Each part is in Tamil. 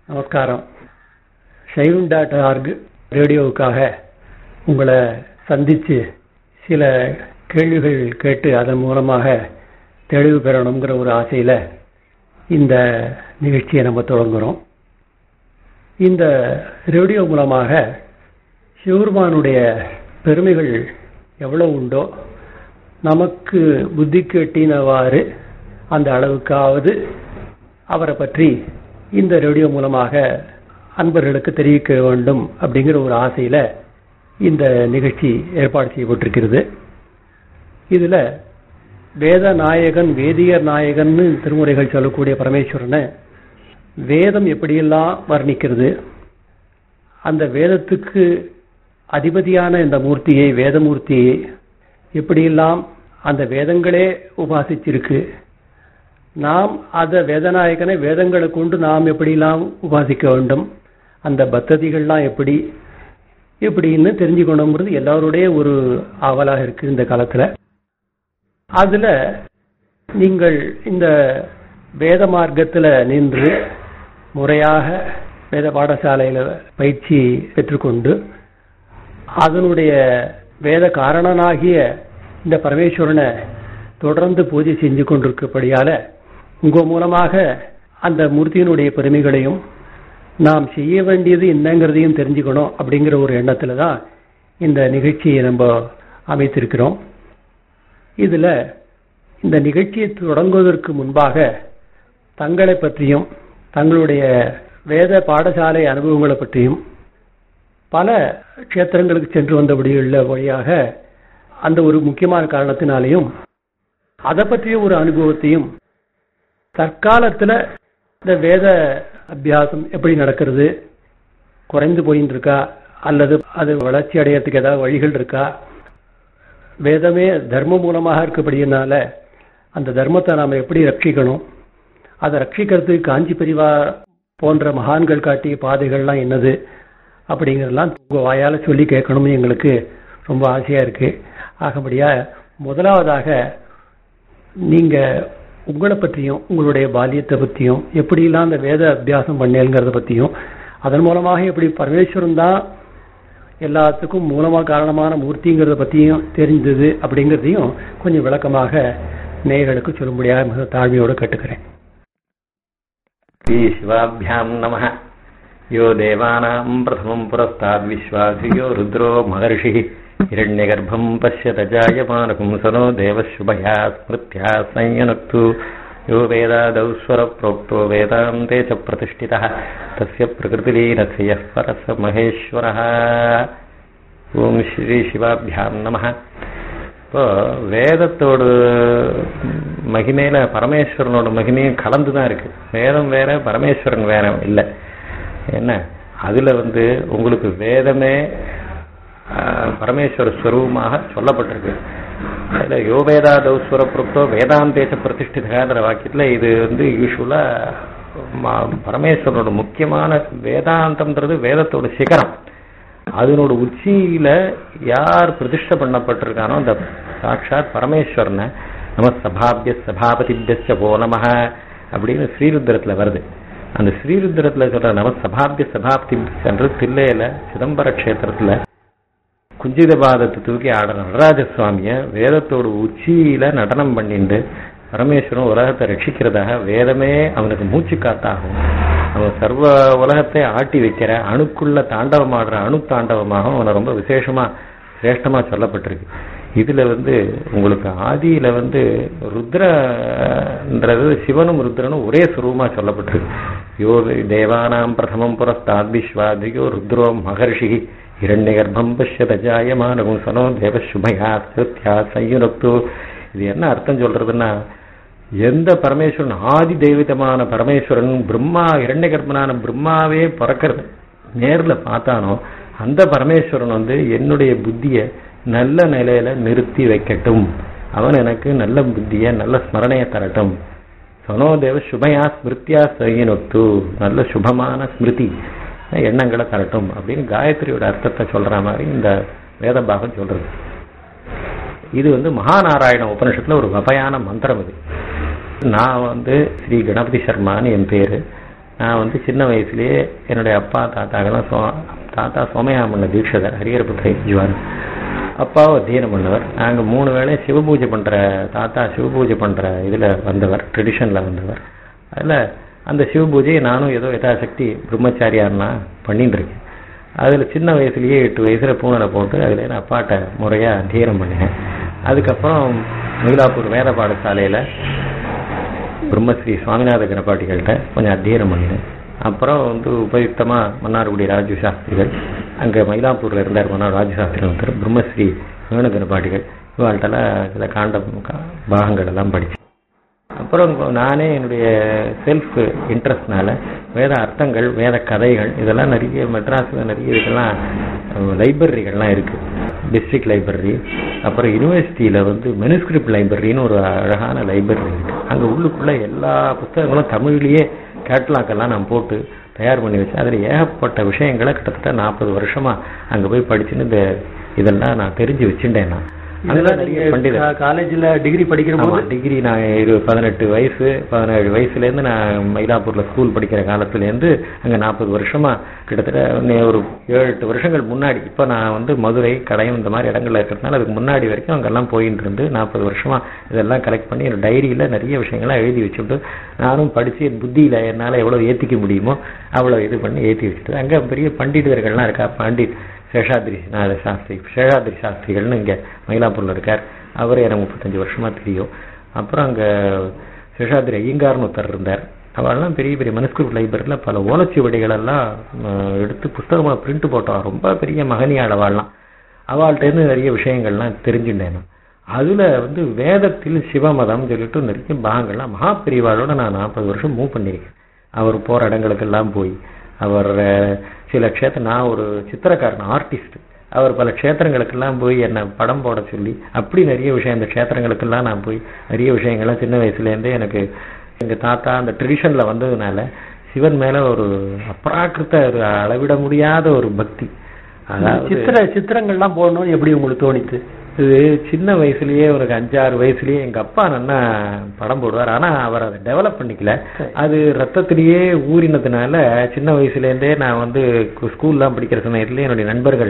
நமஸ்காரம் சைவம் டாட் ஆர்க் ரேடியோவுக்காக உங்களை சந்திச்சு சில கேள்விகள் கேட்டு அதன் மூலமாக தெளிவு பெறணுங்கிற ஒரு ஆசையில இந்த நிகழ்ச்சியை நம்ம தொடங்குறோம் இந்த ரேடியோ மூலமாக சிவருமானுடைய பெருமைகள் எவ்வளவு உண்டோ நமக்கு புத்திக்கு எட்டினவாறு அந்த அளவுக்காவது அவரை பற்றி இந்த ரேடியோ மூலமாக அன்பர்களுக்கு தெரிவிக்க வேண்டும் அப்படிங்கிற ஒரு ஆசையில இந்த நிகழ்ச்சி ஏற்பாடு செய்யப்பட்டிருக்கிறது இதுல வேத நாயகன் வேதியர் நாயகன் திருமுறைகள் சொல்லக்கூடிய பரமேஸ்வரனை வேதம் எப்படியெல்லாம் வர்ணிக்கிறது அந்த வேதத்துக்கு அதிபதியான இந்த மூர்த்தியை வேதமூர்த்தியை எப்படியெல்லாம் அந்த வேதங்களே உபாசிச்சிருக்கு நாம் அந்த வேதநாயகனை வேதங்களை கொண்டு நாம் எப்படிலாம் உபாசிக்க வேண்டும் அந்த பத்ததிகள்லாம் எப்படி எப்படின்னு தெரிஞ்சுக்கணுங்கிறது எல்லாருடைய ஒரு ஆவலாக இருக்கு இந்த காலத்துல அதுல நீங்கள் இந்த வேத மார்க்கத்துல நின்று முறையாக வேத பாடசாலையில பயிற்சி பெற்றுக்கொண்டு அதனுடைய வேத காரணனாகிய இந்த பரமேஸ்வரனை தொடர்ந்து பூஜை செஞ்சு கொண்டிருக்கப்படியால உங்க மூலமாக அந்த மூர்த்தியினுடைய பெருமைகளையும் நாம் செய்ய வேண்டியது என்னங்கிறதையும் தெரிஞ்சுக்கணும் அப்படிங்கிற ஒரு எண்ணத்துல தான் இந்த நிகழ்ச்சியை நம்ம அமைத்திருக்கிறோம் இதுல இந்த நிகழ்ச்சியை தொடங்குவதற்கு முன்பாக தங்களை பற்றியும் தங்களுடைய வேத பாடசாலை அனுபவங்களை பற்றியும் பல கஷேத்திரங்களுக்கு சென்று வந்தபடியுள்ள வழியாக அந்த ஒரு முக்கியமான காரணத்தினாலையும் அதை பற்றிய ஒரு அனுபவத்தையும் தற்காலத்துல இந்த வேத அபியாசம் எப்படி நடக்கிறது குறைந்து போயின்னு இருக்கா அல்லது அது வளர்ச்சி அடையறதுக்கு ஏதாவது வழிகள் இருக்கா வேதமே தர்ம மூலமாக இருக்கபடியனால அந்த தர்மத்தை நாம எப்படி ரட்சிக்கணும் அதை ரட்சிக்கிறதுக்கு காஞ்சி பிரிவா போன்ற மகான்கள் காட்டிய பாதைகள்லாம் என்னது அப்படிங்கிறதெல்லாம் உங்க வாயால சொல்லி கேட்கணும்னு எங்களுக்கு ரொம்ப ஆசையா இருக்கு ஆகபடியா முதலாவதாக நீங்க உங்களை பற்றியும் உங்களுடைய பாலியத்தை பற்றியும் எப்படிலாம் அந்த வேத அபியாசம் பண்ணேங்கிறத பற்றியும் அதன் மூலமாக எப்படி பரமேஸ்வரன் தான் எல்லாத்துக்கும் மூலமா காரணமான மூர்த்திங்கிறத பற்றியும் தெரிஞ்சது அப்படிங்கிறதையும் கொஞ்சம் விளக்கமாக நேயர்களுக்கு சொல்லும்படியாக மிக தாழ்மையோடு கேட்டுக்கிறேன் शिवाभ्याम् नमः यो देवानाम् प्रथमम् पुरस्ताद्विश्वाधियो रुद्रो महर्षिः हिरण्यगर्भम् पश्यत जायमानपुंसनो देवशुभया स्मृत्या संयनक्तु यो वेदादौ स्वरप्रोक्तो वेदान्ते च प्रतिष्ठितः तस्य प्रकृतिलीनस्य यः परस महेश्वरः ஓம் ஸ்ரீ சிவாபியாம் நம இப்போ வேதத்தோட மகிமையில பரமேஸ்வரனோட மகிமையும் கலந்து தான் இருக்கு வேதம் வேற பரமேஸ்வரன் வேற இல்லை என்ன அதுல வந்து உங்களுக்கு வேதமே பரமேஸ்வர ஸ்வரூபமாக சொல்லப்பட்டிருக்கு அதுல யோ வேதா தௌஸ்வர புருக்தோ வேதாந்தேச பிரதிஷ்டிதகான்ற வாக்கியத்துல இது வந்து யூஸ்வலா பரமேஸ்வரனோட முக்கியமான வேதாந்தம்ன்றது வேதத்தோட சிகரம் அதனோட உச்சியில யார் பிரதிஷ்ட பண்ணப்பட்டிருக்கானோ அந்த சாட்சாத் பரமேஸ்வரனை நம சபாபிய சபாபதிபியஸ்ய போ நம அப்படின்னு ஸ்ரீருத்திரத்துல வருது அந்த ஸ்ரீருத்திரத்துல சொல்ற நம சபாபிய சபாபதிபியன்ற தில்லையில சிதம்பர கஷேத்திரத்துல குஞ்சித பாதத்தை தூக்கி ஆடுற நடராஜ சுவாமிய வேதத்தோட உச்சியில நடனம் பண்ணிட்டு பரமேஸ்வரன் உலகத்தை ரட்சிக்கிறதாக வேதமே அவனுக்கு மூச்சு காத்தாகும் அவன் சர்வ உலகத்தை ஆட்டி வைக்கிற அணுக்குள்ள தாண்டவம் ஆடுற அணு தாண்டவமாக அவனை ரொம்ப விசேஷமா சிரேஷ்டமா சொல்லப்பட்டிருக்கு இதுல வந்து உங்களுக்கு ஆதியில வந்து ருத்ரன்றது சிவனும் ருத்ரனும் ஒரே சுரூபமா சொல்லப்பட்டிருக்கு யோ தேவானாம் பிரதமம் புரஸ்தாத் விஸ்வாதியோ ருத்ரோ மகர்ஷி இரண்ய கர்ப்பம் பஷ்யத ஜாயமானகும் சனோ தேவசுபயா சிருத்யா சையுனக்து இது என்ன அர்த்தம் சொல்றதுன்னா எந்த பரமேஸ்வரன் ஆதி தெய்வீகமான பரமேஸ்வரன் பிரம்மா இரண்ய கர்ப்பனான பிரம்மாவே பிறக்கிறது நேர்ல பார்த்தானோ அந்த பரமேஸ்வரன் வந்து என்னுடைய புத்திய நல்ல நிலையில நிறுத்தி வைக்கட்டும் அவன் எனக்கு நல்ல புத்திய நல்ல ஸ்மரணைய தரட்டும் சனோதேவ சுபயா ஸ்மிருத்தியா செய்யனொத்து நல்ல சுபமான ஸ்மிருதி எண்ணங்களை தரட்டும் அப்படின்னு காயத்ரியோட அர்த்தத்தை சொல்ற மாதிரி இந்த வேத பாகம் சொல்றது இது வந்து மகாநாராயண உபனிஷத்துல ஒரு வகையான மந்திரம் இது நான் வந்து ஸ்ரீ கணபதி சர்மான்னு என் பேரு நான் வந்து சின்ன வயசுலயே என்னுடைய அப்பா தாத்தாக்கெல்லாம் சோ தாத்தா சோமயாமண்ண தீட்சதர் ஹரிஹரபுத்திரை ஜுவார் அப்பாவும் அத்தியனம் பண்ணவர் நாங்க மூணு வேளையும் சிவபூஜை பண்ற தாத்தா சிவபூஜை பண்ற இதுல வந்தவர் ட்ரெடிஷன்ல வந்தவர் அதுல அந்த சிவபூஜையை நானும் ஏதோ யதாசக்தி பிரம்மச்சாரியார்னா பண்ணிட்டு இருக்கேன் அதுல சின்ன வயசுலயே எட்டு வயசுல பூனலை போட்டு அதுல நான் அப்பாட்ட முறையா அத்தியனம் பண்ணேன் அதுக்கப்புறம் மயிலாப்பூர் வேத பாடசாலையில பிரம்மஸ்ரீ சுவாமிநாத கணபாட்டிகள்கிட்ட கொஞ்சம் அத்தியனம் பண்ணினேன் அப்புறம் வந்து உபயுக்தமா மன்னார்குடி ராஜு சாஸ்திரிகள் அங்க மயிலாப்பூர்ல இருந்தார் மன்னார் ராஜு சாஸ்திரி ஒருத்தர் பிரம்மஸ்ரீ வேணு கணபாட்டிகள் இவாள்கிட்டலாம் சில காண்ட பாகங்கள் எல்லாம் படிச்சேன் அப்புறம் நானே என்னுடைய செல்ஃப் இன்ட்ரெஸ்ட்னால வேத அர்த்தங்கள் வேத கதைகள் இதெல்லாம் நிறைய மெட்ராஸ்ல நிறைய இதுக்கெல்லாம் லைப்ரரிகள்லாம் இருக்கு டிஸ்ட்ரிக்ட் லைப்ரரி அப்புறம் யூனிவர்சிட்டியில வந்து மெனுஸ்கிரிப்ட் லைப்ரரின்னு ஒரு அழகான லைப்ரரி இருக்கு அங்க உள்ளுக்குள்ள எல்லா புத்தகங்களும் தமிழ்லயே கேட்லாக் எல்லாம் நான் போட்டு தயார் பண்ணி வச்சேன் அதுல ஏகப்பட்ட விஷயங்களை கிட்டத்தட்ட நாற்பது வருஷமா அங்க போய் படிச்சுன்னு இந்த இதெல்லாம் நான் தெரிஞ்சு வச்சுட்டேன் நான் அங்கதான் நிறைய பண்டிதர் காலேஜ்ல டிகிரி படிக்கிற ஆமா போது டிகிரி நான் இரு பதினெட்டு வயசு பதினேழு வயசுல இருந்து நான் மயிலாப்பூர்ல ஸ்கூல் படிக்கிற காலத்துல இருந்து அங்க நாற்பது வருஷமா கிட்டத்தட்ட இன்னும் ஒரு ஏழு எட்டு வருஷங்கள் முன்னாடி இப்ப நான் வந்து மதுரை கடையம் இந்த மாதிரி இடங்கள்ல இருக்கிறதுனால அதுக்கு முன்னாடி வரைக்கும் அங்கெல்லாம் போயிட்டு இருந்து நாற்பது வருஷமா இதெல்லாம் கலெக்ட் பண்ணி என்னோட டைரியில நிறைய விஷயங்கள்லாம் எழுதி வச்சுட்டு நானும் படிச்சு என் புத்தியில என்னால எவ்வளவு ஏத்திக்க முடியுமோ அவ்வளவு இது பண்ணி ஏத்தி வச்சுட்டு அங்க பெரிய பண்டிதர்கள்லாம் இருக்கா பண்டிட் சேஷாத்ரி நாத சாஸ்திரி சேஷாத்ரி சாஸ்திரிகள்னு இங்க மயிலாப்பூர்ல இருக்கார் அவரு எனக்கு முப்பத்தஞ்சு வருஷமா தெரியும் அப்புறம் அங்க சேஷாத்ரி ஐயங்கார்னு ஒருத்தர் இருந்தார் அவெல்லாம் பெரிய பெரிய மனுஸ்கிரிப்ட் லைப்ரரியில பல ஓலைச்சுவடிகள் எல்லாம் அஹ், எடுத்து புஸ்தகமா பிரிண்ட் போட்டோம் ரொம்ப பெரிய மகனியாள் அவள்லாம் அவள்கிட்ட இருந்து நிறைய விஷயங்கள்லாம் தெரிஞ்சுட்டேன் நான். அதுல வந்து வேதத்தில் சிவமதம் சொல்லிட்டு நிறைய பாகங்கள்லாம் மகாபிரிவாளோட நான் நாற்பது வருஷம் மூவ் பண்ணியிருக்கேன் அவர் போற இடங்களுக்கெல்லாம் போய் அவர் அஹ், சில க்ஷேத்திரம் நான் ஒரு சித்திரக்காரன் ஆர்டிஸ்ட் அவர் பல க்ஷேத்திரங்களுக்கெல்லாம் போய் என்னை படம் போட சொல்லி அப்படி நிறைய விஷயம் இந்த க்ஷேத்திரங்களுக்கெல்லாம் நான் போய் நிறைய விஷயங்கள்லாம் சின்ன வயசுல இருந்தே எனக்கு எங்க தாத்தா அந்த ட்ரெடிஷன்ல வந்ததுனால சிவன் மேல ஒரு அப்ராக்கிருத்த ஒரு அளவிட முடியாத ஒரு பக்தி அதாவது சித்திர சித்திரங்கள்லாம் போடணும்னு எப்படி உங்களுக்கு தோணித்து இது சின்ன வயசுலயே ஒரு அஞ்சாறு வயசுலயே எங்க அப்பா நல்லா படம் போடுவார் ஆனா அவர் அதை டெவலப் பண்ணிக்கல அது ரத்தத்திலேயே ஊறினதுனால சின்ன வயசுல இருந்தே நான் வந்து கு- ஸ்கூல்லாம் படிக்கிற சமயத்துல என்னுடைய நண்பர்கள்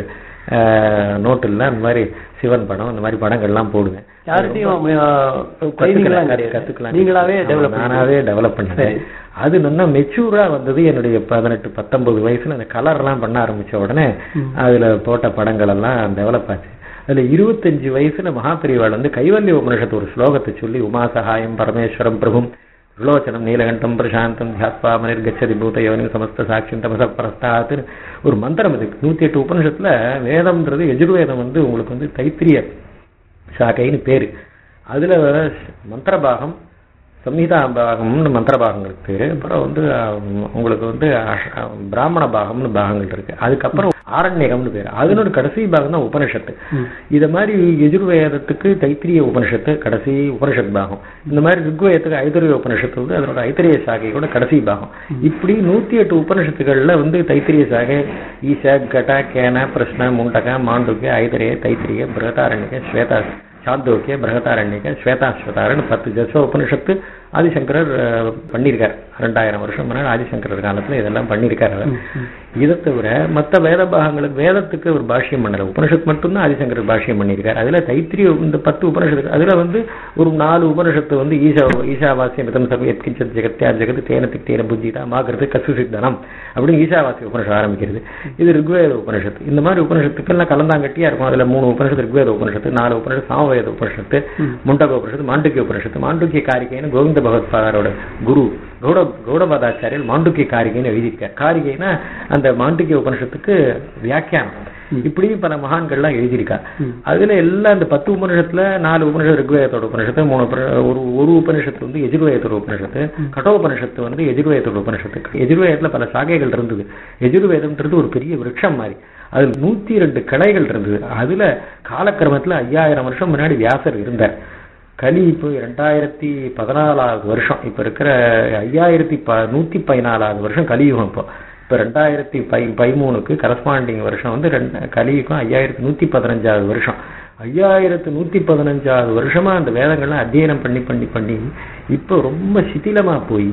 நோட்டுல அந்த மாதிரி சிவன் படம் இந்த மாதிரி படங்கள்லாம் போடுவேன் யார்கிட்டயும் ட்ரைனிங்லாம் கத்துக்கலாம் கிடையாது கத்துக்கலாம் நீங்களாவே ஆமா, டெவலப் நானாவே டெவலப் பண்ணேன் சரி. அது நல்லா மெச்சூரா வந்தது என்னுடைய பதினெட்டு பத்தொன்பது வயசுல அந்த கலர் எல்லாம் பண்ண ஆரம்பிச்ச உடனே ம். அதுல போட்ட படங்கள் எல்லாம் டெவலப் ஆச்சு அதுல இருபத்தஞ்சு வயசுல மகாபிரிவாள் வந்து கைவல்ய உபனிஷத்து ஒரு ஸ்லோகத்தை சொல்லி உமா சகாயம் பரமேஸ்வரம் பிரபும் விலோச்சனம் நீலகண்டம் பிரசாந்தம் தியாத்வா மனிர்கச்சதி பூத யோனி சமஸ்த சாட்சியம் தமச பரஸ்தாத் ஒரு மந்திரம் இது நூத்தி எட்டு உபனிஷத்துல வேதம்ன்றது எஜுர்வேதம் வந்து உங்களுக்கு வந்து தைத்திரிய சாக்கைன்னு பேரு அதுல மந்திர பாகம் சம்ஹிதா பாகம்னு மந்திர பாகங்களுக்கு பேரு அப்புறம் வந்து அஹ், உங்களுக்கு வந்து அஷ- அஹ், பிராமண பாகம்னு பாகங்கள் இருக்கு அதுக்கப்புறம் ஆரண்யகம்னு பேரு அதனோட கடைசி பாகம் தான் உபனிஷத்து ம். இத மாதிரி யஜுர்வேதத்துக்கு தைத்திரிய உபனிஷத்து கடைசி உபனிஷத் பாகம் இந்த மாதிரி ரிக்வேதத்துக்கு ஐதரிய உபனிஷத்து வந்து அதனோட ஐதரிய சாகையோட கடைசி பாகம் இப்படி நூத்தி எட்டு உபனிஷத்துகள்ல வந்து தைத்திரிய சாகை ஈச கட கேன பிரஷ்ன முண்டக மாண்டுக்கிய ஐதரிய தைத்திரிய பிரகதாரண்யக ஸ்வேதா சாந்தோக்கிய பிரகதாரண்யக ஸ்வேதாஸ்வதாரன்னு பத்து ஜச உபனிஷத்து ஆதிசங்கரர் அஹ், பண்ணியிருக்கார் ரெண்டாயிரம் வருஷம் முன்னாடி ஆதிசங்கரர் காலத்துல இதெல்லாம் பண்ணியிருக்காரு அவர் ம், ம். இதை தவிர மத்த வேத பாகங்களுக்கு வேதத்துக்கு ஒரு பாஷ்யம் பண்ணல உபனிஷத் மட்டும்தான் ஆதிசங்கர் பாஷ்யம் பண்ணியிருக்காரு அதுல தைத்திரிய இந்த பத்து உபனிஷத்து அதுல வந்து ஒரு நாலு உபனிஷத்து வந்து ஈஷா ஈஷாவாசியம் மிதம் சபை எத்கிஞ்சத் ஜெகத்யா ஜெகத் தேனத்துக்கு தேன புத்திதா மாகிறது கசு சித்தனம் அப்படின்னு ஈஷாவாசி உபனிஷம் ஆரம்பிக்கிறது இது ரிக்வேத உபனிஷத்து இந்த மாதிரி உபனிஷத்துக்கெல்லாம் கலந்தாங்கட்டியா இருக்கும் அதுல மூணு உபனிஷத்து ரிக்வேத உபனிஷத்து நாலு உபனிஷத்து சாமவேத உபனிஷத்து ம். முண்டக உபனிஷத்து மாண்டுக்கிய உபனிஷத்து மாண்டுக்கிய காரிகைன்னு கோவிந்த பகவத்பாதரோட குரு கௌட கௌடபாதாச்சாரியர் மாண்டுக்கிய காரிகைன்னு எழுதியிருக்கார் காரிகைனா அந்த மாண்டுக்கிய உபனிஷத்துக்கு வியாக்கியானம் ம். இப்படி பல மகான்கள்லாம் எழுதியிருக்கா ம். அதுல எல்லாம் இந்த பத்து உபனிஷத்துல நாலு உபனிஷத்து ரிக்வேதத்தோட உபனிஷத்து மூணு உபனி- ஒரு ஒரு உபனிஷத்து வந்து எஜுர்வேதத்தோட உபனிஷத்து ம். கட்டோபனிஷத்து வந்து எஜுர்வேதத்தோட உபனிஷத்து எஜுர்வேதத்துல பல சாகைகள் இருந்தது எஜுர்வேதம்ன்றது ஒரு பெரிய விருட்சம் மாதிரி அதுல நூத்தி ரெண்டு கிளைகள் இருந்தது அதுல காலக்கிரமத்துல ஐயாயிரம் வருஷம் முன்னாடி வியாசர் இருந்தார் கலி இப்போ ரெண்டாயிரத்தி பதினாலாவது வருஷம் இப்ப இருக்கிற ஐயாயிரத்தி ப நூத்தி பதினாலாவது வருஷம் கலியுகம் இப்போ இப்ப ரெண்டாயிரத்தி பை பதிமூணுக்கு கரஸ்பாண்டிங் வருஷம் வந்து ரெண்டு கலியுகம் ஐயாயிரத்தி நூத்தி பதினஞ்சாவது வருஷம் ஐயாயிரத்து நூத்தி பதினஞ்சாவது வருஷமா அந்த வேதங்கள்லாம் அத்தியனம் பண்ணி பண்ணி பண்ணி இப்போ ரொம்ப சிதிலமா போய்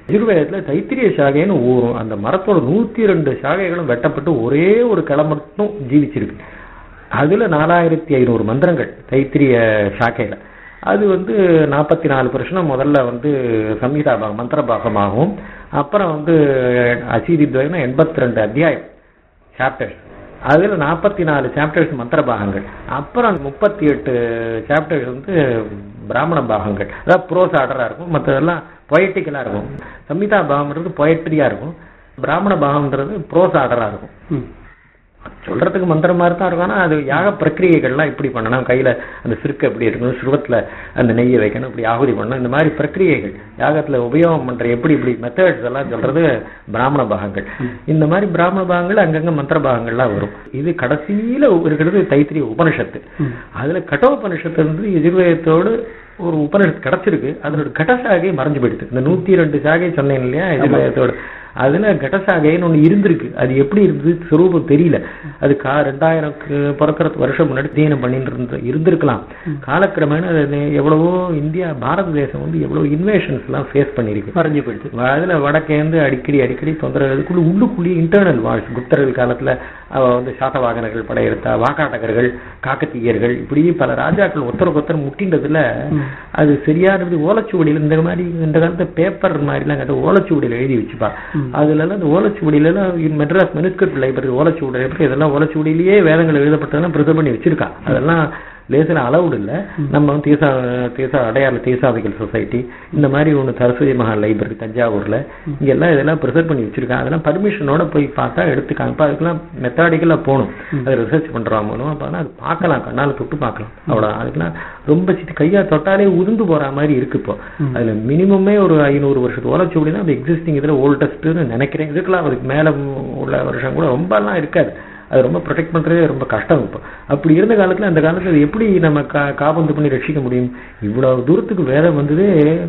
யஜுர்வேதத்துல தைத்திரிய சாகைன்னு ஊறும் அந்த மரத்தோட நூத்தி ரெண்டு சாகைகளும் வெட்டப்பட்டு ஒரே ஒரு கிளை மட்டும் ஜீவிச்சிருக்கு அதுல நாலாயிரத்தி ஐநூறு மந்திரங்கள் தைத்திரிய சாக்கையில அது வந்து நாற்பத்தி நாலு பிரச்சனம் முதல்ல வந்து சம்ஹிதா பாகம் மந்திர பாகமாகவும் அப்புறம் வந்து அசீதி துவயம் எண்பத்தி ரெண்டு அத்தியாயம் சாப்டர்ஸ் அதுல நாற்பத்தி நாலு சாப்டர்ஸ் மந்திர பாகங்கள் அப்புறம் முப்பத்தி எட்டு சாப்டர்ஸ் வந்து பிராமண பாகங்கள் அதாவது ப்ரோஸ் ஆர்டரா இருக்கும் மற்றதெல்லாம் பொயட்டிக்கலா இருக்கும் சம்ஹிதா பாகம்ன்றது பொயட்ரியா இருக்கும் பிராமண பாகம்ன்றது ப்ரோஸ் ஆர்டரா இருக்கும் ம். சொல்றதுக்கு மந்திரம் மாதிரி தான் இருக்கும் ஆனா அது யாக பிரக்கிரியைகள்லாம் இப்படி பண்ணணும் கையில அந்த சிறுக்கு எப்படி இருக்கணும் சுருவத்துல அந்த நெய்யை வைக்கணும் இப்படி ஆகுதி பண்ணணும் இந்த மாதிரி பிரக்கிரியைகள் யாகத்துல உபயோகம் பண்ற எப்படி இப்படி மெத்தட்ஸ் எல்லாம் சொல்றது பிராமண பாகங்கள் இந்த மாதிரி பிராமண பாகங்கள் அங்கங்க மந்திர பாகங்கள்லாம் வரும் இது கடைசியில இருக்கிறது தைத்திரிய உபனிஷத்து அதுல கட்டோபனிஷத்து வந்து எதிர்வேதத்தோடு ஒரு உபனிஷத்து கிடைச்சிருக்கு அதனோட கடசாகை மறைஞ்சு போயிடுது இந்த நூத்தி ரெண்டு சாகை சொன்னேன் இல்லையா எதிர்வேதத்தோட அதுல கடசாகைன்னு ஒண்ணு இருந்திருக்கு அது எப்படி இருந்தது சுரூபம் தெரியல அது கா ரெண்டாயிரம்க்கு பிறக்கிறது வருஷம் முன்னாடி தீனம் பண்ணிட்டு இருந்த இருந்திருக்கலாம் காலக்கிரமேண அது நே- எவ்வளவோ இந்தியா பாரத தேசம் வந்து எவ்வளவு இன்வேஷன்ஸ் எல்லாம் ஃபேஸ் பண்ணிருக்கு மறைஞ்சு போயிடுது அதுல வடக்கேந்து அடிக்கடி அடிக்கடி தொந்தரவு அதுக்குள்ள உள்ளுக்குள்ளேயே இன்டர்னல் வாய்ஸ் குப்தர்கள் காலத்துல அவ வந்து சாத்தவாகனர்கள் படையெடுத்தா வாக்காட்டகர்கள் காக்கத்தீயர்கள் இப்படி பல ராஜாக்கள் ஒருத்தருக்கு ஒருத்தர் முட்டின்றதுல அது சரியானது ஓலைச்சுவடியில இந்த மாதிரி இந்த காலத்துல பேப்பர் மாதிரிலாம் கிடையாது ஓலைச்சுவடியில எழுதி வச்சுப்பா அதுல எல்லாம் இந்த ஓலைச்சுவடியில எல்லாம் இன் மெட்ராஸ் மெனுஸ்கிரிப்ட் லைப்ரரி ஓலைச்சுவடி லைப்ரரி இதெல்லாம் ஓலைச்சுவடியிலேயே வேதங்கள் எழுதப்பட்டதெல்லாம் ப்ரிசர்வ் பண்ணி வச்சிருக்கா அதெல்லாம் லேசில் அலவுடு இல்ல நம்ம வந்து தீசா தீசா அடையாள தீசாவிகள் சொசைட்டி இந்த மாதிரி ஒண்ணு சரஸ்வதி மகா லைப்ரரி தஞ்சாவூர்ல இங்க எல்லாம் இதெல்லாம் ப்ரிசர்வ் பண்ணி வச்சிருக்காங்க அதெல்லாம் பர்மிஷனோட போய் பார்த்தா எடுத்துக்காங்க இப்ப அதுக்கெல்லாம் மெத்தாடிக்கலா போகணும் அது ரிசர்ச் பண்றவங்க மூலமா பார்த்தா அது பார்க்கலாம் கண்ணால தொட்டு பார்க்கலாம் அவ்வளவு அதுக்கெல்லாம் ரொம்ப சிட்டு கையா தொட்டாலே உதிர்ந்து போற மாதிரி இருக்கு இப்போ அதுல மினிமமே ஒரு ஐநூறு வருஷத்து ஓலைச்சுவடி தான் அது எக்ஸிஸ்டிங் இதுல ஓல்டஸ்ட்னு நினைக்கிறேன் இருக்கலாம் அதுக்கு மேல உள்ள வருஷம் கூட ரொம்ப எல்லாம் இருக்காது அது ரொம்ப ப்ரொடெக்ட் பண்றதே ரொம்ப கஷ்டம் இப்போ அப்படி இருந்த காலத்துல அந்த காலத்துல அது எப்படி நம்ம கா காபந்து பண்ணி ரட்சிக்க முடியும் இவ்வளவு தூரத்துக்கு வேதம் வந்ததே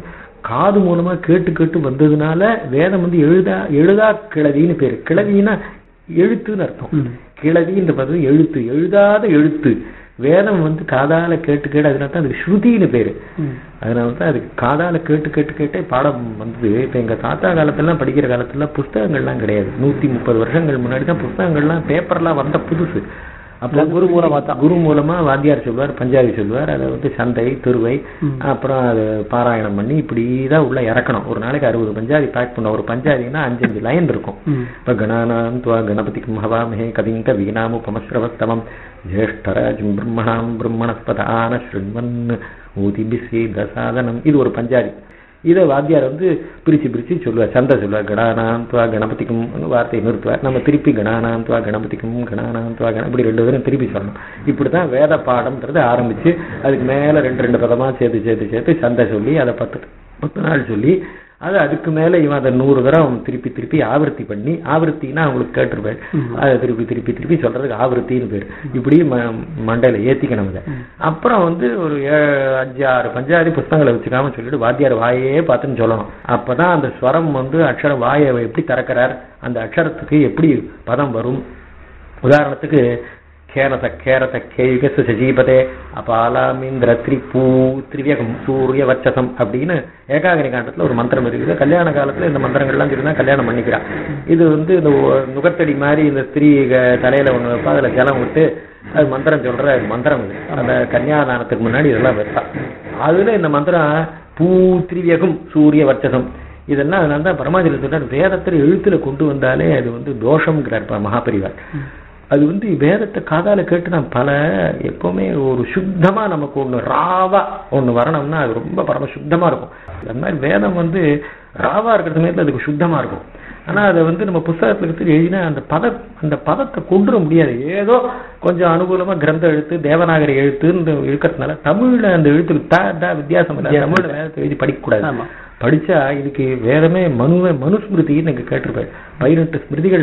காது மூலமா கேட்டு கேட்டு வந்ததுனால வேதம் வந்து எழுதா எழுதா கிளவின்னு பேரு கிளவின்னா எழுத்துன்னு அர்த்தம் கிளவின்ற பதவி எழுத்து எழுதாத எழுத்து வேதம் வந்து காதால கேட்டு கேட்டு அதனால தான் அதுக்கு ஸ்ருதின்னு பேரு அதனால தான் அதுக்கு காதால கேட்டு கேட்டு கேட்டே பாடம் வந்தது இப்ப எங்க தாத்தா காலத்துலாம் படிக்கிற காலத்துல புஸ்தகங்கள்லாம் கிடையாது நூத்தி முப்பது வருஷங்கள் முன்னாடி தான் புஸ்தகங்கள்லாம் பேப்பர்லாம் வந்த புதுசு அப்போ குரு மூலமா தான் குரு மூலமா வாத்தியார் சொல்வார் பஞ்சாபி சொல்வார் அதை வந்து சந்தை திருவை அப்புறம் அது பாராயணம் பண்ணி இப்படிதான் உள்ள இறக்கணும் ஒரு நாளைக்கு அறுபது பஞ்சாபி பேக் பண்ண ஒரு பஞ்சாபின்னா அஞ்சு அஞ்சு லைன் இருக்கும் இப்ப கணானாம் துவா கணபதிக்கும் ஹவாமஹே கவிங்க வீணாமுபமஸ்ரவஸ்தமம் ஜேஷ்டராஜம் பிரம்மணாம் பிரம்மணஸ்பதான ஸ்ருண்வன் ஊதிபிசி தசாதனம் இது ஒரு பஞ்சாபி இதை வாத்தியார் வந்து பிரிச்சு பிரிச்சு சொல்லுவார் சந்தை சொல்லுவார் கணானாம் துவா கணபதிக்கும் வார்த்தையை நிறுத்துவார் நம்ம திருப்பி கணானாம் துவா கணபதிக்கும் கணானாம் துவா கண இப்படி ரெண்டு பேரும் திருப்பி சொல்லணும் இப்படிதான் வேத பாடம்ன்றது ஆரம்பிச்சு அதுக்கு மேல ரெண்டு ரெண்டு பதமா சேர்த்து சேர்த்து சேர்த்து சந்தை சொல்லி அதை பத்து பத்து நாள் சொல்லி அது அதுக்கு மேல இவன் அதை நூறு தரம் திருப்பி திருப்பி ஆவர்த்தி பண்ணி ஆவர்த்தினா அவங்களுக்கு கேட்டிருப்பேன் அதை திருப்பி திருப்பி திருப்பி சொல்றதுக்கு ஆவர்த்தின்னு பேர் இப்படி ம- மண்டையில ஏத்திக்கணும் இதை அப்புறம் வந்து ஒரு ஏ- அஞ்சு ஆறு பஞ்சாதி புஸ்தகங்களை வச்சுக்காம சொல்லிட்டு வாத்தியார் வாயே பார்த்துன்னு சொல்லணும் அப்பதான் அந்த ஸ்வரம் வந்து அக்ஷரம் வாயை எப்படி திறக்கிறார் அந்த அக்ஷரத்துக்கு எப்படி பதம் வரும் உதாரணத்துக்கு கேரத கேரத கேயுகச சஜீபதே அபாலாமிந்திர திரிபூ திரிவியகம் சூரிய வச்சசம் அப்படின்னு ஏகாகினி காண்டத்துல ஒரு மந்திரம் இருக்குது கல்யாண காலத்துல இந்த மந்திரங்கள்லாம் சொல்லி தான் கல்யாணம் பண்ணிக்கிறான் இது வந்து இந்த ஒ- நுகத்தடி மாதிரி இந்த ஸ்திரீ க- தலையில ஒண்ணு வைப்பா அதுல ஜலம் விட்டு அது மந்திரம் சொல்ற மந்திரம் இது அந்த கன்னியாதானத்துக்கு முன்னாடி இதெல்லாம் வைப்பா அதுல இந்த மந்திரம் பூ திரிவியகம் சூரிய வச்சசம் இதெல்லாம் அதனால தான் பரமாஜில சொல்றார் வேதத்தில் எழுத்துல கொண்டு வந்தாலே அது வந்து தோஷம்ங்கிறார் ப- மகாபரிவார் அது வந்து வேதத்தை காதால கேட்டு நான் பல எப்பவுமே ஒரு சுத்தமா நமக்கு ஒண்ணு ராவா ஒண்ணு வரணும்னா அது ரொம்ப பரம சுத்தமா இருக்கும் அந்த மாதிரி வேதம் வந்து ராவா இருக்கிற சமயத்துல அதுக்கு சுத்தமா இருக்கும் ஆனா அதை வந்து நம்ம புஸ்தகத்துல எடுத்து எழுதினா அந்த பத அந்த பதத்தை கொண்டுட முடியாது ஏதோ கொஞ்சம் அனுகூலமா கிரந்த எழுத்து தேவநாகரி எழுத்துன்னு இருக்கிறதுனால தமிழ்ல அந்த எழுத்துக்கு த ட வித்தியாசம் இல்லை தமிழ்ல வேதத்தை எழுதி படிக்க கூடாது ஆமா. படிச்சா இதுக்கு வேதமே மனுவே மனுஸ்மிருதின்னு நீங்க கேட்டிருப்பேன் பதினெட்டு ஸ்மிருதிகள்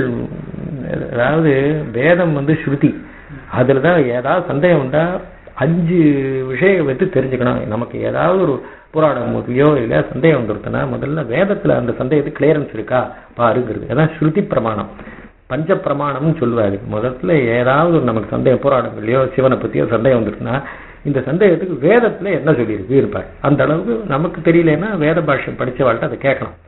அதாவது வேதம் வந்து ஸ்ருதி அதுலதான் ஏதாவது சந்தேகம் உண்டா அஞ்சு விஷயம் வச்சு தெரிஞ்சுக்கணும் நமக்கு ஏதாவது ஒரு புராணம் மூலியோ இல்லையா சந்தேகம் வந்துருக்குன்னா முதல்ல வேதத்துல அந்த சந்தேகத்துக்கு கிளியரன்ஸ் இருக்கா பாருங்கிறது அதான் ஸ்ருதி பிரமாணம் பஞ்ச பிரமாணம்னு சொல்லுவாரு முதல்ல ஏதாவது ஒரு நமக்கு சந்தேகம் புராணங்களையோ சிவனை பத்தியோ சந்தேகம் வந்துருக்குன்னா இந்த சந்தேகத்துக்கு வேதத்துல என்ன சொல்லியிருக்கு இருப்பார் அந்த அளவுக்கு நமக்கு தெரியலன்னா வேத பாஷ்யம் படிச்ச வாழ்க்கை அதை கேட்கணும்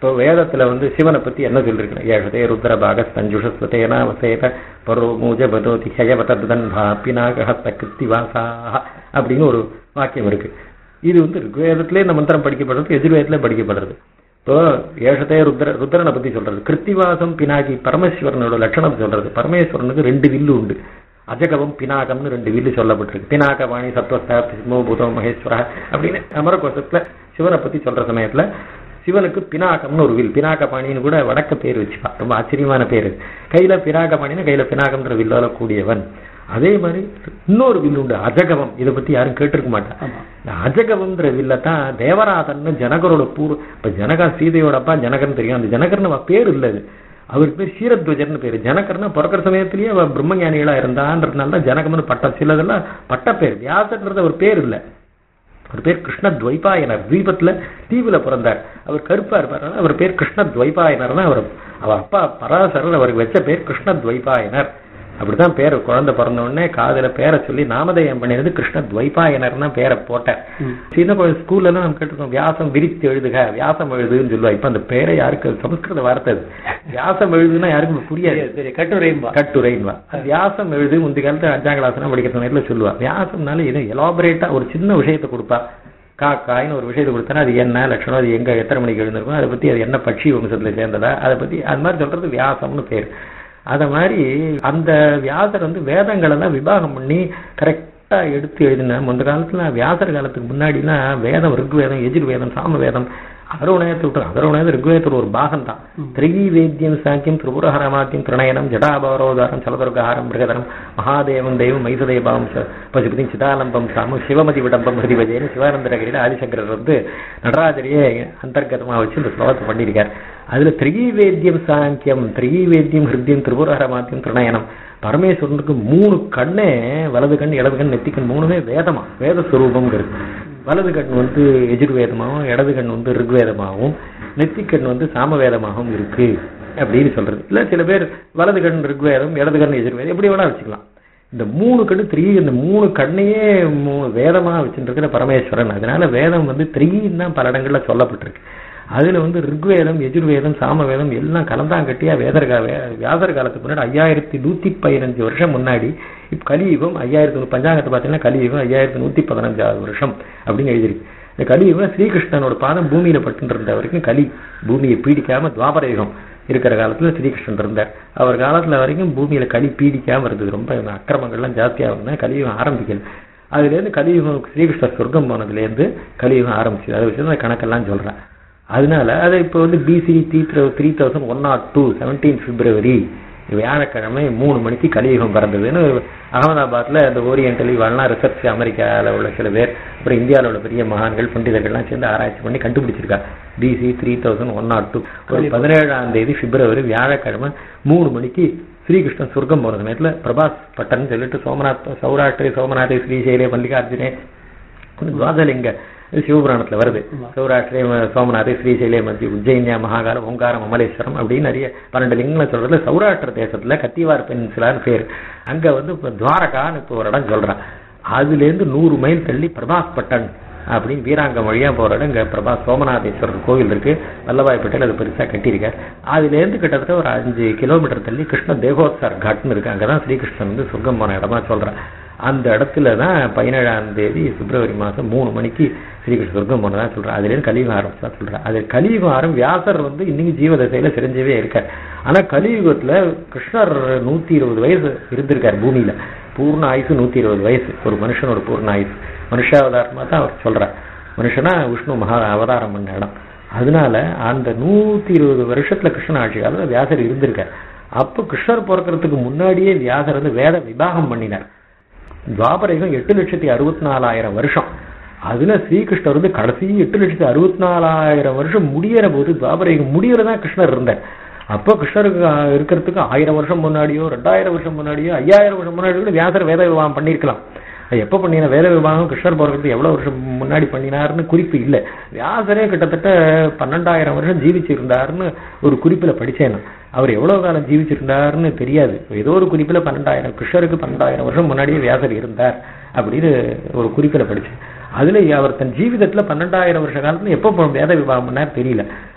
இப்போ வேதத்துல வந்து சிவனை பத்தி என்ன சொல்லிருக்கணும் ஏஷதே ருத்ர பாக சஞ்சுஷஸ்வதேனா வசேத பரோ மூஜ பதோதி ஹயவதன் பினாகஹஸ்த கிருத்திவாசாக அப்படின்னு ஒரு வாக்கியம் இருக்கு இது வந்து ருக்வேதத்திலே இந்த மந்திரம் படிக்கப்படுறது எதிர்வேதத்திலே படிக்கப்படுறது இப்போ ஏஷதே ருத்ர ருத்ரனை பத்தி சொல்றது கிருத்திவாசம் பினாகி பரமேஸ்வரனோட லட்சணம் சொல்றது பரமேஸ்வரனுக்கு ரெண்டு வில்லு உண்டு அஜகவம் பினாகம்னு ரெண்டு வில்லு சொல்லப்பட்டிருக்கு பினாகவாணி சத்வஸ்தா பிஸ்மோ பூதம் மகேஸ்வரா அப்படின்னு அமரகோஷத்துல சிவனை பத்தி சொல்ற சமயத்துல சிவனுக்கு பினாகம்னு ஒரு வில் பினாகபாணின்னு கூட வடக்க பேர் வச்சுப்பா ரொம்ப ஆச்சரியமான பேரு கையில பினாகபாணின்னு கையில பினாகம்ன்ற வில்லால கூடியவன் அதே மாதிரி இன்னொரு வில் உண்டு அஜகவம் இதை பத்தி யாரும் கேட்டிருக்க மாட்டாங்க இந்த அஜகவம்ன்ற வில்ல தான் தேவராதன்னு ஜனகரோட பூர்வ இப்ப ஜனகா சீதையோட அப்பா ஜனகர்னு தெரியும் அந்த ஜனகர்னு அவ பேர் இல்ல அது அவருக்கு பேர் சீரத்வஜர்னு பேரு ஜனகர்னா பிறக்கிற சமயத்திலேயே அவ பிரம்மஞானிகளா இருந்தான்றதுனால தான் ஜனகம்னு பட்ட சிலதெல்லாம் பட்ட பேர் வியாசன்றது அவர் பேர் இல்ல அவர் பேர் கிருஷ்ண துவைபாயனர் தீபத்துல தீவுல பிறந்தார் அவர் கருப்பா இருப்பார் அவர் பேர் கிருஷ்ண துவைபாயனர் தான் அவர் அவர் அப்பா பராசரர் அவருக்கு வச்ச பேர் கிருஷ்ண துவைபாயனர் அப்படிதான் பேர் குழந்தை பிறந்த உடனே காதுல பேரை சொல்லி நாமதேயம் பண்ணினது கிருஷ்ண துவைபாயனர் தான் பேரை போட்டார் சின்ன குழந்தை ஸ்கூல்ல எல்லாம் நம்ம கேட்டிருக்கோம் வியாசம் விரித்து எழுதுக வியாசம் எழுதுன்னு சொல்லுவா இப்ப அந்த பேரை யாருக்கு சமஸ்கிருத வார்த்தை அது வியாசம் எழுதுன்னா யாருக்கும் புரியாது சரி கட்டுரைம்பா கட்டுரைன்வா வியாசம் எழுது முந்தைய காலத்துல அஞ்சாம் கிளாஸ் படிக்கிற சமயத்துல சொல்லுவா வியாசம்னால இது எலாபரேட்டா ஒரு சின்ன விஷயத்தை கொடுப்பா காக்காயின்னு ஒரு விஷயத்தை கொடுத்தா அது என்ன லட்சணம் அது எங்க எத்தனை மணிக்கு எழுந்திருக்கும் அதை பத்தி அது என்ன பட்சி வம்சத்துல சேர்ந்ததா அதை பத்தி அது மாதிரி சொல்றது வியாசம்னு பேர் அத மாதிரி அந்த வியாசர் வந்து வேதங்களை எல்லாம் விபாகம் பண்ணி கரெக்டா எடுத்து எழுதின முந்த காலத்துல வியாசர் காலத்துக்கு முன்னாடிலாம் வேதம் ருக்வேதம் எஜுர்வேதம் சாமவேதம் அதரோணயத்தை விட்டு அதரோணயத்து ருக்வேதத்தில் ஒரு பாகம் தான் திரிகி வேத்தியம் சாக்கியம் திரிபுரஹரமாத்தியம் திரணயனம் ஜடாபவரோதாரம் சலதுர்காரம் மிருகதரம் மகாதேவம் தெய்வம் மைசதேபாவம் பசுபதி சிதாலம்பம் சாமு சிவமதி விடம்பம் ஹரிபஜேன்னு சிவானந்தரகிரியில ஆதிசங்கரர் வந்து நடராஜரையே அந்தர்கதமா வச்சு இந்த ஸ்லோகத்தை பண்ணியிருக்கார் அதுல திரிகி வேத்தியம் சாங்கியம் திரிகி வேத்தியம் ஹிருத்தியம் திரிபுரஹரமாத்தியம் திரணயனம் பரமேஸ்வரனுக்கு மூணு கண்ணே வலது கண் இடது கண் நெத்திக்கண் மூணுமே வேதமா வேத சுரூபம்ங்கிறது வலது கண் வந்து எஜுர்வேதமாகவும் இடது கண் வந்து ருக்வேதமாகவும் நெத்திக்கண் வந்து சாமவேதமாகவும் இருக்கு அப்படின்னு சொல்றது இல்ல சில பேர் வலது கண் ருக்வேதம் இடது கண் எஜுர்வேதம் எப்படி வேணா வச்சுக்கலாம் இந்த மூணு கண்ணு த்ரீ இந்த மூணு கண்ணையே மூ- வேதமா வச்சுருக்கிற பரமேஸ்வரன் அதனால வேதம் வந்து த்ரீன்னு தான் பல இடங்கள்ல சொல்லப்பட்டிருக்கு அதுல வந்து ருக்வேதம் எஜுர்வேதம் சாமவேதம் எல்லாம் கலந்தாங்கட்டியா வேதர் கா- வே- வியாசர் காலத்துக்கு முன்னாடி ஐயாயிரத்தி நூத்தி பதினஞ்சு வருஷம் முன்னாடி இப்ப கலியுகம் ஐயாயிரத்தி நூ- பஞ்சாங்கத்தை பார்த்தீங்கன்னா கலியுகம் ஐயாயிரத்தி நூத்தி பதினஞ்சாவது வருஷம் அப்படின்னு எழுதிருக்கு இந்த கலியுகம் ஸ்ரீகிருஷ்ணனோட பாதம் பூமியில பட்டு இருந்த வரைக்கும் கலி பூமியை பீடிக்காம துவாபர யுகம் இருக்கிற காலத்துல ஸ்ரீகிருஷ்ணன் இருந்தார் அவர் காலத்துல வரைக்கும் பூமியில கலி பீடிக்காம இருந்தது ரொம்ப அக்கிரமங்கள்லாம் ஜாஸ்தியா இருந்தா கலியுகம் ஆரம்பிக்கல அதுல இருந்து கலியுகம் ஸ்ரீகிருஷ்ணர் சொர்க்கம் போனதுல இருந்து கலியுகம் ஆரம்பிச்சது அதை வச்சு தான் கணக்கெல்லாம் சொல்றேன் அதனால அதை இப்போ வந்து BC three three thousand one not two seventeen February வியாழக்கிழமை மூணு மணிக்கு கலியுகம் பிறந்ததுன்னு அகமதாபாத்ல இந்த ஓரியன்டலி வாழ்னா ரிசர்ச் அமெரிக்கால உள்ள சில பேர் அப்புறம் இந்தியாவில் உள்ள பெரிய மகான்கள் பண்டிதர்கள்லாம் சேர்ந்து ஆராய்ச்சி பண்ணி கண்டுபிடிச்சிருக்காங்க BC three thousand one not two ஒரு பதினேழாம் தேதி பிப்ரவரி வியாழக்கிழமை மூணு மணிக்கு ஸ்ரீகிருஷ்ணன் சொர்க்கம் போன சமயத்துல பிரபாஸ் பட்டன் சொல்லிட்டு சோமநாத் சௌராஷ்டிரி சோமநாதை ஸ்ரீசைலே மல்லிகார்ஜுனே துவாதலிங்க இது சிவபுராணத்துல வருது சௌராஷ்டிரே சோமநாத ஸ்ரீசைலே மத்திய உஜ்ஜயினியா மகாகால ஓங்காரம் அமலேஸ்வரம் அப்படின்னு நிறைய பன்னெண்டு லிங்கங்களை சொல்றதுல சௌராஷ்டிர தேசத்துல கத்திவார் பென்சிலான்னு பேர் அங்க வந்து இப்ப துவாரகான்னு இப்போ ஒரு இடம் சொல்றான் அதுல இருந்து நூறு மைல் தள்ளி பிரபாஸ் பட்டன் அப்படின்னு வீராங்கம் வழியா போற இடம் இங்க பிரபாஸ் சோமநாதேஸ்வரர் கோவில் இருக்கு வல்லபாய்பேட்டையில் அது பெருசா கட்டியிருக்கார் அதுல இருந்து கிட்டத்தட்ட ஒரு அஞ்சு கிலோமீட்டர் தள்ளி கிருஷ்ண தேகோத்சர் காட்னு இருக்கு அங்கதான் ஸ்ரீகிருஷ்ணன் வந்து சொர்க்கம் போன இடமா சொல்றேன் அந்த இடத்துல தான் பதினேழாம் தேதி பிப்ரவரி மாசம் மூணு மணிக்கு ஸ்ரீகிருஷ்ண சொர்க்கம் போனதா சொல்றேன் அதுல இருந்து கலியுகம் ஆரம்பிச்சா சொல்றேன் அது கலியுகம் ஆரம் வியாசர் வந்து இன்னைக்கு ஜீவதசையில சிரஞ்சீவே இருக்கார் ஆனா கலியுகத்துல கிருஷ்ணர் நூத்தி இருபது வயசு இருந்திருக்கார் பூமியில பூர்ண ஆயுசு நூத்தி இருபது வயசு ஒரு மனுஷனோட பூர்ண ஆயுசு மனுஷாவதாரமா தான் அவர் சொல்றார் மனுஷனா விஷ்ணு மகா அவதாரம் பண்ண இடம் அதனால அந்த நூத்தி இருபது வருஷத்துல கிருஷ்ணன் ஆட்சி காலத்துல வியாசர் இருந்திருக்கார் அப்ப கிருஷ்ணர் பிறக்கிறதுக்கு முன்னாடியே வியாசர் வந்து வேத விபாகம் பண்ணினார் துவாபரயுகம் எட்டு லட்சத்தி அறுபத்தி நாலாயிரம் வருஷம் அதுல ஸ்ரீகிருஷ்ணர் வந்து கடைசி எட்டு லட்சத்தி அறுபத்தி நாலாயிரம் வருஷம் முடியற போது துவாபரயுகம் முடியறதா கிருஷ்ணர் இருந்தார் அப்போ கிருஷ்ணருக்கு ஆஹ், இருக்கிறதுக்கு ஆயிரம் வருஷம் முன்னாடியோ ரெண்டாயிரம் வருஷம் முன்னாடியோ ஐயாயிரம் வருஷம் முன்னாடி கூட வியாசர் வேத விவாகம் பண்ணியிருக்கலாம் அது எப்ப பண்ணின வேத விவாகம் கிருஷ்ணர் பிறக்கிறதுக்கு எவ்வளவு வருஷம் முன்னாடி பண்ணினாருன்னு குறிப்பு இல்ல வியாசரே கிட்டத்தட்ட பன்னெண்டாயிரம் வருஷம் ஜீவிச்சிருந்தாருன்னு ஒரு குறிப்புல படிச்சேன் நான். அவர் எவ்வளவு காலம் ஜீவிச்சிருந்தாருன்னு தெரியாது ஏதோ ஒரு குறிப்புல பன்னெண்டாயிரம் கிருஷ்ணருக்கு பன்னெண்டாயிரம் வருஷம் முன்னாடியே வியாசர் இருந்தார் அப்படின்னு ஒரு குறிப்புல படிச்சேன் அதுல அவர் தன் ஜீவிதத்துல பன்னெண்டாயிரம் வருஷ காலத்துல எப்போ வேத விவாகம் பண்ணார் தெரியல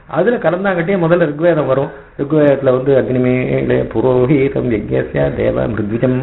அதுல கலந்தாங்கட்டே முதல்ல ரிக்வேதம் வரும் ரிக்வேதத்துல வந்து அக்னிமேலே புரோஹீதம் யஜ்யஸ்ய தேவ மிருத்விஜம்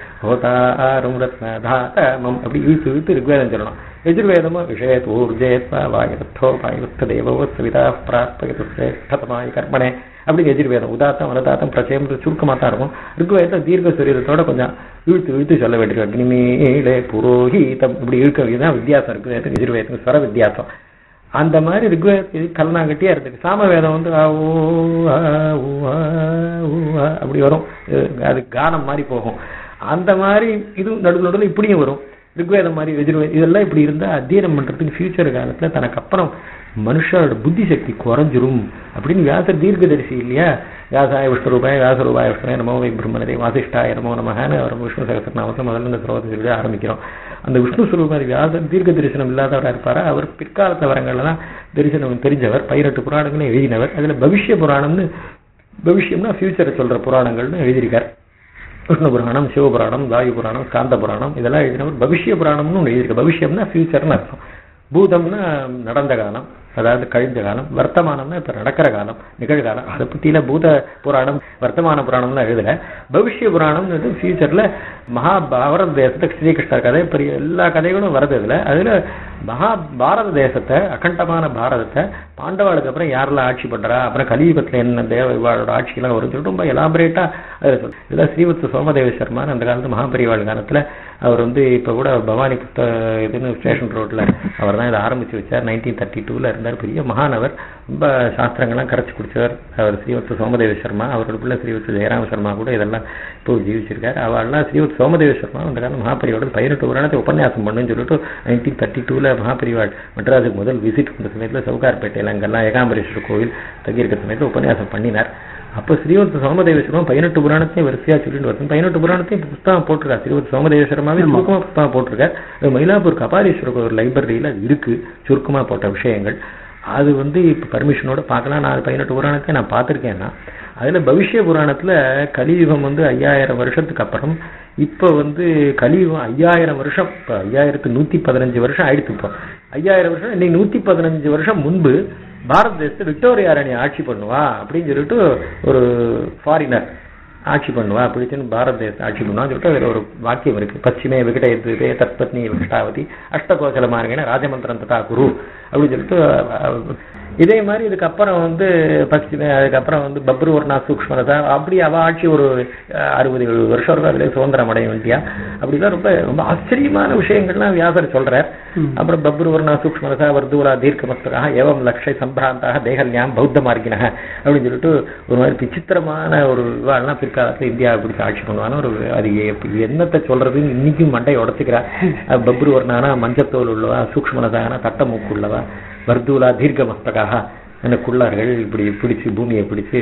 ஹோதாரும் ரத்னதாதமம் அப்படி இழுத்து இழுத்து ரிக்வேதம் சொல்லணும் எஜுர்வேதமும் விஷயத் ஊர்ஜேத்வா வாயுரத்தோ வாயுத்த தேவோ சவிதா பிரார்த்தகத்து சிரேஷ்டதமாய் கர்மனே அப்படி எஜுர்வேதம் உதாத்தம் அனுதாத்தம் பிரச்சயம் சுருக்கமாக தான் இருக்கும் ரிக்வேதம் தீர்க்க சரீரத்தோட கொஞ்சம் இழுத்து இழுத்து சொல்ல வேண்டியிருக்கு அக்னிமேலே புரோஹீதம் இப்படி இழுக்க இதுதான் வித்தியாசம் ரிக்வேதத்துக்கு எஜுர்வேதத்துக்கு ஸ்வர வித்தியாசம் அந்த மாதிரி ரிக்வேதத்துக்கு கலனாங்கட்டியா இருந்துக்கு சாமவேதம் வந்து ஆ, ஊ, ஆ, ஊ, ஆ, ஊ, ஆ, அப்படி வரும் அது கானம் மாதிரி போகும் அந்த மாதிரி இது நடுவு நடுவில் இப்படியும் வரும் ரிக்வேதம் மாதிரி எஜுர்வேதம் இதெல்லாம் இப்படி இருந்தா அத்தியனம் பண்றதுக்கு ஃபியூச்சர் காலத்துல தனக்கு அப்புறம் மனுஷனோட புத்தி சக்தி குறைஞ்சிரும் அப்படின்னு வியாசர் தீர்க்கதரிசி இல்லையா வியாசாய விஷ்ணு ரூபாய் வியாச ரூபாய் விஷ்ணு நமோ வை பிரம்மனதே வாசிஷ்டாய நமோ நமகான்னு அவர் விஷ்ணு சகசரநாமத்தை முதல்ல இந்த ஸ்லோகத்தை சொல்லி ஆரம்பிக்கிறோம் அந்த விஷ்ணு சுரூபர் வியாசர் தீர்க்க தரிசனம் இல்லாதவராக இருப்பாரா அவர் பிற்காலத்து வரங்கள்லாம் தரிசனம் தெரிஞ்சவர் பதினெட்டு புராணங்களும் எழுதினவர் அதுல பவிஷ்ய புராணம்னு பவிஷ்யம்னா ஃபியூச்சரை சொல்ற புராணங்கள்னு எழுதியிருக்கார் விஷ்ணு புராணம் சிவபுராணம் வாயு புராணம் ஸ்காந்த புராணம் இதெல்லாம் எழுதினவர் பவிஷ்ய புராணம்னு ஒன்று எழுதியிருக்கு பவிஷ்யம்னா ஃபியூச்சர்னு அர்த்தம் பூதம்னா நடந்த காலம் அதாவது கழிந்த காலம் வர்த்தமானம்னா இப்ப நடக்கிற காலம் நிகழ்காலம் அதை பத்தியில பூத புராணம் வர்த்தமான புராணம்லாம் எழுதல பவிஷ்ய புராணம்ன்றது ஃபியூச்சர்ல மகாபாரத தேசத்தை ஸ்ரீகிருஷ்ணர் கதை பெரிய எல்லா கதைகளும் வருது இதுல அதுல மகா பாரத தேசத்தை அகண்டமான பாரதத்தை பாண்டவாளுக்கு அப்புறம் யாரெல்லாம் ஆட்சி பண்றா அப்புறம் கலியுகத்துல என்ன தேவ இவாளோட ஆட்சியெல்லாம் வரும் சொல்லிட்டு ரொம்ப எலாபரேட்டா அதில் சொல் இதெல்லாம் ஸ்ரீவத்ச சோமதேவ சர்மா அந்த காலத்து மகாபரிவாள் காலத்துல அவர் வந்து இப்ப கூட பவானி புத்த இதுன்னு ஸ்டேஷன் ரோட்ல அவர் தான் இதை ஆரம்பிச்சு வச்சார் நைன்டீன் தேர்ட்டி டூல இருந்தார் பெரிய மகானவர் ரொம்ப சாஸ்திரங்கள்லாம் கரைச்சு குடிச்சவர் அவர் ஸ்ரீவத்ச சோமதேவ சர்மா அவரோட பிள்ளை ஸ்ரீவத்ச ஜெயராம சர்மா கூட இதெல்லாம் இப்போ ஜீவிச்சிருக்காரு அவள்லாம் ஸ்ரீவத் சோமதேவ சர்மா அந்த காலம் மகாபரிவாளோட பதினெட்டு புராணத்தை உபன்யாசம் பண்ணுன்னு சொல்லிட்டு நைன்டீன் தேர்ட்டி டூல மகாபரிவாள் மெட்ராஸுக்கு முதல் விசிட் வந்த சமயத்துல சவுகார்பேட்டையில் அங்கெல்லாம் ஏகாம்பரேஸ்வரர் கோவில் தங்கியிருக்க சமயத்துல உபன்யாசம் பண்ணினார் அப்போ ஸ்ரீவத் சோமதேவேஸ்வரம் பதினெட்டு புராணத்தையும் வரிசையா சொல்லிட்டு வருது பதினெட்டு புராணத்தையும் இப்ப புஸ்தகம் போட்டிருக்கார் ஸ்ரீவத் சோமதேவேஸ்வரமாவே சுருக்கமா புஸ்தகம் போட்டிருக்கார் அது மயிலாப்பூர் கபாலீஸ்வரர் ஒரு லைப்ரரியில அது இருக்கு சுருக்கமா போட்ட விஷயங்கள் அது வந்து இப்ப பர்மிஷனோட பார்க்கலாம் நான் பதினெட்டு புராணத்தை நான் பார்த்திருக்கேன்னா அதுல பவிஷ்ய புராணத்துல கலியுகம் வந்து ஐயாயிரம் வருஷத்துக்கு அப்புறம் இப்ப வந்து கலியுகம் ஐயாயிரம் வருஷம் இப்ப ஐயாயிரத்து நூத்தி பதினஞ்சு வருஷம் ஆயிடுத்து இப்போ ஐயாயிரம் வருஷம் இன்னைக்கு நூத்தி பதினஞ்சு வருஷம் முன்பு பாரத தேசத்தை விக்டோரியா ராணி ஆட்சி பண்ணுவா அப்படின்னு சொல்லிட்டு ஒரு ஃபாரினர் ஆட்சி பண்ணுவா பிடிச்சுன்னு பாரத தேசம் ஆட்சி பண்ணுவான்னு சொல்லிட்டு அதுல ஒரு வாக்கியம் இருக்கு பশ্চিமே விகடயத்து தத்பத்னி விகடாவதி அஷ்டகோசல மார்கேன ராஜமந்திரம் ததா குரு அப்படின்னு சொல்லிட்டு அஹ், இதே மாதிரி இதுக்கப்புறம் வந்து பশ্চিமே அதுக்கப்புறம் வந்து பப்ருவர்ணா சூக்ஷ்மதா அப்படி அவ ஆட்சி ஒரு அஹ், அறுபது எழுபது வருஷம் இருக்கும் அதுல சுதந்திரம் அடைய வேண்டியா அப்படிலாம் ரொம்ப ரொம்ப ஆச்சரியமான விஷயங்கள்லாம் வியாசர் சொல்றார் அப்புறம் பப்ருவர்ணா சூக்ஷ்மதா வர்தூலா தீர்க்கமஸ்தகா ஏவம் லக்ஷை சம்பிராந்தாக தேகல்யாம் பௌத்த மார்க்கினக அப்படின்னு சொல்லிட்டு ஒரு மாதிரி விசித்திரமான ஒரு இவாள்லாம் பிற்காலத்துல இந்தியாவை பிடிச்சி ஆட்சி பண்ணுவான்னு ஒரு அது எப்- என்னத்தை சொல்றதுன்னு இன்னைக்கும் மண்டை உடச்சுக்கிறா பப்ருவர்ணானா மஞ்சத்தோல் உள்ளவா சூக்ஷ்மனதானா தட்ட மூக்கு உள்ளவா வர்தூலா தீர்க்கமஸ்தகாக என்ன குள்ளார்கள் இப்படி பிடிச்சு பூமியை பிடிச்சு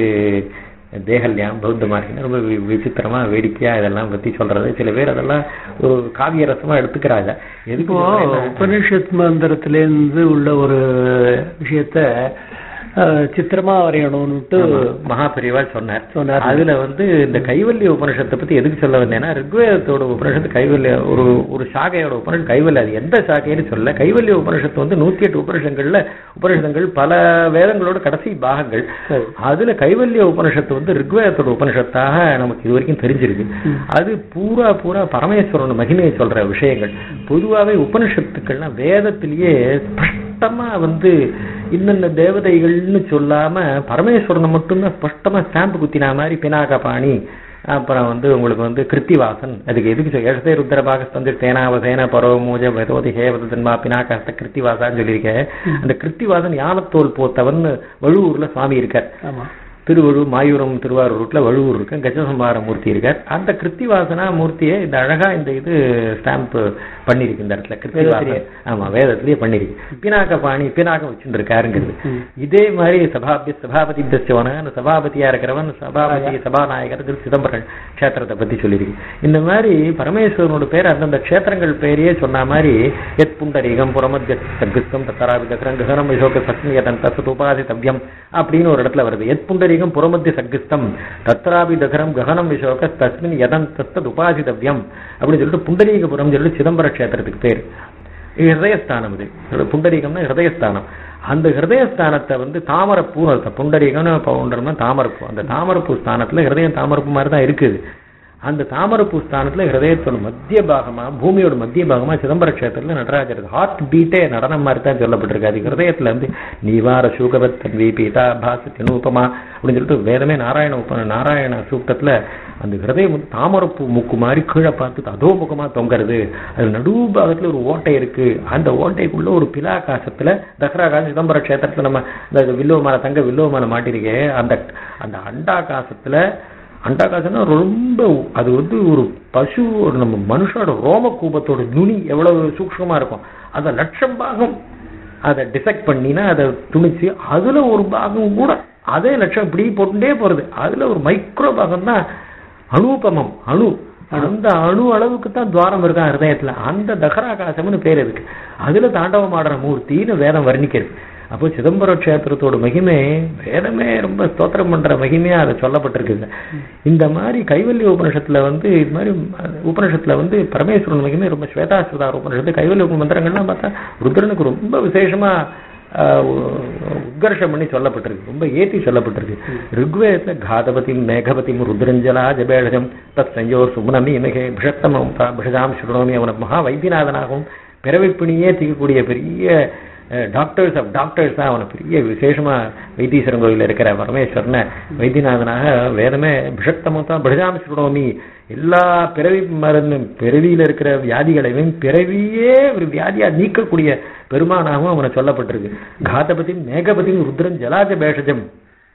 தேகல்யாம் பௌத்த மார்க்கின ரொம்ப வி- விசித்திரமா வேடிக்கையா இதெல்லாம் பத்தி சொல்றது சில பேர் அதெல்லாம் ஒரு காவிய ரசமா எடுத்துக்கிறாங்க எதுக்கு இப்போ சொல்றேன்னா, உபனிஷத் மந்திரத்திலேருந்து உள்ள ஒரு விஷயத்த அஹ், சித்திரமா வரையணும்னுட்டு ஆமா, மகாபெரிவா சொன்னார் சொன்னார். அதுல வந்து இந்த கைவல்ய உபனிஷத்தை பத்தி எதுக்கு சொல்ல வந்தேன்னா ரிக்வேதத்தோட உபனிஷத்து கைவல்ய ஒரு ஒரு சாகையோட உபனிஷத் கைவல்ய அது எந்த சாகைன்னு சொல்ல கைவல்ய உபனிஷத்து வந்து நூத்தி எட்டு உபனிஷங்கள்ல உபனிஷதங்கள் பல வேதங்களோட கடைசி பாகங்கள் சரி. அதுல கைவல்ய உபனிஷத்து வந்து ரிக்வேதத்தோட உபனிஷத்தாக நமக்கு இது வரைக்கும் தெரிஞ்சிருக்கு அது பூரா பூரா பரமேஸ்வரன் மகிமையை சொல்ற விஷயங்கள் பொதுவாவே உபனிஷத்துக்கள்லாம் வேதத்திலேயே ஸ்பஷ்டமா வந்து இன்னென்ன தேவதைகள்னு சொல்லாம பரமேஸ்வரனை மட்டும்தான் ஸ்பஷ்டமா ஸ்டாம்பு குத்தினா மாதிரி பினாக பாணி அப்புறம் வந்து உங்களுக்கு வந்து கிருத்திவாசன் அதுக்கு எதுக்கு சொல் ஏழதே ருத்ர பாகஸ்தந்து தேனாவசேன பரோமூஜ வெதோதி ஹேவதன்மா பினாகஸ்த கிருத்திவாசான்னு சொல்லியிருக்கேன் அந்த கிருத்திவாசன் யானத்தோல் போத்தவன் வழுவூர்ல சுவாமி இருக்கார் ஆமா திருவள்ளூர் மாயூரம் திருவாரூர் ரூட்ல வழுவூர் இருக்கு கஜசம்பார மூர்த்தி இருக்கார் அந்த கிருத்திவாசனா மூர்த்தியை இந்த அழகா இந்த இது ஸ்டாம்ப் பண்ணிருக்கு இந்த இடத்துல கிருத்திவாசன் ஆமா வேதத்திலேயே பண்ணிருக்கு பினாக்க பாணி பினாக்கம் வச்சுட்டு இருக்காருங்கிறது இதே மாதிரி சபாபி சபாபதி தஸ்யவன அந்த சபாபதியா இருக்கிறவன் சபாபதி சபாநாயகர் திரு சிதம்பரம் க்ஷேத்திரத்தை பத்தி சொல்லியிருக்கு இந்த மாதிரி பரமேஸ்வரனோட பேர் அந்தந்த க்ஷேத்திரங்கள் பேரையே சொன்ன மாதிரி எத் புண்டரீகம் புறமத்திய சர்க்கிஸ்தம் தத்தராபி தக்கரம் ககனம் விசோக சஸ்மியதன் தசத் உபாதித்தவ்யம் அப்படின்னு ஒரு இடத்துல வருது எத் புண்டரீகம் புறமத்திய சர்க்கிஸ்தம் தத்ராபி தகரம் ககனம் விசோக தஸ்மின் யதன் தஸ்தத் உபாதித்தவ்யம் அப்படின்னு சொல்லிட்டு புண்டரீகபுரம் சொல்லிட்டு சிதம்பர க்ஷேத்திரத்துக்கு பேர் இது ஹிருதயஸ்தானம் இது புண்டரீகம்னா ஹிருதயஸ்தானம் அந்த ஹிருதயஸ்தானத்தை வந்து தாமரப்பூ அர்த்தம் புண்டரீகம்னு பவுண்டர்னா தாமரப்பூ அந்த தாமரப்பூ ஸ்தானத்துல ஹிருதயம் தாமரப்பூ மாதிரி தான் இருக்குது அந்த தாமரப்பூ ஸ்தானத்துல ஹிருதயத்தோட மத்திய பாகமா பூமியோட மத்திய பாகமா சிதம்பர கஷேத்திரத்துல நடராஜர் ஹார்ட் பீட்டே நடனம் மாதிரி தான் சொல்லப்பட்டிருக்கு அது ஹிருதயத்துல வந்து நீவார சூகவத் தன்வி பீதா பாச தினூபமா அப்படின்னு சொல்லிட்டு வேதமே நாராயண உப நாராயண சூக்தத்துல அந்த ஹிருதயம் வந்து தாமரப்பூ முக்கு மாதிரி கீழே பார்த்து அதோ முகமா தொங்குறது அது நடு பாகத்துல ஒரு ஓட்டை இருக்கு அந்த ஓட்டைக்குள்ள ஒரு பிலாகாசத்துல தசராகாசம் சிதம்பர கஷேத்திரத்துல நம்ம இந்த வில்லோமால தங்க வில்லோமால மாட்டிருக்கே அந்த அந்த அண்டாகாசத்துல அண்டாகாசம்னா ரொம்ப அது வந்து ஒரு பசு ஒரு நம்ம மனுஷனோட ரோம கூபத்தோட நுனி எவ்வளவு சூக்ஷ்மமா இருக்கும் அதை லட்சம் பாகம் அதை டிசெக்ட் பண்ணினா அதை துணிச்சு அதுல ஒரு பாகம் கூட அதே லட்சம் இப்படி போட்டுட்டே போறது அதுல ஒரு மைக்ரோ பாகம் தான் அணுபமம் அணு அந்த அணு அளவுக்கு தான் துவாரம் இருக்கா ஹிருதயத்துல அந்த தகராகாசம்னு பேர் இருக்கு அதுல தாண்டவம் ஆடுற மூர்த்தின்னு வேதம் வர்ணிக்கிறது அப்போ சிதம்பர கஷேத்திரத்தோட மகிமை வேதமே ரொம்ப ஸ்தோத்திரம் பண்ற மகிமையா அதை சொல்லப்பட்டிருக்குங்க இந்த மாதிரி கைவல்ய உபனிஷத்துல வந்து இது மாதிரி உபனிஷத்துல வந்து பரமேஸ்வரன் மகிமை ரொம்ப ஸ்வேதாஸ்வதா உபனிஷத்து கைவல்ய மந்திரங்கள்லாம் பார்த்தா ருத்ரனுக்கு ரொம்ப விசேஷமா ஆஹ், உத்கர்ஷம் பண்ணி சொல்லப்பட்டிருக்கு ரொம்ப ஏத்தி சொல்லப்பட்டிருக்கு ருக்வேதத்துல காதபதி மேகபதி ருத்ரஞ்சலா ஜபேழகம் தத் சஞ்சோர் சுமனமி இமகே பிஷத்தமம் பிஷதாம் சுருணோமி அவன மகா வைத்தியநாதனாகவும் பிறவிப்பிணியே திகக்கூடிய பெரிய டாக்டர்ஸ் ஆஃப் டாக்டர்ஸ் தான் அவனை பெரிய விசேஷமா வைத்தீஸ்வரன் கோயில்ல இருக்கிற பரமேஸ்வரனை வைத்தியநாதனாக வேதமே பிஷக்தமம் தான் பிஷதாம் சுருணோமி எல்லா பிறவி மருந்து பிறவியில இருக்கிற வியாதிகளையும் பிறவியே ஒரு வியாதியா நீக்கக்கூடிய பெருமானாகவும் அவனை சொல்லப்பட்டிருக்கு காதபதி மேகபதி ருத்ரன் ஜலாஜ பேஷஜம்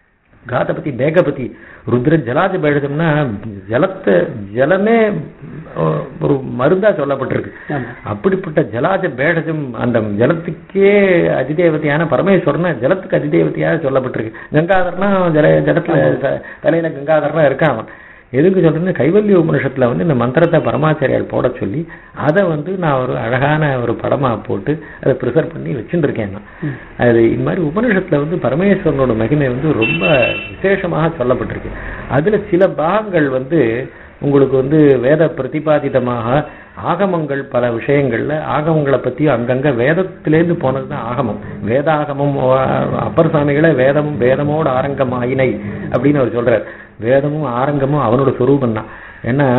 காதபதி மேகபதி ருத்ரன் ஜலாஜ பேஷஜம்னா ஜலத்தை ஜலமே அஹ், ஒரு மருந்தா சொல்லப்பட்டிருக்கு ஆமா. அப்படிப்பட்ட ஜலாஜ பேடஜம் அந்த ஜலத்துக்கே அதிதேவதையான பரமேஸ்வரன் ஜலத்துக்கு அதிதேவதையாக சொல்லப்பட்டிருக்கு கங்காதரனா ஜல ஜலத்துல த- தலையில கங்காதரனா இருக்கான் அவன் எதுக்கு சொல்றேன்னா கைவல்ய உபனிஷத்துல வந்து இந்த மந்திரத்தை பரமாச்சாரியால் போட சொல்லி அதை வந்து நான் ஒரு அழகான ஒரு படமா போட்டு அதை ப்ரிசர்வ் பண்ணி வச்சுட்டு இருக்கேன் நான் அது இந்த மாதிரி உபனிஷத்துல வந்து பரமேஸ்வரனோட மகிமை வந்து ரொம்ப விசேஷமாக சொல்லப்பட்டிருக்கு அதுல சில பாகங்கள் வந்து உங்களுக்கு வந்து வேத பிரதிபாதிதமாக ஆகமங்கள் பல விஷயங்கள்ல ஆகமங்களை பத்தி அங்கங்க வேதத்திலேருந்து போனதுதான் ஆகமம் வேதாகமம் ஆ- அப்பர் சுவாமிகளே வேதமும் வேதமோட ஆரங்கம் ஆயினை அப்படின்னு அவர் சொல்றார் வேதமும் ஆரங்கமும் அவனோட சொரூபம் தான் ஏன்னா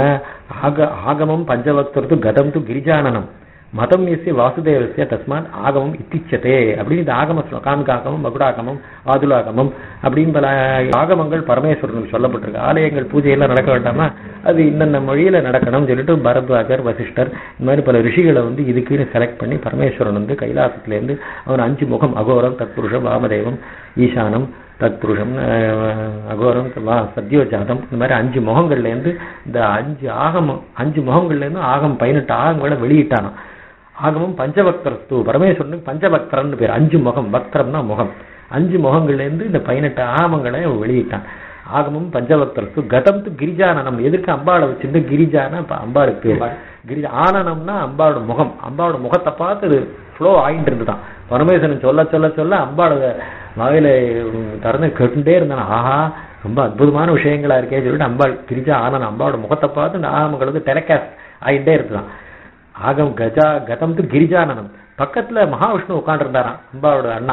ஆக ஆகமம் பஞ்சவக்தர்த்து கதம் து கிரிஜானனம் மதம் எஸ்ய வாசுதேவசிய தஸ்மாத் ஆகமம் இத்திச்சதே அப்படின்னு இந்த ஆகம ஸ்லோ- காமிகாகமம் மகுடாகமம் ஆதுலாகமம் அப்படின்னு பல ஆகமங்கள் பரமேஸ்வரனுக்கு சொல்லப்பட்டிருக்கு ஆலயங்கள் பூஜையெல்லாம் நடக்க வேண்டாமா அது இன்னென்ன மொழியில நடக்கணும்னு சொல்லிட்டு பரத்வாஜர் வசிஷ்டர் இந்த மாதிரி பல ரிஷிகளை வந்து இதுக்குன்னு செலக்ட் பண்ணி பரமேஸ்வரன் வந்து கைலாசத்திலேருந்து அவன் அஞ்சு முகம் அகோரம் தத்புருஷம் வாமதேவம் ஈசானம் தத்புருஷம் அஹ், அகோரம் வா சத்யோஜாதம் இந்த மாதிரி அஞ்சு முகங்கள்ல இருந்து இந்த அஞ்சு ஆகமம் அஞ்சு முகங்கள்ல இருந்து ஆகம் பதினெட்டு ஆகங்களை வெளியிட்டானாம் ஆகமம் பஞ்சபக்தரஸ்து பரமேஸ்வரனுக்கு பஞ்சபக்தரன்னு பேர் அஞ்சு முகம் பக்தரம்னா முகம் அஞ்சு முகங்கள்ல இருந்து இந்த பதினெட்டு ஆகமங்களை அவன் வெளியிட்டான் ஆகமம் பஞ்சபக்தரஸ்து கதம் து கிரிஜானனம் எதுக்கு அம்பாளை வச்சிருந்து கிரிஜான இப்ப அம்பாளுக்கு பேர் கிரிஜா ஆனனம்னா அம்பாவோட முகம் அம்பாவோட முகத்தை பார்த்து இது ஃப்ளோ ஆயிட்டு இருந்துதான் பரமேஸ்வரன் சொல்ல சொல்ல சொல்ல அம்பாவோட வாயில உம், திறந்து கேட்டுட்டே இருந்தான் ஆஹா ரொம்ப அற்புதமான விஷயங்களா இருக்கே சொல்லிட்டு அம்பாள் கிரிஜா ஆனன் அம்பாவோட முகத்தை பார்த்து இந்த ஆகமங்கள் வந்து டெலகாஸ்ட் ஆயிட்டே இருக்குதான் ஆகம் கஜா கதம் து கிரிஜானனம் பக்கத்துல மகாவிஷ்ணு உட்காந்துருந்தாராம் அம்பாவோட அண்ணா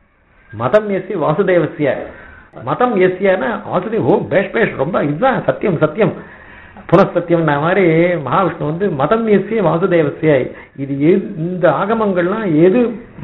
மதம் எஸ்ய வாசுதேவசிய மதம் எஸ்யன்னா வாசுதேவ் ஓ பேஷ் பேஷ் ரொம்ப இதுதான் சத்தியம் சத்தியம் புனசத்தியம் மாதிரி மகாவிஷ்ணு வந்து மதம் எஸ்ய வாசுதேவசிய இது எது இந்த ஆகமங்கள்லாம் எது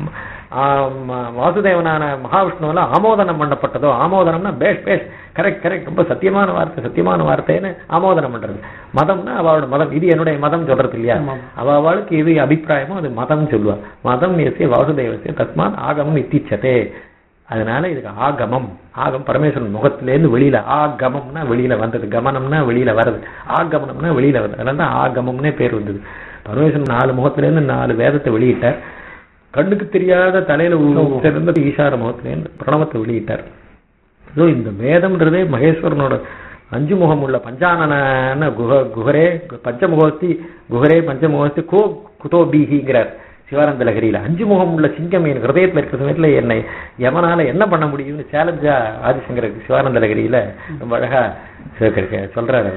ஆம், வாசுதேவனான மகாவிஷ்ணுவில ஆமோதனம் பண்ணப்பட்டதோ ஆமோதனம்னா பேஷ் பேஷ் கரெக்ட் கரெக்ட் ரொம்ப சத்தியமான வார்த்தை சத்தியமான வார்த்தைன்னு ஆமோதனம் பண்றது மதம்னா அவளோட மதம் இது என்னுடைய மதம் சொல்றது இல்லையா ஆமாம். அவ அவளுக்கு எது அபிப்பிராயமோ அது மதம் சொல்லுவா மதம் எஸ்ய வாசுதேவசிய தஸ்மாத் ஆகமம் இத்திச்சதே அதனால இதுக்கு ஆகமம் ஆகம் பரமேஸ்வரன் முகத்திலேருந்து வெளியில ஆகமம்னா வெளியில வந்தது கமனம்னா வெளியில வருது ஆகமனம்னா வெளியில வருது அதனால தான் ஆகமம்னே பேர் வந்தது பரமேஸ்வரன் நாலு முகத்திலேருந்து நாலு வேதத்தை வெளியிட்டார் கண்ணுக்கு தெரியாத தலையில உச்சரிந்த ஈசார முகத்திலேருந்து பிரணவத்தை வெளியிட்டார் ஸோ இந்த வேதம்ன்றதே மகேஸ்வரனோட அஞ்சு முகம் உள்ள பஞ்சானன குஹ குஹரே பஞ்சமுகஸ்தி குஹரே பஞ்சமுகஸ்தி கோ குதோ பீகிங்கிறார் சிவானந்த லகரியில அஞ்சு முகம் உள்ள சிங்கம் என் ஹிருதயத்துல இருக்கிற சமயத்துல என்னை எவனால என்ன பண்ண முடியும்னு சேலஞ்சா ஆதிசங்கர் சிவானந்த லகரியில ரொம்ப அழகா சொல்றாரு அவர்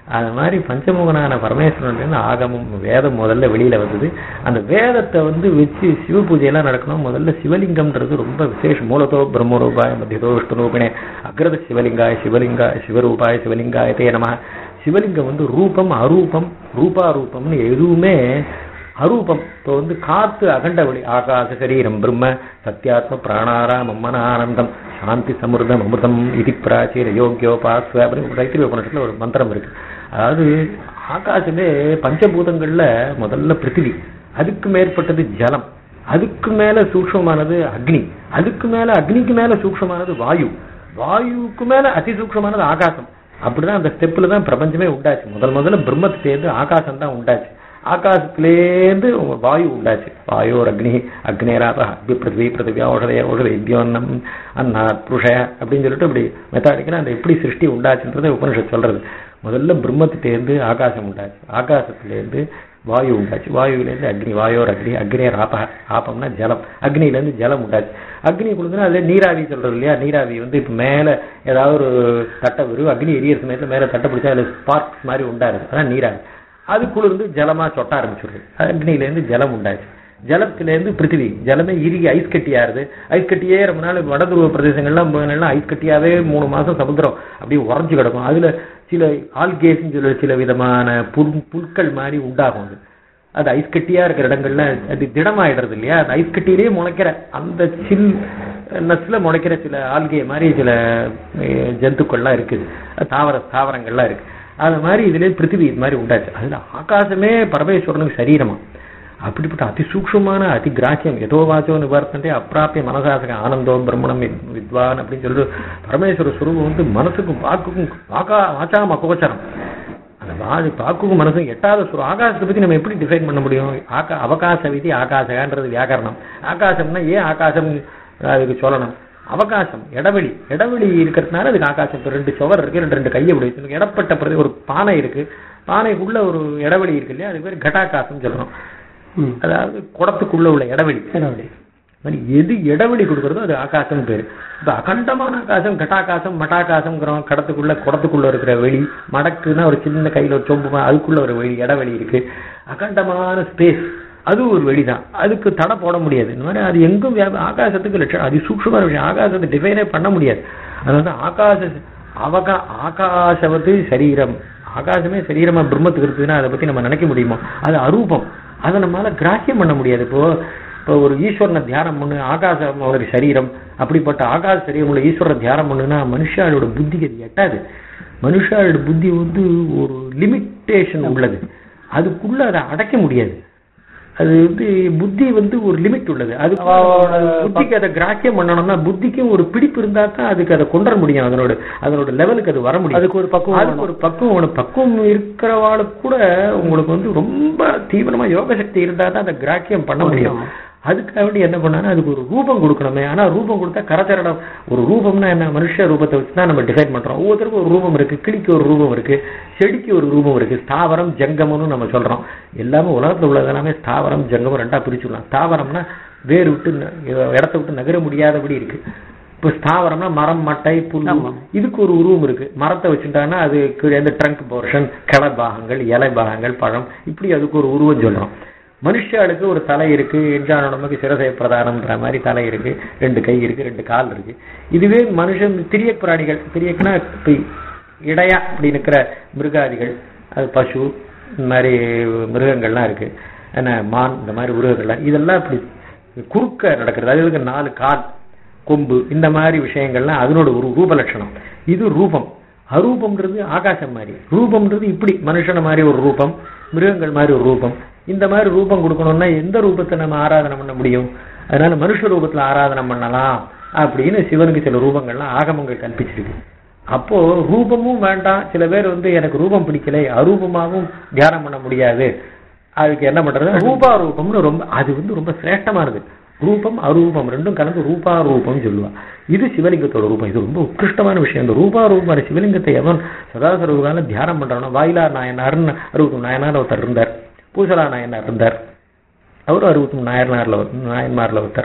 அது மாதிரி பஞ்சமுகனான பரமேஸ்வரன் ஆகமம் வேதம் முதல்ல வெளியில வந்தது அந்த வேதத்தை வந்து வச்சு சிவ பூஜையெல்லாம் நடக்கணும் முதல்ல சிவலிங்கம்ன்றது ரொம்ப விசேஷம் மூலத்தோ பிரம்மரூபாய மத்தியதோ விஷ்ணுரூபிணே அக்ரத சிவலிங்காய சிவலிங்காய சிவரூபாய சிவலிங்காய தே நம சிவலிங்கம் வந்து ரூபம் அரூபம் ரூபா ரூபம்னு எதுவுமே அரூபம் இப்போ வந்து காத்து அகண்ட வழி ஆகாச சரீரம் பிரம்ம சத்யாத்ம பிராணாராம் அம்மன ஆனந்தம் சாந்தி சமிருதம் அமிர்தம் இதி பிராச்சீர யோகியோபாஸ்வ அப்படின்னு தைத்திரிய உபநிஷத்துல ஒரு மந்திரம் இருக்கு அதாவது ஆகாசமே பஞ்சபூதங்கள்ல முதல்ல பிருத்திவி அதுக்கு மேற்பட்டது ஜலம் அதுக்கு மேல சூக்ஷ்மமானது அக்னி அதுக்கு மேல அக்னிக்கு மேல சூக்ஷ்மமானது வாயு வாயுவுக்கு மேல அதிசூக்ஷ்மமானது ஆகாசம் அப்படிதான் அந்த ஸ்டெப்ல தான் பிரபஞ்சமே உண்டாச்சு முதல் முதல்ல பிரம்மத்திலேருந்து ஆகாசம் தான் உண்டாச்சு ஆகாசத்திலேருந்து வாயு உண்டாச்சு வாயோர் அக்னி அக்னேராப அக்னி பிருத்வி பிருத்திவியா ஓஷதைய ஓஷத இத்தியோன்னம் அண்ணா புருஷ அப்படின்னு சொல்லிட்டு இப்படி மெத்தாடிக்கனா அந்த எப்படி சிருஷ்டி உண்டாச்சுன்றதை உபனிஷத் சொல்றது முதல்ல பிரம்மத்திலேருந்து ஆகாசம் உண்டாச்சு ஆகாசத்திலேருந்து வாயு உண்டாச்சு வாயுவிலேருந்து அக்னி வாயோர் அக்னி அக்னே ராப ஆப்பம்னா ஜலம் அக்னியிலேருந்து ஜலம் உண்டாச்சு அக்னி கொடுக்குன்னா அதுல நீராவி சொல்றது இல்லையா நீராவி வந்து இப்ப மேல ஏதாவது ஒரு தட்டை வரும் அக்னி எரியற சமயத்துல மேல தட்டை பிடிச்சா அதுல ஸ்பார்க்ஸ் மாதிரி உண்டாருது அதான் நீராவி அதுக்குள்ள ஜலமா சொட்ட ஆரம்பிச்சிருது அக்னியிலேருந்து ஜலம் உண்டாச்சு ஜலத்திலேருந்து பிருத்திவி ஜலமே இறுகி ஐஸ் கட்டியாருது ஐஸ் கட்டியே ரொம்ப நாள் வடதுருவ பிரதேசங்கள்லாம் போனெல்லாம் ஐஸ் கட்டியாவே மூணு மாசம் சமுத்திரம் அப்படியே உறைஞ்சு கிடக்கும் அதுல சில ஆல்கேஸ்ன்னு சொல்ல சில விதமான புல் புல்கள் மாதிரி உண்டாகும் அது அது ஐஸ் கட்டியா இருக்கிற இடங்கள்ல அது திடமாயிடுறது இல்லையா அந்த ஐஸ் கட்டியிலேயே முளைக்கிற அந்த சில் நஸ்ல முளைக்கிற சில ஆல்கே மாதிரி சில அஹ், ஜந்துக்கள்லாம் இருக்குது தாவர தாவரங்கள்லாம் இருக்கு அது மாதிரி இதுலயே பிருத்திவி இது மாதிரி உண்டாச்சு அதுல ஆகாசமே பரமேஸ்வரனுக்கு சரீரமா அப்படிப்பட்ட அதிசூக்ஷமான அதி கிராக்கியம் எதோ வாச்சோ நிவர்த்தனே அப்பிராப்பிய மனசாசக ஆனந்தோ பிரம்மணம் வித்- வித்வான் அப்படின்னு சொல்லிட்டு பரமேஸ்வர சுரூபம் வந்து மனசுக்கும் வாக்குக்கும் வாக்கா வாச்சாம அகோச்சரம் அந்த வாது பாக்குக்கும் மனசும் எட்டாவது சுரம் ஆகாசத்தை பத்தி நம்ம எப்படி டிஃபைன் பண்ண முடியும் ஆகா அவகாச விதி ஆகாசகான்றது வியாக்கரணம் ஆகாசம்னா ஏன் ஆகாசம் அதுக்கு சொல்லணும் அவகாசம் இடைவெளி இடைவெளி இருக்கிறதுனால அதுக்கு ஆகாசம் இப்ப ரெண்டு சுவர் இருக்கு ரெண்டு ரெண்டு கையை இப்படி வச்சிருக்கு. இடப்பட்ட பிரதி ஒரு பானை இருக்கு பானைக்குள்ள ஒரு இடைவெளி இருக்கு இல்லையா அது பேர் கட்டாகாசம் சொல்லணும் ம். அதாவது குடத்துக்குள்ள உள்ள இடைவெளி இடைவெளி. மாதிரி எது இடைவெளி கொடுக்கறதோ அது ஆகாசம் பேரு இப்ப அகண்டமான ஆகாசம் கட்டாகாசம் மட்டாகாசம்ங்கிறோம் கடத்துக்குள்ள குடத்துக்குள்ள இருக்கிற வெளி மடக்குன்னா ஒரு சின்ன கையில ஒரு சொம்பு மா- அதுக்குள்ள ஒரு வெளி இடைவெளி இருக்கு அகண்டமான ஸ்பேஸ் அது ஒரு வெளிதான் அதுக்கு தடை போட முடியாது இந்த மாதிரி அது எங்கும் வியா- ஆகாசத்துக்கு லட்சம் அது சூக்ஷ்மமான விஷயம் ஆகாசத்தை டிஃபைனே பண்ண முடியாது அதாவது ஆகாச அவகா ஆகாசவது சரீரம் ஆகாசமே சரீரமா பிரம்மத்துக்கு இருக்குதுன்னா அதை பத்தி நம்ம நினைக்க முடியுமா அது அரூபம் அதை நம்மளால கிராக்கியம் பண்ண முடியாது இப்போ இப்போ ஒரு ஈஸ்வரனை தியானம் பண்ணு ஆகாசம் அவனுக்கு சரீரம் அப்படிப்பட்ட ஆகாச சரீரம் உள்ள ஈஸ்வரனை தியானம் பண்ணுனா மனுஷாளோட புத்திக்கு அது எட்டாது மனுஷாளோட புத்தி வந்து ஒரு லிமிட்டேஷன் உள்ளது அதுக்குள்ள அதை அடைக்க முடியாது அது வந்து புத்தி வந்து ஒரு லிமிட் உள்ளது அது அவளோட புத்திக்கு அதை கிராக்கியம் பண்ணணும்னா புத்திக்கும் ஒரு பிடிப்பு இருந்தா தான் அதுக்கு அதை கொண்டு வர முடியும் அதனோட அதனோட லெவலுக்கு அது வர முடியும் அதுக்கு ஒரு பக்குவம் அதுக்கு ஒரு பக்குவம் வேணும். பக்குவம் இருக்கிறவாளுக்கு கூட உங்களுக்கு வந்து ரொம்ப தீவிரமா யோக சக்தி இருந்தா தான் அதை கிராக்கியம் பண்ண முடியும் ஆமா. அதுக்காக வேண்டி என்ன பண்ணானா அதுக்கு ஒரு ரூபம் கொடுக்கணுமே ஆனா ரூபம் கொடுத்தா கரச்சரணம் ஒரு ரூபம்னா என்ன மனுஷ ரூபத்தை வச்சு தான் நம்ம டிசைட் பண்றோம் ஒவ்வொருத்தருக்கும் ஒரு ரூபம் இருக்கு கிளிக்கு ஒரு ரூபம் இருக்கு செடிக்கு ஒரு ரூபம் இருக்கு ஸ்தாவரம் ஜங்கமம்னு நம்ம சொல்றோம் எல்லாமே உலகத்துல உள்ளது எல்லாமே ஸ்தாவரம் ஜங்கமம் ரெண்டா பிரிச்சுக்கலாம் ஸ்தாவரம்னா வேர் விட்டு ந- இடத்த விட்டு நகர முடியாதபடி இருக்கு இப்போ ஸ்தாவரம்னா மரம் மட்டை புல் ஆமா. இதுக்கு ஒரு உருவம் இருக்கு மரத்தை வச்சுட்டாங்கன்னா அது கீழே இந்த ட்ரங்க் போர்ஷன் கிளை பாகங்கள் இலை பாகங்கள் பழம் இப்படி அதுக்கு ஒரு உருவம் சொல்றோம் மனுஷாளுக்கு ஒரு தலை இருக்கு எஞ்சான நமக்கு சிரசை பிரதானம்ன்ற மாதிரி தலை இருக்கு ரெண்டு கை இருக்கு ரெண்டு கால் இருக்கு இதுவே மனுஷன் திரிய பிராணிகள் திரியக்குனா இப்ப இடையா அப்படி இருக்கிற மிருகாதிகள் அது பசு இந்த மாதிரி மிருகங்கள்லாம் இருக்கு என்ன மான் இந்த மாதிரி உருவங்கள்லாம் இதெல்லாம் இப்படி குறுக்க நடக்கிறது அது இதுக்கு நாலு கால் கொம்பு இந்த மாதிரி விஷயங்கள்லாம் அதனோட ஒரு ரூப லட்சணம் இது ரூபம் அரூபம்ன்றது ஆகாசம் மாதிரி ரூபம்ன்றது இப்படி மனுஷன மாதிரி ஒரு ரூபம் மிருகங்கள் மாதிரி ஒரு ரூபம் இந்த மாதிரி ரூபம் கொடுக்கணும்னா எந்த ரூபத்தை நம்ம ஆராதனை பண்ண முடியும் அதனால மனுஷ ரூபத்துல ஆராதனை பண்ணலாம் அப்படின்னு சிவனுக்கு சில ரூபங்கள்லாம் ஆகமங்கள் கல்பிச்சிருக்கு அப்போ ரூபமும் வேண்டாம் சில பேர் வந்து எனக்கு ரூபம் பிடிக்கலை அரூபமாகவும் தியானம் பண்ண முடியாது அதுக்கு என்ன பண்றது ரூபா ரூபம்னு ரொம்ப அது வந்து ரொம்ப சிரேஷ்டமானது ரூபம் அரூபம் ரெண்டும் கலந்து ரூபா ரூபம் சொல்லுவா இது சிவலிங்கத்தோட ரூபம் இது ரொம்ப உத்கிருஷ்டமான விஷயம் இந்த ரூபா ரூபமான சிவலிங்கத்தை எவன் சதாசரவுகால தியானம் பண்றானோ வாயிலார் நாயனார்னு அறுபத்தி நாயனார் ஒருத்தர் இருந்தார் பூசலா நாயனார் இருந்தார் அவரும் அறுபத்தி நாயனார்ல ஒரு- நாயன்மார்ல ஒருத்தர்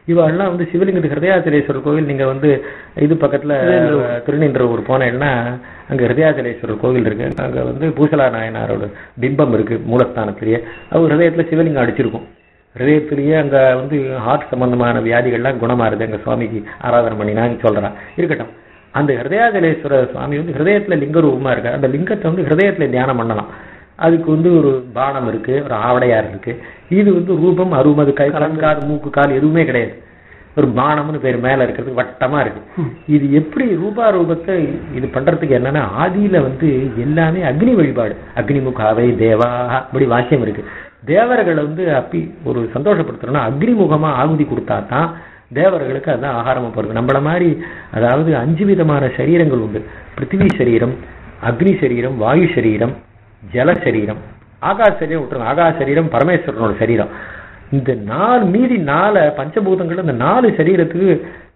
இவாள்லாம் வந்து சிவலிங்கத்து ஹிருதயாச்சலேஸ்வரர் கோவில் நீங்க வந்து இது பக்கத்துல திருநீன்றவூர். திருநின்றவூர் போனேன்னா அங்க ஹிருதயாச்சலேஸ்வரர் கோவில் இருக்கு அங்க வந்து பூசலா நாயனாரோட பிம்பம் இருக்கு மூலஸ்தானத்திலேயே அவர் ஹிருதயத்துல சிவலிங்கம் அடிச்சிருக்கும் ஹிருதயத்திலேயே அங்க வந்து ஹார்ட் சம்பந்தமான வியாதிகள்லாம் குணமாறுது அங்க சுவாமிக்கு ஆராதனை பண்ணினான்னு சொல்றான் இருக்கட்டும் அந்த ஹிருதயாச்சலேஸ்வர சுவாமி வந்து ஹிருதயத்துல லிங்க ரூபமா இருக்காரு அந்த லிங்கத்தை வந்து ஹிருதயத்துல தியானம் பண்ணலாம் அதுக்கு வந்து ஒரு பானம் இருக்கு ஒரு ஆவடையார் இருக்கு இது வந்து ரூபம் அருவம் அது கை கண் காது மூக்கு கால் எதுவுமே கிடையாது ஒரு பானம்னு பேர் மேல இருக்கிறது வட்டமா இருக்கு இது எப்படி ரூபா ரூபத்தை இது பண்றதுக்கு என்னன்னா ஆதியில வந்து எல்லாமே அக்னி வழிபாடு அக்னி முகாவை தேவா அப்படி வாக்கியம் இருக்கு தேவர்களை வந்து அப்படி ஒரு சந்தோஷப்படுத்தணும்னா அக்னி முகமா ஆகுதி கொடுத்தா தான் தேவர்களுக்கு அதான் ஆகாரமா போறது நம்மள மாதிரி அதாவது அஞ்சு விதமான சரீரங்கள் உண்டு பிருத்திவி சரீரம் அக்னி சரீரம் வாயு சரீரம் ஜல சரீரம் ஆகாஷ சரீரம் விட்டுருங்க ஆகாஷ சரீரம் பரமேஸ்வரனோட சரீரம் இந்த நாலு மீதி நாலு பஞ்சபூதங்கள் இந்த நாலு சரீரத்துக்கு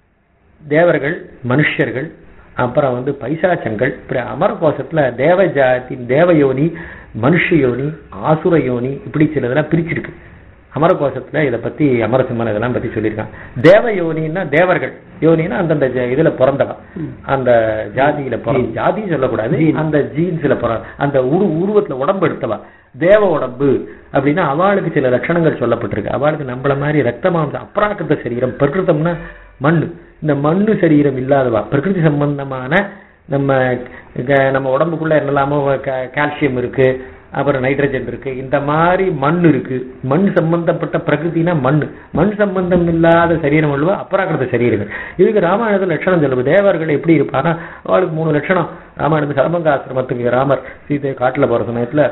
தேவர்கள் மனுஷர்கள் அப்புறம் வந்து பைசாச்சங்கள் அப்புறம் அமர கோஷத்துல தேவ ஜாதி தேவயோனி மனுஷ யோனி ஆசுர யோனி இப்படி சிலதெல்லாம் பிரிச்சிருக்கு அமர கோஷத்துல இதை பத்தி அமரசிம்மன் இதெல்லாம் பத்தி சொல்லியிருக்கான் தேவ யோனின்னா தேவர்கள் யோனின்னா அந்தந்த ஜ- இதுல பிறந்தவன் அந்த ஜாதியில பிறந்த ஜாதி சொல்லக்கூடாது அந்த ஜீன்ஸ்ல பிற அந்த உரு உருவத்துல உடம்பு எடுத்தவா தேவ உடம்பு அப்படின்னா அவளுக்கு சில லட்சணங்கள் சொல்லப்பட்டிருக்கு அவளுக்கு நம்மள மாதிரி ரத்த மாம்சம் அப்ராக்கிருத சரீரம் பிரகிருதம்னா மண்ணு இந்த மண்ணு சரீரம் இல்லாதவா பிரகிருதி சம்பந்தமான நம்ம க- நம்ம உடம்புக்குள்ள என்னெல்லாமோ கா- கால்சியம் இருக்கு அப்புறம் நைட்ரஜன் இருக்கு இந்த மாதிரி மண் இருக்கு மண் சம்பந்தப்பட்ட பிரகிருதினா மண் மண் சம்பந்தம் இல்லாத சரீரம் உள்ளவா அபராகிருத சரீரங்கள் இதுக்கு ராமாயணத்துல லட்சணம் சொல்லுது தேவர்கள் எப்படி இருப்பானா அவளுக்கு மூணு லட்சணம் ராமாயணத்து சரபங்க ஆசிரமத்துக்கு ராமர் சீதை காட்டுல போற சமயத்துல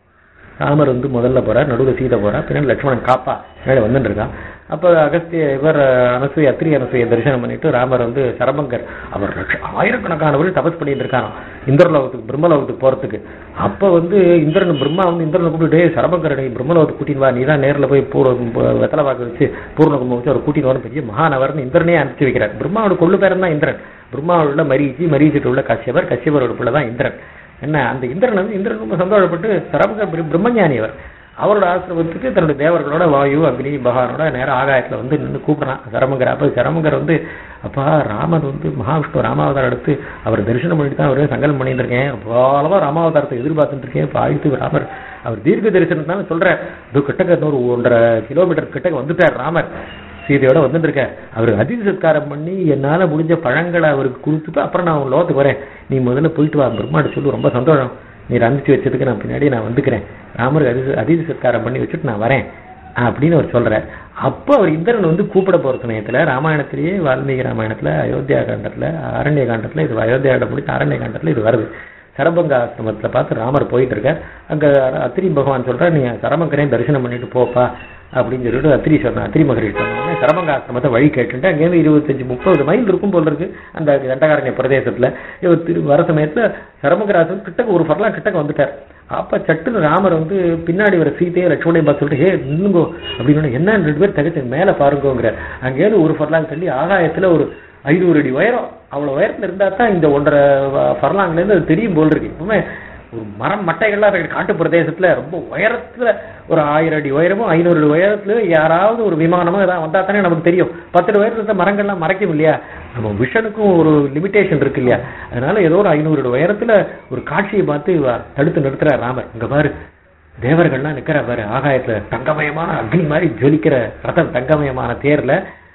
ராமர் வந்து முதல்ல போறார் நடுவில் சீதை போறா பின்னாடி லட்சுமணன் காப்பா பின்னாடி வந்துட்டு இருக்கான் அப்ப அகஸ்திய இவர் அனசூய அத்திரி அனசூய தரிசனம் பண்ணிட்டு ராமர் வந்து சரபங்கர் அவர் லட்ச ஆயிரக்கணக்கானவர்கள் தபஸ் பண்ணிட்டு இருக்காராம் இந்திரலோகத்துக்கு பிரம்மலோகத்துக்கு போறதுக்கு அப்ப வந்து இந்திரன் பிரம்மா வந்து இந்திரனை கூப்பிட்டு "டேய், சரபங்கர் நீ பிரம்மலோகத்துக்கு கூட்டின்னு வா நீ தான் நேர்ல போய் பூர வெத்தலை பாக்க வச்சு பூர்ணகும்பம் வச்சு அவர் கூட்டின்னு வரணும் பெரிய மகானவர்னு இந்திரனே அனுப்பிச்சு வைக்கிறார் பிரம்மாவோட கொள்ளு பேரன் தான் இந்திரன் பிரம்மாவோட உள்ள மரீச்சி மரீச்சிட்டு உள்ள கஷ்யபர் கஷ்யபரோட பிள்ளை தான் இந்திரன் என்ன அந்த இந்திரன் வந்து இந்திரன் ரொம்ப சந்தோஷப்பட்டு சரபங்க பிர- பிரம்மஞானி அவர் அவரோட ஆசிரமத்துக்கு தன்னுடைய தேவர்களோட வாயு அக்னி பகவானோட நேரம் ஆகாயத்துல வந்து நின்று கூப்பிடுறான் சரமங்கர் அப்ப சரமங்கர் வந்து அப்பா ராமன் வந்து மகாவிஷ்ணு ராமாவதாரம் எடுத்து அவர் தரிசனம் பண்ணிட்டு தான் அவரு சங்கல்பம் பண்ணிட்டு இருக்கேன் அவ்வளவா ராமாவதாரத்தை எதிர்பார்த்துட்டு இருக்கேன் இப்ப ஆயுத்து ராமர் அவர் தீர்க்க தரிசனம் தான் சொல்றேன் இது கிட்டக்க இன்னொரு ஒன்றரை கிலோமீட்டர் கிட்டக்க வந்துட்டார் ராமர் சீதையோட வந்துட்டு இருக்கேன் அவருக்கு அதிதி சத்காரம் பண்ணி என்னால முடிஞ்ச பழங்களை அவருக்கு கொடுத்துட்டு அப்புறம் நான் உன் லோகத்துக்கு வரேன் நீ முதல்ல போயிட்டு வா பிரம்மாட்ட சொல்லு ரொம்ப சந்தோஷம் நீ அனுப்பிச்சு வச்சதுக்கு நான் பின்னாடி நான் வந்துக்கிறேன் ராமருக்கு அதிதி அதிதி சத்காரம் பண்ணி வச்சுட்டு நான் வரேன் அப்படின்னு அவர் சொல்றார் அப்போ அவர் இந்திரன் வந்து கூப்பிட போற சமயத்துல ராமாயணத்திலேயே வால்மீகி ராமாயணத்துல அயோத்தியா காண்டத்துல அரண்ய காண்டத்துல இது அயோத்தியா காண்டம் முடித்து அரண்ய காண்டத்துல இது வருது சரபங்க ஆசிரமத்துல பார்த்து ராமர் போயிட்டு இருக்கார் அங்க அத்திரி பகவான் சொல்றா நீ சரபங்கரையும் தரிசனம் பண்ணிட்டு போப்பா அப்படின்னு சொல்லிட்டு அத்திரி சொன்ன அத்திரி மகரிஷி சொன்னாங்க சரபங்க ஆசிரமத்தை வழி கேட்டுட்டு அங்கேருந்து இருபத்தஞ்சு முப்பது மைல் இருக்கும் போல இருக்கு அந்த தண்டகாரண்ய பிரதேசத்துல இவர் திரு வர சமயத்துல சரபங்கராசன் கிட்டக்க ஒரு ஃபர்லாம் கிட்டக்க வந்துட்டார் அப்ப சட்டுன்னு ராமர் வந்து பின்னாடி வர சீதையை லட்சுமணையும் பார்த்து சொல்லிட்டு ஹே நின்னுங்கோ அப்படின்னு என்ன ரெண்டு பேர் தகச்சு மேல பாருங்கோங்கிறார் அங்கேயிருந்து ஒரு ஃபர்லாங் தள்ளி ஆகாயத்துல ஒரு ஐநூறு அடி உயரம் அவ்வளவு உயரத்துல இருந்தா தான் இந்த ஒன்றரை ஃபர்லாங்ல இருந்து அது தெரியும் போல் இருக்கு எப்பவுமே ஒரு மரம் மட்டைகள்லாம் இருக்கிற காட்டு பிரதேசத்துல ரொம்ப உயரத்துல ஒரு ஆயிரம் அடி உயரமும் ஐநூறு அடி உயரத்துல யாராவது ஒரு விமானமோ ஏதாவது வந்தா தானே நமக்கு தெரியும் பத்து அடி உயரத்துல இருந்த மரங்கள்லாம் மறைக்கும் இல்லையா நம்ம விஷனுக்கும் ஒரு லிமிட்டேஷன் இருக்கு இல்லையா அதனால ஏதோ ஒரு ஐநூறு அடி உயரத்துல ஒரு காட்சியை பார்த்து இவ தடுத்து நிறுத்துறார் ராமர் இங்க பாரு தேவர்கள்லாம் நிக்கிற பாரு ஆகாயத்துல தங்கமயமான அக்னி மாதிரி ஜொலிக்கிற ரதம் தங்கமயமான தேர்ல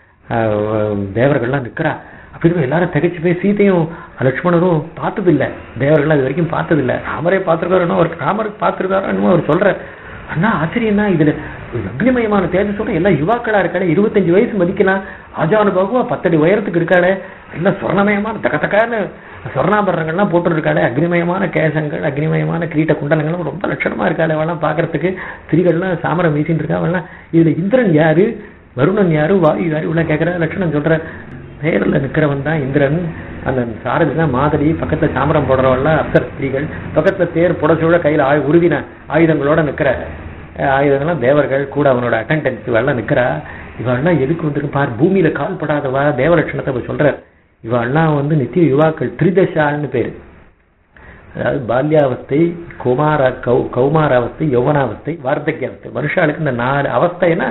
ஆஹ், தேவர்கள்லாம் நிக்கிறா அப்படின்னு எல்லாரும் திகைச்சு போய் சீதையும் லட்சுமணரும் பார்த்தது இல்ல தேவர்கள் அது வரைக்கும் பார்த்தது இல்ல ராமரே பார்த்திருக்காரு அவர் ராமருக்கு பார்த்திருக்காரு அவர் சொல்ற அண்ணா ஆச்சரியம்னா இதுல ஒரு அக்னிமயமான தேஜஸோட எல்லாம் யுவாக்களா இருக்காளே இருபத்தஞ்சு வயசு மதிக்கலாம் ஆஜானுபாகுவா பத்தடி உயரத்துக்கு இருக்காளே எல்லாம் சொர்ணமயமான தக்க தக்கான சொர்ணாபரணங்கள்லாம் போட்டு இருக்காளே அக்னிமயமான கேசங்கள் அக்னிமயமான கிரீட்ட குண்டலங்கள்லாம் ரொம்ப லட்சணமா இருக்காளே அவெல்லாம் பாக்குறதுக்கு திரிகள்லாம் சாமரம் வீசிட்டு இருக்கா அவெல்லாம் இதுல இந்திரன் யாரு வருணன் யாரு வாயு யாரு இவ்வளவு கேட்கிற லட்சணம் சொல்ற பேர்ல நிக்கிறவன் தான் இந்திரன் அந்த சாரதி தான் மாதிரி பக்கத்துல சாமரம் போடுறவெல்லாம் அப்சர் ஸ்திரீகள் பக்கத்துல தேர் புடச்சூழ கையில ஆயு உருவின ஆயுதங்களோட நிக்கிற அஹ் ஆயுதங்கள்லாம் தேவர்கள் கூட அவனோட அட்டண்டன்ஸ் இவெல்லாம் நிக்கிறா இவெல்லாம் எதுக்கு வந்திருக்கு பார் பூமியில கால் படாதவா தேவலட்சணத்தை இப்ப சொல்ற இவெல்லாம் வந்து நித்திய யுவாக்கள் திரிதசால்னு பேரு அதாவது பால்யாவஸ்தை குமார கௌ கௌமாராவஸ்தை யௌவனாவஸ்தை வார்த்தக்கியாவஸ்தை மனுஷாளுக்கு இந்த நாலு அவஸ்தைன்னா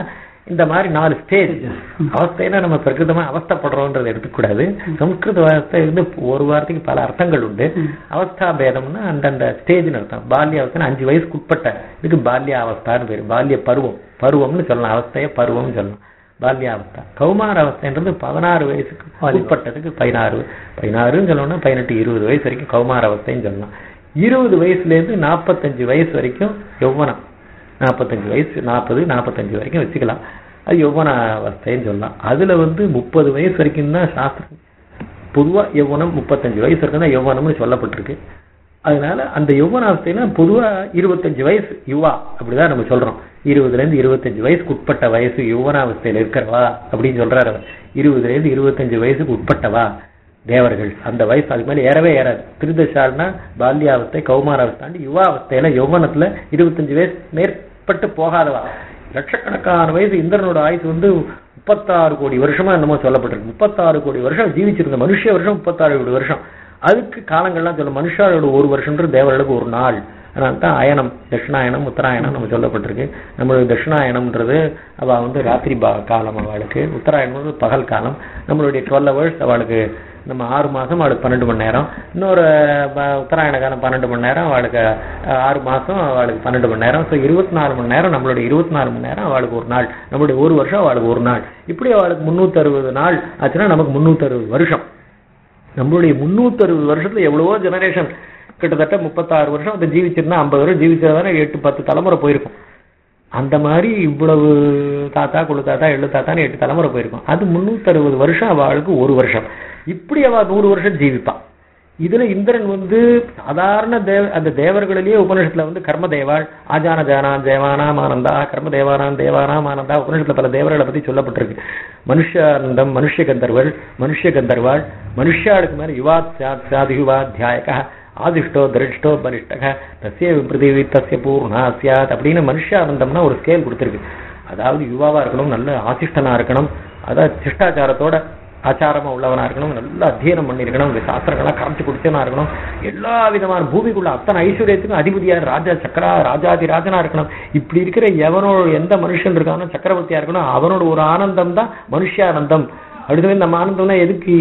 இந்த மாதிரி நாலு ஸ்டேஜ் அவஸ்தைன்னா நம்ம பிரகிருதமா அவஸ்தைப்படுறோன்றதை எடுத்துக்கூடாது சம்ஸ்கிருத வார்த்தை வந்து ஒரு வார்த்தைக்கு பல அர்த்தங்கள் உண்டு அவஸ்தா பேதம்னா அந்தந்த ஸ்டேஜ்னு அர்த்தம் பால்ய அவஸ்தை அஞ்சு வயசுக்கு உட்பட்ட இதுக்கு பால்ய அவஸ்தான்னு பேரு பால்ய பருவம் பருவம்னு சொல்லலாம் அவஸ்தைய பருவம்னு சொல்லலாம் பால்யாவஸ்தா கௌமார அவஸ்தைன்றது பதினாறு வயசுக்கு உட்பட்டதுக்கு பதினாறு பதினாறுன்னு சொல்லணும்னா பதினெட்டு இருபது வயசு வரைக்கும் கௌமார அவஸ்தைன்னு சொல்லலாம் இருபது வயசுல இருந்து நாற்பத்தஞ்சு வயசு வரைக்கும் யௌவனம் நாற்பத்தஞ்சு வயசு நாற்பது நாற்பத்தஞ்சு வரைக்கும் வச்சுக்கலாம் அது யௌவன அவஸ்தைன்னு சொல்லலாம் அதுல வந்து முப்பது வயசு வரைக்கும் தான் சாஸ்திரம் பொதுவா யௌவனம் முப்பத்தஞ்சு வயசு வரைக்கும் தான் யௌவனம்னு சொல்லப்பட்டிருக்கு அதனால அந்த யௌவன அவஸ்தைனா பொதுவா இருபத்தஞ்சு வயசு யுவா அப்படிதான் நம்ம சொல்றோம் இருபதுல இருந்து இருபத்தஞ்சு வயசுக்கு உட்பட்ட வயசு யௌவன அவஸ்தையில இருக்கிறவா அப்படின்னு சொல்றாரு அவர் இருபதுல இருந்து இருபத்தஞ்சு வயசுக்கு உட்பட்டவா தேவர்கள் அந்த வயசு அதுக்கு மேல ஏறவே ஏறாது திருதசால்னா பால்யாவஸ்தை கௌமாராவஸ்தாண்டி யுவா அவஸ்தையில யௌவனத்துல இருபத்தஞ்சு வயசு மேற்பட்டு போகாதவா லட்சக்கணக்கான வயசு இந்திரனோட ஆயுசு வந்து முப்பத்தாறு கோடி வருஷமா என்னமோ சொல்லப்பட்டிருக்கு முப்பத்தாறு கோடி வருஷம் ஜீவிச்சிருந்த மனுஷ வருஷம் முப்பத்தாறு கோடி வருஷம் அதுக்கு காலங்கள்லாம் சொல்ல மனுஷாரோட ஒரு வருஷம்ன்றது தேவர்களுக்கு ஒரு நாள் அதனால தான் அயனம் தட்சிணாயனம் உத்தராயணம் நம்ம சொல்லப்பட்டிருக்கு நம்மளுடைய தட்சிணாயனம்ன்றது அவ வந்து ராத்திரி பா காலம் அவளுக்கு உத்தராயணம் பகல் காலம் நம்மளுடைய டுவெல் ஹவர்ஸ் அவளுக்கு நம்ம ஆறு மாசம் அவளுக்கு பன்னெண்டு மணி நேரம் இன்னொரு ப- உத்தராயண காலம் பன்னெண்டு மணி நேரம் அவளுக்கு அஹ், ஆறு மாசம் அவளுக்கு பன்னெண்டு மணி நேரம் ஸோ இருபத்தி நாலு மணி நேரம் நம்மளுடைய இருபத்தி நாலு மணி நேரம் அவளுக்கு ஒரு நாள் நம்மளுடைய ஒரு வருஷம் அவளுக்கு ஒரு நாள் இப்படி அவளுக்கு முன்னூத்தி அறுபது நாள் ஆச்சுன்னா நமக்கு முன்னூத்தி அறுபது வருஷம் நம்மளுடைய முன்னூத்தி அறுபது வருஷத்துல எவ்வளவோ ஜெனரேஷன் கிட்டத்தட்ட முப்பத்தாறு வருஷம் அதை ஜீவிச்சிருந்தா ஐம்பது வருஷம் ஜீவிச்சதானே எட்டு பத்து தலைமுறை போயிருக்கும் அந்த மாதிரி இவ்வளவு தாத்தா குழு தாத்தா எள்ளு தாத்தான்னு எட்டு தலைமுறை போயிருக்கும் அது முன்னூத்தி அறுபது வருஷம் அவளுக்கு ஒரு வருஷம் இப்படி அவ நூறு வருஷம் ஜீவிப்பா இதுல இந்திரன் வந்து சாதாரண தேவ அந்த தேவர்களிலேயே உபனிஷத்துல வந்து கர்ம தேவாள் ஆஜான ஜானா தேவானாம் ஆனந்தா கர்ம தேவானாம் தேவானாம் ஆனந்தா உபனிஷத்துல பல தேவர்களை பத்தி சொல்லப்பட்டிருக்கு மனுஷானந்தம் மனுஷ கந்தர்வள் மனுஷ கந்தர்வாள் மனுஷாளுக்கு மேல யுவா சாத் சாது யுவா தியாயக ஆதிஷ்டோ தரிஷ்டோ பலிஷ்டக தஸ்ய பிருத்திவி தஸ்ய பூர்ணா சியாத் அப்படின்னு மனுஷானந்தம்னா ஒரு ஸ்கேல் கொடுத்துருக்கு அதாவது யுவாவா இருக்கணும் நல்ல ஆசிஷ்டனா இருக்கணும் அதாவது சிஷ்டாச்சாரத்தோட ஆச்சாரமா உள்ளவனா இருக்கணும் நல்ல அத்தியனம் பண்ணிருக்கணும் இந்த சாஸ்திரங்கள்லாம் காமிச்சு குடிச்சவனா இருக்கணும் எல்லா விதமான பூமிக்குள்ள அத்தனை ஐஸ்வர்யத்துக்கும் அதிபதியா ராஜா சக்கரா ராஜாதி ராஜனா இருக்கணும் இப்படி இருக்கிற எவனோட எந்த மனுஷன் இருக்கானோ சக்கரவர்த்தியா இருக்கணும் அவனோட ஒரு ஆனந்தம் தான் மனுஷானந்தம் அடுத்தது நம்ம ஆனந்தம்னா எதுக்கு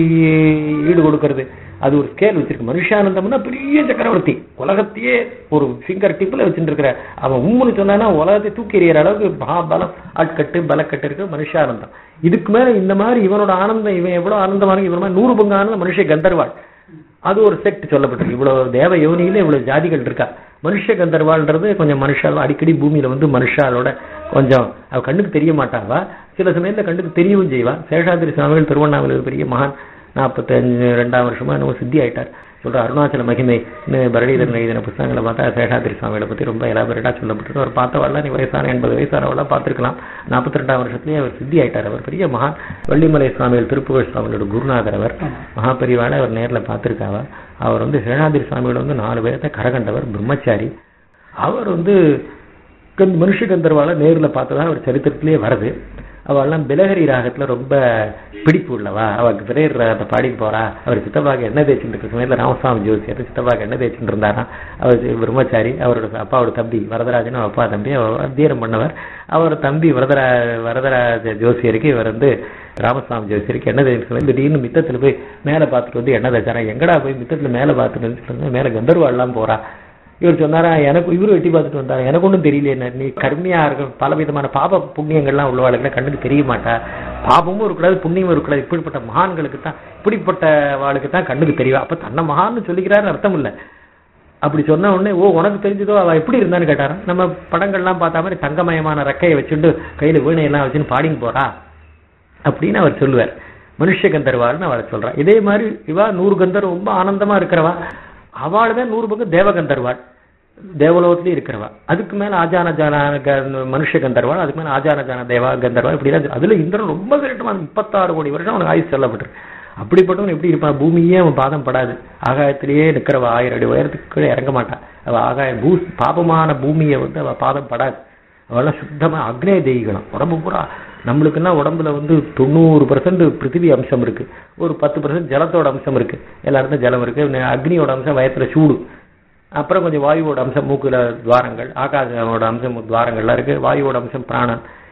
ஈடு கொடுக்கறது அது ஒரு ஸ்கேல் வச்சிருக்கு மனுஷானந்தம்னா பெரிய சக்கரவர்த்தி உலகத்தையே ஒரு ஃபிங்கர் டிப்ல வச்சுட்டு இருக்கிற அவன் உம்முன்னு சொன்னானா உலகத்தை தூக்கி எறிகிற அளவுக்கு மகாபலம் ஆட்கட்டு பலக்கட்டு இருக்கு மனுஷானந்தம் இதுக்கு மேல இந்த மாதிரி இவனோட ஆனந்தம் இவன் எவ்வளவு ஆனந்தமா இருக்கு இவன் மாதிரி நூறு பங்கு ஆனந்தம் மனுஷ கந்தர்வாள் அது ஒரு செக்ட் சொல்லப்பட்டிருக்கு இவ்வளவு தேவ யோனியில இவ்வளவு ஜாதிகள் இருக்கா மனுஷ கந்தர்வாள்ன்றது கொஞ்சம் மனுஷால் அடிக்கடி பூமியில வந்து மனுஷாலோட கொஞ்சம் அவ கண்ணுக்கு தெரிய மாட்டாவா சில சமயத்துல கண்ணுக்கு தெரியவும் செய்வா சேஷாதிரி சுவாமிகள் திருவண்ணாமலை ஒரு பெரிய மகான் நாற்பத்தஞ்சு ரெண்டாம் வருஷமா என்னமோ சித்தி ஆயிட்டார் சொல்ற அருணாச்சல மகிமை பரணிதரன் எழுதின புத்தகங்களை பார்த்தா சேஷாதிரி சுவாமிகளை பத்தி ரொம்ப எலாபரேட்டா சொல்லப்பட்டு அவர் பார்த்தவாள்லாம் நீ வயசான எண்பது வயசானவெல்லாம் பார்த்திருக்கலாம் நாற்பத்தி ரெண்டாம் வருஷத்துலயே அவர் சித்தி ஆயிட்டார் அவர் பெரிய மகான் வள்ளிமலை சுவாமிகள் திருப்புகழ் சுவாமிகளோட குருநாதர் அவர் மகாபெரிவாளை அவர் நேர்ல பார்த்திருக்காவா அவர் வந்து சேஷாதிரி சுவாமிகள் வந்து நாலு பேர்த்த கரகண்டவர் பிரம்மச்சாரி அவர் வந்து கந்த- மனுஷ கந்தர்வால நேர்ல பார்த்ததா அவர் சரித்திரத்திலேயே வருது அவள்லாம் பிலஹரி ராகத்துல ரொம்ப பிடிப்பு உள்ளவா அவருக்கு பிறர் ராகத்தை பாடிட்டு போறா அவர் சித்தப்பாக்கு எண்ணெய் தேய்ச்சிட்டு இருக்க சமயத்துல ராமசாமி ஜோசியர் சித்தப்பாக்கு எண்ணெய் தேய்ச்சிட்டு இருந்தாராம் அவர் பிரம்மச்சாரி அவரோட அப்பாவோட தம்பி வரதராஜன் அவர் அப்பா தம்பி அவர் அத்தியனம் பண்ணவர் அவர் தம்பி வரதரா வரதராஜ ஜோசியருக்கு இவர் வந்து ராமசாமி ஜோசியருக்கு எண்ணெய் தேய்ச்சி சமயம் திடீர்னு மித்தத்துல போய் மேல பார்த்துட்டு வந்து எண்ணெய் தேய்ச்சாரா எங்கடா போய் மித்தத்துல மேல பார்த்துட்டு மேல கந்தர்வாள்லாம் போறா இவர் சொன்னாரா எனக்கு இவரு வெட்டி பார்த்துட்டு வந்தாரு எனக்கு ஒன்றும் தெரியல என்ன நீ கருமையா இருக்க பல விதமான பாப புண்ணியங்கள்லாம் உள்ளவாளுக்கு கண்ணுக்கு தெரிய மாட்டா பாபமும் இருக்கக்கூடாது புண்ணியமும் இருக்கக்கூடாது இப்படிப்பட்ட மகான்களுக்கு தான் இப்படிப்பட்ட வாளுக்கு தான் கண்ணுக்கு தெரியும் அப்ப தன்னை மகான்னு சொல்லிக்கிறாருன்னு அர்த்தம் இல்ல அப்படி சொன்ன உடனே ஓ உனக்கு தெரிஞ்சதோ அவ எப்படி இருந்தான்னு கேட்டாரா நம்ம படங்கள்லாம் பார்த்த மாதிரி தங்கமயமான ரெக்கையை வச்சுட்டு கையில வீணையெல்லாம் வச்சுன்னு பாடிங்க போறா அப்படின்னு அவர் சொல்லுவார் மனுஷ கந்தர்வாள்னு அவரை சொல்றா இதே மாதிரி இவா நூறு கந்தர் ரொம்ப ஆனந்தமா இருக்கிறவா அவள் தான் நூறு பக்கம் தேவ கந்தர்வாள் தேவலோகத்திலே இருக்கிறவா அதுக்கு மேல ஆஜான ஜான க- மனுஷ கந்தர்வாள் அதுக்கு மேல ஆஜான ஜான தேவா கந்தர்வாள் இப்படி தான் அதுல இந்திரன் ரொம்ப விரட்டமான முப்பத்தாறு கோடி வருஷம் அவனுக்கு ஆயுசு சொல்லப்பட்டிருக்கு அப்படிப்பட்டவன் எப்படி இருப்பான் பூமியே அவன் பாதம் படாது ஆகாயத்திலேயே நிக்கிறவ ஆயிரம் அடி உயரத்துக்கு கீழே இறங்க மாட்டான் அவ ஆகாயம் பூ பாபமான பூமியை வந்து அவ பாதம் படாது அவெல்லாம் சுத்தமா அக்னேய தெய்வம் உடம்பு பூரா நம்மளுக்குன்னா உடம்புல வந்து தொண்ணூறு பர்சன்ட் பிருத்திவி அம்சம் இருக்கு ஒரு பத்து பர்சன்ட் ஜலத்தோட அம்சம் இருக்கு எல்லாருக்கும் ஜலம் இருக்கு ந- அக்னியோட அம்சம் வயத்துல சூடு அப்புறம் கொஞ்சம் வாயுவோட அம்சம் மூக்குல துவாரங்கள் ஆகாசோட அம்சம் துவாரங்கள்லாம் இருக்கு வாயுவோட அம்சம் பிராணன்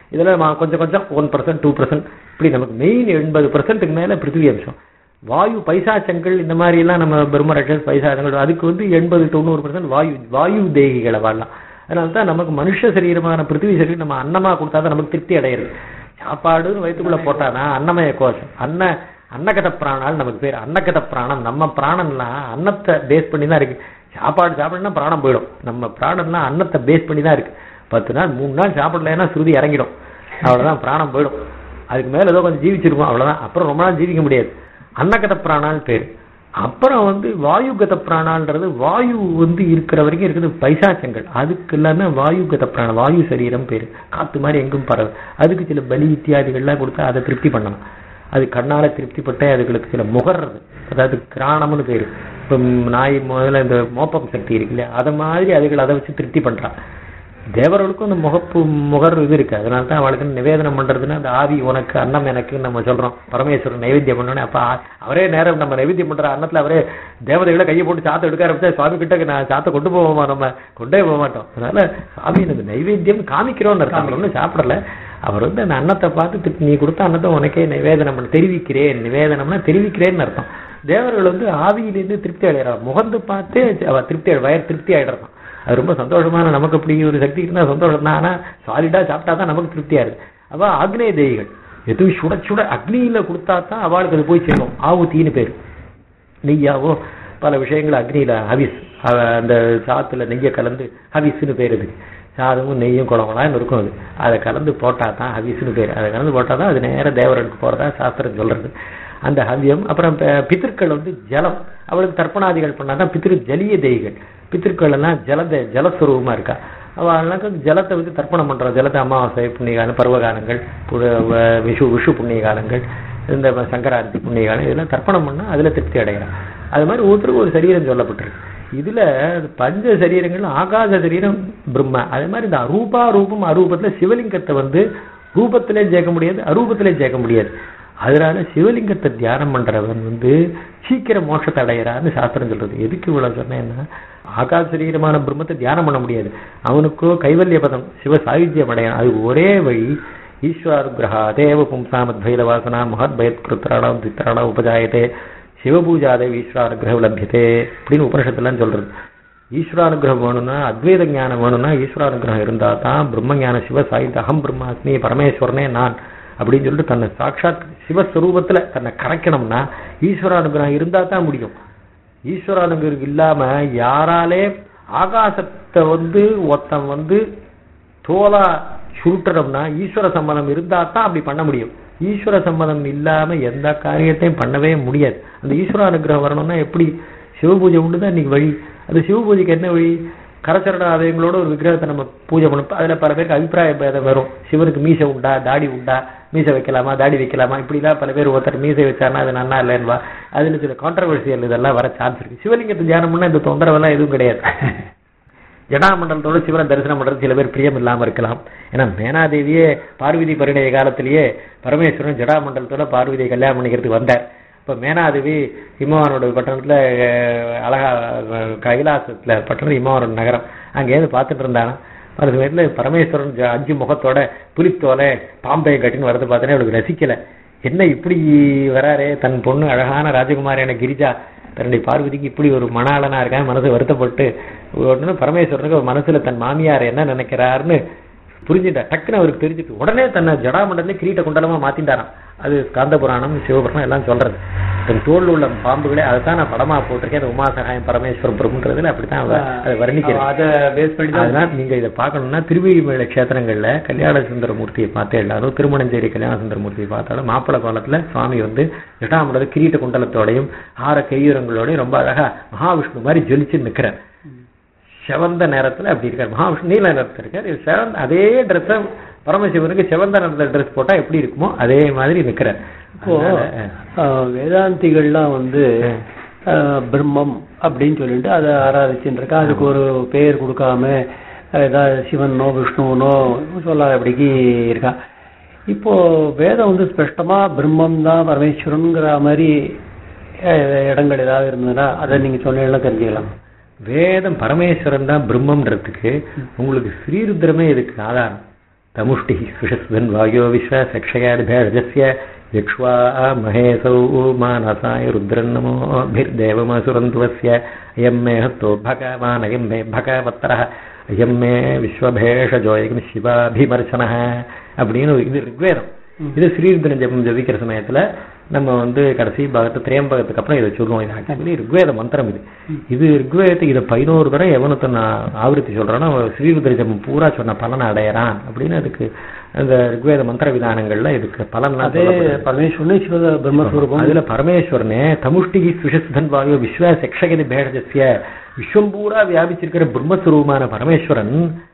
இதுல நம்ம கொஞ்சம் கொஞ்சம் ஒன் பர்சன்ட் டூ பர்சன்ட் இப்படி நமக்கு மெயின் எண்பது பர்சன்ட்டுக்கு மேல பிருத்திவி அம்சம் வாயு பைசாச்சங்கள் இந்த மாதிரி எல்லாம் நம்ம பிரம்மரட்சஸ் பைசாச்சங்கள் அதுக்கு வந்து எண்பது தொண்ணூறு பர்சன்ட் வாயு வாயு தேகிகளை வாழலாம் அதனால தான் நமக்கு மனுஷ சரீரமான பிருத்திவி சரீரம் நம்ம அன்னமா கொடுத்தா தான் நமக்கு திருப்தி அடையிறது சாப்பாடுன்னு வயிற்றுக்குள்ள போட்டானா அன்னமய கோஷம் அன்ன அன்னகத பிராணால் நமக்கு பேர் அன்னகத பிராணம் நம்ம பிராணம்லாம் அன்னத்தை பேஸ் பண்ணி தான் இருக்கு சாப்பாடு சாப்பிடணும்னா பிராணம் போயிடும் நம்ம பிராணம்லாம் அன்னத்தை பேஸ் பண்ணி தான் இருக்கு பத்து நாள் மூணு நாள் சாப்பிடலைன்னா சுருதி இறங்கிடும் அவ்வளவுதான் பிராணம் போயிடும் அதுக்கு மேல ஏதோ கொஞ்சம் ஜீவிச்சிருக்கும் அவ்வளவுதான் அப்புறம் ரொம்ப நாள் ஜீவிக்க முடியாது அன்னகத பிராணால் பேர் அப்புறம் வந்து வாயுகத பிராணான்றது வாயு வந்து இருக்கிற வரைக்கும் இருக்குது பைசாச்சங்கள் அதுக்கு எல்லாமே வாயுகத பிராணம் வாயு சரீரம் பேரு காத்து மாதிரி எங்கும் பரவு அதுக்கு சில பலி இத்தியாதிகள்லாம் கொடுத்தா அதை திருப்தி பண்ணணும் அது கண்ணால திருப்திப்பட்டே அதுகளுக்கு சில முகர்றது அதாவது கிராணம்னு பேரு இப்போ நாய் முதல்ல இந்த மோப்பம் சக்தி இருக்கு இல்லையா அதை மாதிரி அதுகள் அதை வச்சு திருப்தி பண்றான் தேவர்களுக்கும் அந்த முகப்பு முகர் இது இருக்கு அதனால தான் அவளுக்கு நிவேதனம் பண்றதுன்னா அந்த ஆவி உனக்கு அன்னம் எனக்கு நம்ம சொல்றோம் பரமேஸ்வரன் நைவேத்தியம் பண்ணோன்னே அப்ப ஆ- அவரே நேரம் நம்ம நைவேத்தியம் பண்ற அன்னத்துல அவரே தேவதைகளை கையை போட்டு சாத்த எடுக்க ஆரம்பிச்சா சுவாமி கிட்ட நான் சாத்த கொண்டு போவோமா நம்ம கொண்டே போக மாட்டோம் அதனால சுவாமி எனக்கு நைவேத்தியம் காமிக்கிறோம்னு இருக்காங்க ஒன்றும் சாப்பிடல அவர் வந்து அந்த அன்னத்தை பார்த்து திட்டு, நீ கொடுத்த அன்னத்தை உனக்கே நிவேதனம் பண்ண தெரிவிக்கிறேன் நிவேதனம்னா தெரிவிக்கிறேன்னு அர்த்தம் தேவர்கள் வந்து ஆவியிலிருந்து திருப்தி அடைகிறார் முகந்து பார்த்து அவ திருப்தி அடை- வயர் திருப்தி ஆயிடுறான் அது ரொம்ப சந்தோஷமான நமக்கு அப்படி ஒரு சக்தி இருந்தா சந்தோஷம் தான் ஆனா சாலிடா சாப்பிட்டா தான் நமக்கு திருப்தியா இருக்கு அவ ஆக்னேய தேவிகள் எதுவும் சுட சுட அக்னியில கொடுத்தா தான் அவளுக்கு அது போய் சேரும் ஆவுத்தின்னு பேரு நெய்யாவோ பல விஷயங்கள் அக்னியில ஹவிஸ் அவ அந்த சாத்துல நெய்யை கலந்து ஹவிஸ்னு பேர் இதுக்கு சாதமும் நெய்யும் குளம்லாம் இருக்கும் அது அதை கலந்து போட்டா தான் ஹவிஸ்னு பேர் அதை கலந்து போட்டா தான் அது நேர தேவரனுக்கு போறதா சாஸ்திரம் சொல்றது அந்த ஹவியம் அப்புறம் ப- பித்திருக்கள் வந்து ஜலம் அவளுக்கு தர்ப்பணாதிகள் பண்ணாதான் பித்திரு ஜலிய தெய்கள் பித்திருக்கள் எல்லாம் ஜலத ஜலஸ்வரூபமா இருக்கா அவளுக்கு ஜலத்தை வந்து தர்ப்பணம் பண்றோம் ஜலத்தை அமாவாசை புண்ணிய காலம் பருவகாலங்கள் புட- வ- விஷு விஷு புண்ணிய காலங்கள் இந்த ம- சங்கராந்தி புண்ணிய காலம் இதெல்லாம் தர்ப்பணம் பண்ணா அதுல திருப்தி அடைகிறான் அது மாதிரி ஒருத்தருக்கு ஒரு சரீரம் சொல்லப்பட்டிருக்கு இதுல பஞ்ச சரீரங்கள் ஆகாச சரீரம் பிரம்ம அதே மாதிரி இந்த அரூபா ரூபம் அரூபத்துல சிவலிங்கத்தை வந்து ரூபத்திலே ஜெயிக்க முடியாது அரூபத்திலே ஜெயிக்க முடியாது அதனால சிவலிங்கத்தை தியானம் பண்றவன் வந்து சீக்கிரம் மோட்சத்தை அடையிறான்னு சாஸ்திரம் சொல்றது எதுக்கு இவ்வளவு சொன்னேன்னா ஆகாச சரீரமான பிரம்மத்தை தியானம் பண்ண முடியாது அவனுக்கோ கைவல்ய பதம் சிவ சாயுஜ்யம் அடையணும் அது ஒரே வழி ஈஸ்வரானுகிரகா தேவ பும்சாமத்வைத வாசனா மகத் பயத் கிருத்திராணம் தித்திராணம் உபஜாயத்தே சிவபூஜாதேவ ஈஸ்வரானுகிரகம் லபியதே அப்படின்னு உபனிஷத்துலாம் சொல்றது ஈஸ்வரானுகிரகம் வேணும்னா அத்வைத ஞானம் வேணும்னா ஈஸ்வரானுகிரகம் இருந்தா தான் பிரம்ம ஞான சிவ சாயுத அகம் பிரம்மாஸ்மி பரமேஸ்வரனே நான் அப்படின்னு சொல்லிட்டு தன்னை சாட்சாத் சிவஸ்வரூபத்துல தன்னை கரைக்கணும்னா ஈஸ்வரானுகிரகம் இருந்தா தான் முடியும் ஈஸ்வரானுகிரகம் இல்லாம யாராலே ஆகாசத்தை வந்து ஒருத்தன் வந்து தோலா சுருட்டணும்னா ஈஸ்வர சம்மதம் இருந்தா தான் அப்படி பண்ண முடியும் ஈஸ்வர சம்மதம் இல்லாம எந்த காரியத்தையும் பண்ணவே முடியாது அந்த ஈஸ்வர அனுகிரகம் வரணும்னா எப்படி சிவபூஜை உண்டு தான் இன்னைக்கு வழி அந்த சிவபூஜைக்கு என்ன வழி கரச்சரண ஆதயங்களோட ஒரு விக்கிரகத்தை நம்ம பூஜை பண்ணணும் அதுல பல பேருக்கு அபிப்பிராய பேதம் வரும் சிவனுக்கு மீசை உண்டா தாடி உண்டா மீசை வைக்கலாமா தாடி வைக்கலாமா இப்படிலாம் பல பேர் ஒருத்தர் மீசை வச்சாருன்னா அது நன்னா இல்லைன்னுவா அதுல சில கான்ட்ரவர்சியல் இதெல்லாம் வர சான்ஸ் இருக்கு சிவலிங்கத்தை தியானம் பண்ணா இந்த தொந்தரவெல்லாம் எதுவும் கிடையாது ஜடாமண்டலத்தோட சிவனை தரிசனம் பண்றது சில பேர் பிரியம் இல்லாம இருக்கலாம் ஏன்னா மேனாதேவியே பார்வதி பரிணய காலத்திலேயே பரமேஸ்வரன் ஜடாமண்டலத்தோட பார்வதியை கல்யாணம் பண்ணிக்கிறதுக்கு வந்தார் இப்ப மேனாதேவி இமவானோட பட்டணத்துல அஹ், அழகா அஹ், கைலாசத்துல பட்டணம் இமவானோட நகரம் அங்கேயிருந்து பார்த்துட்டு இருந்தாங்க ஒரு சமயத்துல பரமேஸ்வரன் ஜ- அஞ்சு முகத்தோட புலித்தோலை பாம்பையை கட்டின்னு வரது பார்த்தோன்னே அவளுக்கு ரசிக்கல என்ன இப்படி வராரே தன் பொண்ணு அழகான ராஜகுமாரியான கிரிஜா தன்னுடைய பார்வதிக்கு இப்படி ஒரு மணாளனா இருக்கான் மனசு வருத்தப்பட்டு உடனே பரமேஸ்வரனுக்கு அவர் மனசுல தன் மாமியார் என்ன நினைக்கிறாருன்னு புரிஞ்சுட்டா டக்குன்னு அவருக்கு தெரிஞ்சுட்டு உடனே தன்னை ஜடாமண்டலே கிரீட்ட குண்டலமா மாத்திட்டாராம் அது ஸ்காந்த புராணம் சிவபுராணம் எல்லாம் சொல்றது தன் தோல்ல உள்ள பாம்புகளே அதை தான் நான் படமா போட்டிருக்கேன் அது உமாசகாயம் பரமேஸ்வரம் பிரபுன்றதுல அப்படித்தான் அவ- அதை வர்ணிக்கிறேன் அதை பேஸ் பண்ணி தான் அதனால நீங்க இதை பார்க்கணும்னா திருவிழிமலை க்ஷேத்திரங்கள்ல கல்யாண சுந்தரமூர்த்தியை பார்த்து எல்லாரும் திருமணஞ்சேரி கல்யாண சுந்தரமூர்த்தியை பார்த்தாலும் மாப்பிள்ளை கோலத்துல சுவாமி வந்து ஜட்டாமடல கிரீட்ட குண்டலத்தோடையும் ஆற கையுரங்களோடையும் ரொம்ப அழகா மகாவிஷ்ணு மாதிரி ஜொலிச்சு நிக்கிறார் செவந்த நேரத்துல அப்படி இருக்கார் மகாவிஷ்ணு நீல நிறத்துல இருக்கார் இது செவந்த அதே ட்ரெஸ்ஸ பரமசிவனுக்கு செவந்த நிறத்துல ட்ரெஸ் போட்டா எப்படி இருக்குமோ அதே மாதிரி நிக்கிறார் இப்போ அதனால, அஹ், வேதாந்திகள்லாம் வந்து அஹ், பிரம்மம் அப்படின்னு சொல்லிட்டு அதை ஆராதிச்சுட்டு இருக்கா அதுக்கு ஒரு பெயர் கொடுக்காம அஹ், ஏதாவது சிவனோ விஷ்ணுவனோ சொல்லாதபடிக்கு இருக்கா இப்போ வேதம் வந்து ஸ்பஷ்டமா பிரம்மம் தான் பரமேஸ்வரனுங்கிற மாதிரி அஹ், இடங்கள் ஏதாவது இருந்ததுன்னா அதை நீங்க சொன்னீங்கன்னா தெரிஞ்சுக்கலாம் வேதம் பரமேஸ்வரன் தான் பிரம்மம்ன்றதுக்கு உங்களுக்கு ஸ்ரீருத்ரமே இதுக்கு ஆதாரம் தமுஷ்டி சுஷஸ்வன் வாயோ விஸ்வ சக்ஷயாதிபேஜஸ்ய யக்ஷ்வா மகேசௌ மானசாய ருத்ரன்னமோபிர்தேவமசுரந்துவஸ்ய அயம் மே ஹத்தோ பகவான் அயம் மே பகவத்ரः அயம் மே விஸ்வபேஷஜோயம் சிவாபிமர்சனः அப்படின்னு இது ரிக்வேதம் இது ஸ்ரீருத்ர ஜபம் ஜபிக்கிற சமயத்துல நம்ம வந்து கடைசி பாகத்து திரையம்பகத்துக்கு அப்புறம் இதை சொல்லுவோம் இது ஆக்சுவலி ரிக்வேத மந்திரம் இது இது ரிக்வேதத்துக்கு இதை பதினோரு தடவை எவனத்தை நான் ஆவர்த்தி சொல்றேன்னா அவன் ஸ்ரீருத்ர ஜபம் பூரா சொன்ன பலனை அடையறான் அப்படின்னு அதுக்கு அந்த ரிக்வேத மந்திர விதானங்கள்ல இதுக்கு பலன் அதே பரமேஸ்வரனே சிவ பிரம்மஸ்வரூபம் அதுல பரமேஸ்வரனே தமுஷ்டிகி சுஷஸ்தன் வாயு விஸ்வ செக்ஷகதி பேடஜஸ்ய விஸ்வம் பூரா வியாபிச்சிருக்கிற பிரம்மஸ்வரூபமான பரமேஸ்வரன்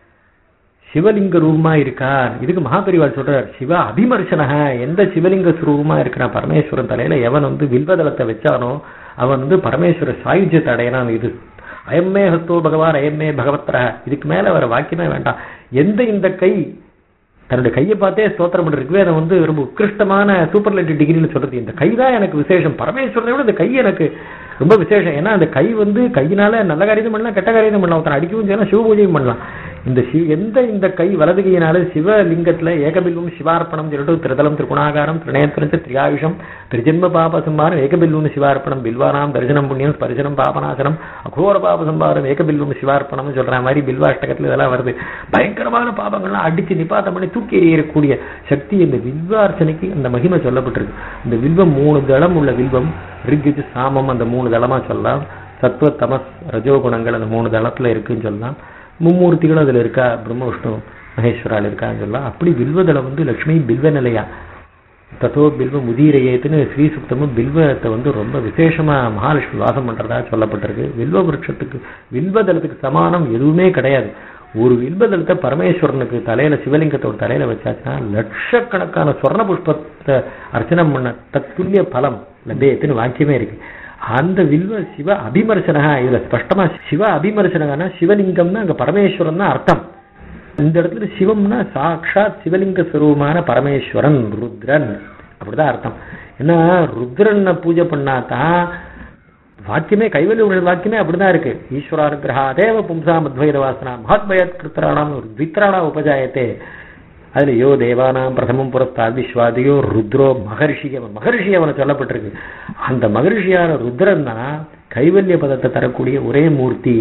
சிவலிங்க ரூபமா இருக்கார் இதுக்கு மகாபெரிவாள் சொல்றார் சிவ அபிமர்சனக எந்த சிவலிங்க சுரூபமா இருக்கிறான் பரமேஸ்வரன் தலையில எவன் வந்து வில்வதளத்தை வச்சானோ அவன் வந்து பரமேஸ்வர சாயுஜ்யத்தை அடையறான் இது அயம்மே ஹஸ்தோ பகவான் அயம்மே பகவத்ரா இதுக்கு மேல வர வாக்கியமே வேண்டாம் எந்த இந்த கை தன்னுடைய கையை பார்த்தே ஸ்தோத்திரம் பண்ற ரிக்வேதம் வந்து ரொம்ப உத்கிருஷ்டமான சூப்பர்லேட்டிவ் டிகிரின்னு சொல்றது இந்த கை தான் எனக்கு விசேஷம் பரமேஸ்வரனை விட இந்த கை எனக்கு ரொம்ப விசேஷம் ஏன்னா அந்த கை வந்து கையினால நல்ல காரியம் பண்ணலாம் கெட்ட காரியம் பண்ணலாம் ஒருத்தன் அடிக்கவும் செய்யலாம் சிவ பூஜையும் பண்ணலாம் இந்த சி எந்த இந்த கை வலது கையினால சிவலிங்கத்துல ஏகபில்வம் சிவார்ப்பணம் சொல்லிட்டு திருதலம் திருகுணாகாரம் திருநேத்திரம் திரியாயுஷம் திருஜென்ம பாப சம்பாரம் ஏகபில்வம் சிவார்ப்பணம் பில்வானாம் தரிசனம் புண்ணியம் ஸ்பரிசனம் பாபநாசனம் அகோர பாப சம்பாரம் ஏகபில்வம் சிவார்ப்பணம் சொல்ற மாதிரி பில்வாஷ்டகத்துல இதெல்லாம் வருது பயங்கரமான பாபங்கள்லாம் அடிச்சு நிபாத்தம் பண்ணி தூக்கி எறியக்கூடிய சக்தி இந்த வில்வார்ச்சனைக்கு அந்த மகிமை சொல்லப்பட்டிருக்கு இந்த வில்வம் மூணு தளம் உள்ள வில்வம் ரிக்குஜு சாமம் அந்த மூணு தளமா சொல்லலாம் சத்துவ தமஸ் ரஜோகுணங்கள் அந்த மூணு தளத்துல இருக்குன்னு சொல்லலாம் மும்மூர்த்திகளும் அதுல இருக்கா பிரம்ம விஷ்ணு மகேஸ்வரால் இருக்கான்னு சொல்லலாம் அப்படி வில்வதளம் வந்து லட்சுமி பில்வ நிலையா தத்தோ பில்வ முதிரையேத்துன்னு ஸ்ரீ சுத்தமும் பில்வத்தை வந்து ரொம்ப விசேஷமா மகாலட்சுமி வாசம் பண்றதா சொல்லப்பட்டிருக்கு வில்வ விருட்சத்துக்கு வில்வதளத்துக்கு சமானம் எதுவுமே கிடையாது ஒரு வில்வதளத்தை பரமேஸ்வரனுக்கு தலையில சிவலிங்கத்தோட தலையில வச்சாச்சுன்னா லட்சக்கணக்கான சொர்ண புஷ்பத்தை அர்ச்சனை பண்ண தத்துல்ய பலம் லபேத்துன்னு வாக்கியமே இருக்கு அந்த வில்வ சிவ அபிமர்சனகா இதுல ஸ்பஷ்டமா சிவ அபிமர்சனகானா சிவலிங்கம்னா அங்க பரமேஸ்வரன் தான் அர்த்தம் இந்த இடத்துல சிவம்னா சாட்சாத் சிவலிங்க ஸ்வரூபமான பரமேஸ்வரன் ருத்ரன் அப்படிதான் அர்த்தம் ஏன்னா ருத்ரனை பூஜை பண்ணாதான் வாக்கியமே கைவல்ய உணர் வாக்கியமே அப்படிதான் இருக்கு ஈஸ்வரானுகிரகா தேவ பும்சாம் அத்வைத வாசனா மகத்பயத் கிருத்தராணாம் வித்ராணா உபஜாயத்தே அதுல யோ தேவானாம் பிரதமம் புறத்தால் விஸ்வாதியோ ருத்ரோ மகர்ஷி அவன் மகர்ஷி அவனை சொல்லப்பட்டிருக்கு அந்த மகர்ஷியான ருத்ரன் தான் கைவல்ய பதத்தை தரக்கூடிய ஒரே மூர்த்தி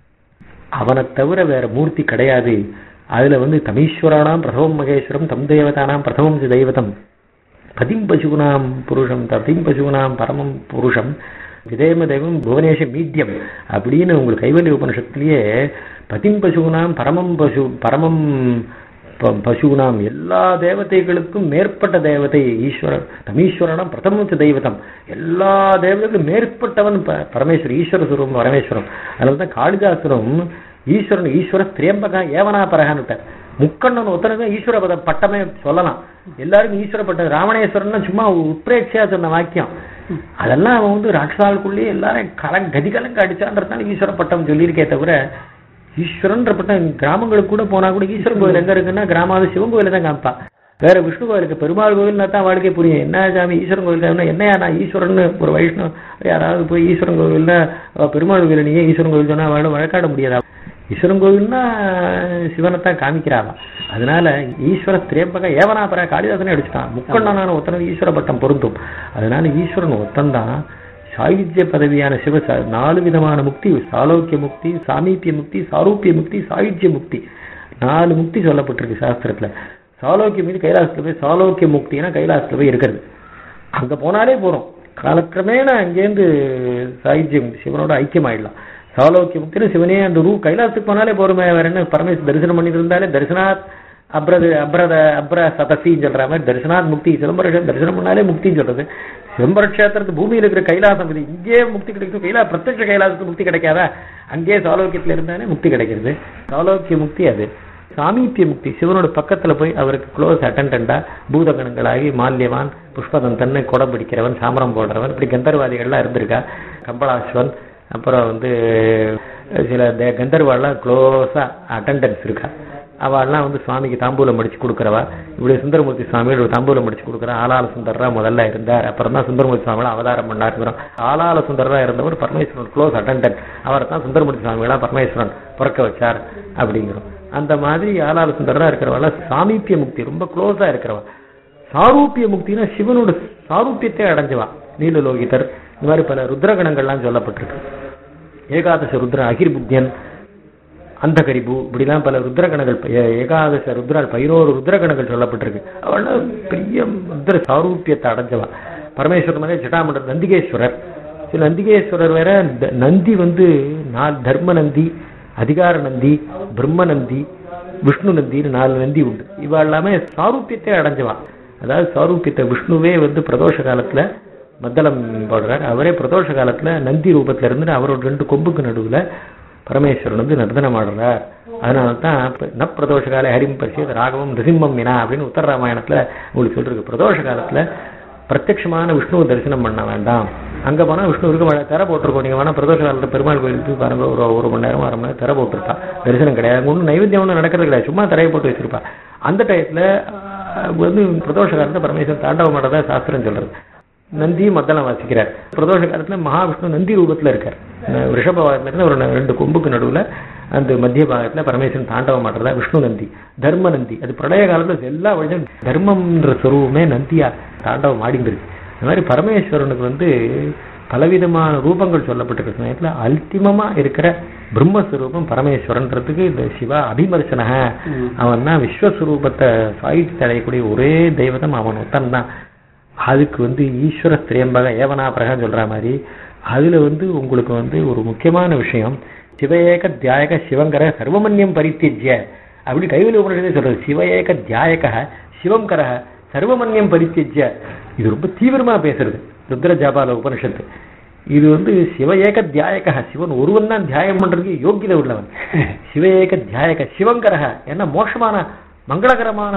அவனை தவிர வேற மூர்த்தி கிடையாது அதுல வந்து தமீஸ்வரானாம் பிரதமம் மகேஸ்வரம் தம் தேவதானாம் பிரதமம் சி தெய்வதம் பதிம் பசுகுனாம் புருஷம் ததிம் பசுகுனாம் பரமம் புருஷம் விதேம தெய்வம் புவனேஷ மீட்யம் அப்படின்னு உங்களுக்கு கைவல்ய உபனிஷத்துலயே பதிம் பசுகுனாம் பரமம் பசு பரமம் ப- பசுகுனாம் எல்லா தேவதைகளுக்கும் மேற்பட்ட தேவதை ஈஸ்வரன் தமீஸ்வரனாம் பிரதம தெய்வதம் எல்லா தேவதைகளுக்கும் மேற்பட்டவன் ப- பரமேஸ்வரன் ஈஸ்வர சுரூபம் பரமேஸ்வரம் அதனால தான் காளிதாசனும் ஈஸ்வரன் ஈஸ்வர திரியம்பகா ஏவனா பரகான்னு முக்கண்ணன் ஒருத்தனுக்கு ஈஸ்வர பத பட்டமே சொல்லலாம் எல்லாருக்கும் ஈஸ்வர பட்டம் ராவணேஸ்வரன் சும்மா உத்ரேட்சியா சொன்ன வாக்கியம் அதெல்லாம் அவன் வந்து ராட்சாளுக்குள்ளேயே எல்லாரும் கலங் கதி கலங்க அடிச்சான்றதுனால ஈஸ்வர பட்டம் சொல்லியிருக்கே தவிர ஈஸ்வரன்ற பட்டம் கிராமங்களுக்கு கூட போனா கூட ஈஸ்வரன் கோயில் எங்க இருக்குன்னா கிராமாவது சிவன் கோயில தான் காமிப்பா வேற விஷ்ணு கோயிலுக்கு பெருமாள் கோயில்னா தான் வாழ்க்கை புரியும் என்ன சாமி ஈஸ்வரன் கோயில் என்னையா நான் ஈஸ்வரன் ஒரு வைஷ்ணவ யாராவது போய் ஈஸ்வரன் கோயில்னா அஹ், பெருமாள் கோயில் நீங்க ஈஸ்வரன் கோயில் சொன்னா அவளை வழக்காட முடியாதா ஈஸ்வரன் கோவில்னா சிவனைத்தான் காமிக்கிறாளாம் அதனால ஈஸ்வர திரேம்பக ஏவனாபர காளிதாசனே அடிச்சுட்டான் முக்கண்ணனான ஒத்தனது ஈஸ்வர பட்டம் பொருந்தும் அதனால ஈஸ்வரன் ஒத்தன்தான் சாயுஜ்ய பதவியான சிவ ச- நாலு விதமான முக்தி சாலோக்கிய முக்தி சாமீபிய முக்தி சாரூபிய முக்தி சாயுஜ்ய முக்தி நாலு முக்தி சொல்லப்பட்டிருக்கு சாஸ்திரத்துல சாலோக்கிய முக்தி கைலாசத்துல போய் சாலோக்கிய முக்தினா கைலாசத்துல போய் இருக்கிறது அங்க போனாலே போறோம் காலக்கிரமேண அங்கேருந்து சாயுஜ்யம் சிவனோட ஐக்கியம் ஆயிடலாம் சாலோக்கிய முக்தின சிவனே அந்த ரூ கைலாசத்துக்கு போனாலே போருமே வேற என்ன பரமேஸ்வர தரிசனம் பண்ணிட்டு இருந்தாலே தரிசனாத் அப்ரது அப்ரத அப்ர சதசின்னு சொல்ற மாதிரி தரிசனாத் முக்தி சிதம்பரம் தரிசனம் பண்ணாலே முக்தின்னு சொல்றது சிதம்பர கஷேத்திரத்து பூமியில இருக்கிற கைலாசம் இது இங்கே முக்தி கிடைக்கும் கைலா பிரத்யட்ச கைலாசத்துக்கு முக்தி கிடைக்காதா அங்கே சாலோக்கியத்துல இருந்தாலே முக்தி கிடைக்கிறது சாலோக்கிய முக்தி அது சாமீபிய முக்தி சிவனோட பக்கத்துல போய் அவருக்கு க்ளோஸ் அட்டண்டண்டா பூதகணங்களாகி மால்யவான் புஷ்பதந்தன் குடம் பிடிக்கிறவன் சாமரம் போடுறவன் இப்படி கந்தர்வாதிகள்லாம் இருந்திருக்கா கம்பளாஸ்வன் அப்புறம் வந்து சில தே- கந்தர்வாள்லாம் க்ளோஸா அட்டண்டன்ஸ் இருக்கா அவள்லாம் வந்து சுவாமிக்கு தாம்பூலம் அடிச்சு கொடுக்குறவா இப்படி சுந்தரமூர்த்தி சுவாமி ஒரு தாம்பூலம் அடிச்சு கொடுக்குறா ஆலால சுந்தரரா முதல்ல இருந்தார் அப்புறம் தான் சுந்தரமூர்த்தி சுவாமிலாம் அவதாரம் பண்ணாருங்கிறோம் ஆலால சுந்தரரா இருந்தவர் பரமேஸ்வரன் க்ளோஸ் அட்டண்டன்ட் அவரை தான் சுந்தரமூர்த்தி சுவாமிகளாம் பரமேஸ்வரன் பிறக்க வச்சார் அப்படிங்கிறோம் அந்த மாதிரி ஆளாள சுந்தரா இருக்கிறவள சாமீப்பிய முக்தி ரொம்ப க்ளோஸா இருக்கிறவ சாரூப்பிய முக்தினா சிவனோட சாரூப்பியத்தை அடைஞ்சவா நீலலோகிதர் இந்த மாதிரி பல ருத்ரகணங்கள்லாம் சொல்லப்பட்டிருக்கு ஏகாதச ருத்ர அகிர்புத்தியன் அந்த கரிபு இப்படிலாம் பல ருத்ரகணங்கள் ஏ- ஏகாதச ருத்ரால் பதினோரு ருத்ரகணங்கள் சொல்லப்பட்டிருக்கு அவள் பெரிய ருத்ர சாரூப்பியத்தை அடைஞ்சவா பரமேஸ்வரன் மாதிரி ஜடாமண்டர் நந்திகேஸ்வரர் சில நந்திகேஸ்வரர் வேற த- நந்தி வந்து நாலு தர்ம நந்தி அதிகார நந்தி பிரம்ம நந்தி விஷ்ணு நந்தின்னு நாலு நந்தி உண்டு இவ எல்லாமே சாரூப்பியத்தை அடைஞ்சவா அதாவது சாரூப்பியத்தை விஷ்ணுவே வந்து பிரதோஷ காலத்துல மத்தளம் போடுறார் அவரே பிரதோஷ காலத்துல நந்தி ரூபத்துல இருந்து அவரோட ரெண்டு கொம்புக்கு நடுவுல பரமேஸ்வரன் வந்து நர்தனம் ஆடுறார் அதனால தான் இப்ப ந பிரதோஷ கால ஹரிம் பரிசு ராகவம் நிருசிம்மம் வினா அப்படின்னு உத்தர ராமாயணத்துல உங்களுக்கு சொல்லிருக்கு பிரதோஷ காலத்துல பிரத்யட்சமான விஷ்ணுவை தரிசனம் பண்ண வேண்டாம் அங்க போனா விஷ்ணு இருக்க மாட்டா திரை போட்டிருக்கோம் நீங்க வேணா பிரதோஷ காலத்துல பெருமாள் கோயிலுக்கு போய் பாருங்க ஒரு ஒரு மணி நேரம் அரை மணி நேரம் திரை போட்டிருப்பா தரிசனம் கிடையாது அங்க ஒன்றும் நைவேத்தியம் ஒன்றும் நடக்கிறது கிடையாது சும்மா திரையை போட்டு வச்சிருப்பா அந்த டயத்துல ஆஹ், வந்து பிரதோஷ காலத்துல பரமேஸ்வரன் தாண்டவம் மாட்டதா சாஸ்திரம் சொல்றது நந்தி மத்தளம் வாசிக்கிறார் பிரதோஷ காலத்துல மகாவிஷ்ணு நந்தி ரூபத்துல இருக்கார் அஹ் ரிஷப பாகத்துல இருந்து ஒரு ந- ரெண்டு கொம்புக்கு நடுவுல அந்த மத்திய பாகத்துல பரமேஸ்வரன் தாண்டவம் ஆடுறதா விஷ்ணு நந்தி தர்ம நந்தி அது பிரளய காலத்துல எல்லா வழியும் தர்மம்ன்ற சொருவமே நந்தியா தாண்டவம் ஆடிந்திருக்கு இந்த மாதிரி பரமேஸ்வரனுக்கு வந்து பலவிதமான ரூபங்கள் சொல்லப்பட்டிருக்க சமயத்துல அல்டிமமா இருக்கிற பிரம்மஸ்வரூபம் பரமேஸ்வரன்றதுக்கு இந்த சிவா அபிமர்சனக அவன் தான் விஸ்வஸ்வரூபத்தை சாயித்து அடையக்கூடிய ஒரே தெய்வதம் அவன் ஒத்தன் தான் அதுக்கு வந்து ஈஸ்வர திரியம்பக ஏவனாபிரகம் சொல்ற மாதிரி அதுல வந்து உங்களுக்கு வந்து ஒரு முக்கியமான விஷயம் சிவஏக தியாயக சிவங்கர சர்வமன்யம் பரித்தியஜ்ய அப்படி கைவில உபனிஷதே சொல்றது சிவஏக தியாயக சிவங்கர சர்வமன்யம் பரித்தியஜ்ய இது ரொம்ப தீவிரமா பேசுறது ருத்ர ஜாபால உபனிஷத்து இது வந்து சிவஏக தியாயக சிவன் ஒருவன் தான் தியாயம் பண்றதுக்கு யோகியதை உள்ளவன் சிவஏக தியாயக சிவங்கரக என்ன மோட்சமான மங்களகரமான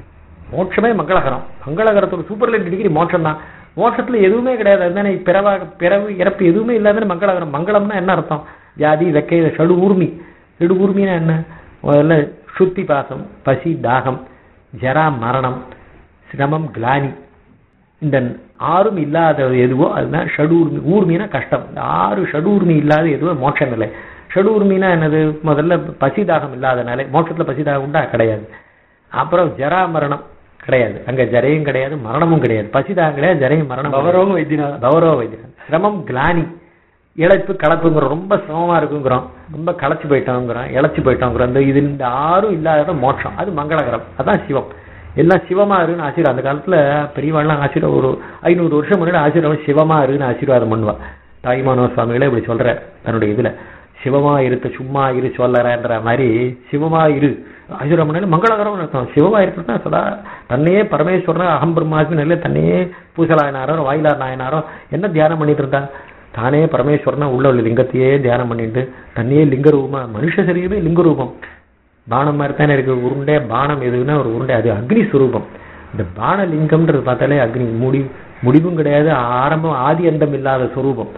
மோட்சமே மங்களகரம் மங்களகரத்தோட சூப்பர்லைட் டிகிரி மோட்சம் தான் மோட்சத்துல எதுவுமே கிடையாது அதுதானே பிறவா பிறவு இறப்பு எதுவுமே இல்லாத மங்களகரம் மங்களம்னா என்ன அர்த்தம் வியாதி வெக்கை ஷடு ஊர்மி ஷடு ஊர்மினா என்ன முதல்ல சுத்தி பாசம் பசி தாகம் ஜரா மரணம் சிரமம் கிளானி இந்த ஆறும் இல்லாத எதுவோ அதுதான் ஷடூர்மி ஊர்மினா கஷ்டம் இந்த ஆறு ஷடூர்மி இல்லாத எதுவோ மோட்ச நிலை ஷடூர்மினா என்னது முதல்ல பசி தாகம் இல்லாத நிலை மோட்சத்துல பசி தாகம் உண்டா கிடையாது அப்புறம் ஜரா மரணம் கிடையாது அங்க ஜரையும் கிடையாது மரணமும் கிடையாது பசிதாகம் கிடையாது ஜரையும் மரணம் பவரோக வைத்தியநாதன் கௌரவ வைத்தியம் சிரமம் கிளானி இழைப்பு கலப்புங்கிறோம் ரொம்ப சிரமமா இருக்குங்கிறோம் ரொம்ப களைச்சு போயிட்டோங்கிறோம் இழைச்சு போயிட்டோங்கிறோம் இந்த இது இந்த ஆறும் இல்லாத மோட்சம் அது மங்களகரம் அதான் சிவம் எல்லாம் சிவமா இருன்னு ஆசீர்வாதம் அந்த காலத்துல பெரியவாள்லாம் ஆசீர்வாதம் ஒரு ஐநூறு வருஷம் முன்னாடி ஆசீர்வாதம் சிவமா இருன்னு ஆசீர்வாதம் பண்ணுவா தாய்மானவ சுவாமிகளே இப்படி சொல்ற தன்னுடைய இதுல சிவமா இருத்த சும்மா இரு சொல்லறன்ற மாதிரி சிவமா இரு ஆசீர்வாதம் பண்ணாலும் மங்களகரம் அர்த்தம் சிவமா இருக்கிறது சதா தன்னையே பரமேஸ்வரன் அகம் பிரம்மாஸ்மி நல்ல தன்னையே பூசலாயனாரோ வாயிலார் நாயனாரோ என்ன தியானம் பண்ணிட்டு இருந்தா தானே பரமேஸ்வரனா உள்ள உள்ள லிங்கத்தையே தியானம் பண்ணிட்டு தன்னையே லிங்க ரூபமா மனுஷ சரீரமே லிங்க ரூபம் பானம் மாதிரி தானே இருக்கு உருண்டை பானம் எதுன்னா ஒரு உருண்டை அது அக்னி சுரூபம் இந்த பான லிங்கம்ன்றது பார்த்தாலே அக்னி முடி முடிவும் கிடையாது ஆரம்பம் ஆதி அந்தம் இல்லாத சுரூபம்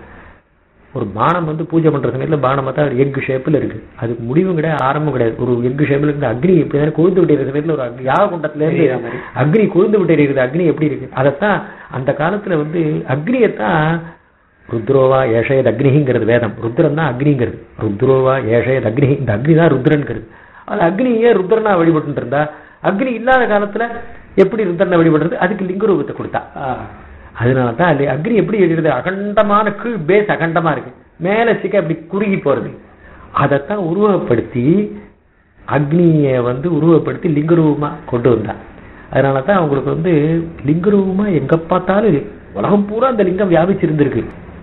ஒரு பானம் வந்து பூஜை பண்ற சமயத்துல பானம் பார்த்தா எக் ஷேப்ல இருக்கு அதுக்கு முடிவும் கிடையாது ஆரம்பம் கிடையாது ஒரு எக் ஷேப்ல இருந்து அக்னி எப்படி கொழுந்து விட்டு இருக்கிற சமயத்துல ஒரு அக்னி- யாக குண்டத்துல இருந்து தெரியுற மாதிரி. அக்னி கொழுந்து விட்டு இருக்குது அக்னி எப்படி இருக்கு அதைத்தான் அந்த காலத்துல வந்து அக்னியத்தான் ருத்ரோவா ஏஷயத் அக்னிங்கிறது வேதம் ருத்ரன் தான் அக்னிங்கிறது ருத்ரோவா ஏஷயத் அக்னி இந்த அக்னி தான் ருத்ரன்கிறது அது அக்னியே ருத்ரனா வழிபட்டு இருந்தா அக்னி இல்லாத காலத்துல எப்படி ருத்ரனை வழிபடுறது அதுக்கு லிங்க ரூபத்தை கொடுத்தா அதனால தான் அது அக்னி எப்படி எழுதுறது அகண்டமான கீழ் பேஸ் அகண்டமா இருக்கு மேல சிக்க அப்படி குறுகி போறது அதைத்தான் உருவகப்படுத்தி அக்னியை வந்து உருவப்படுத்தி லிங்க ரூபமா கொண்டு வந்தா அதனால தான் அவங்களுக்கு வந்து லிங்க ரூபமா எங்க பார்த்தாலும் உலகம் பூரா அந்த லிங்கம் வியாபிச்சிருந்திருக்கு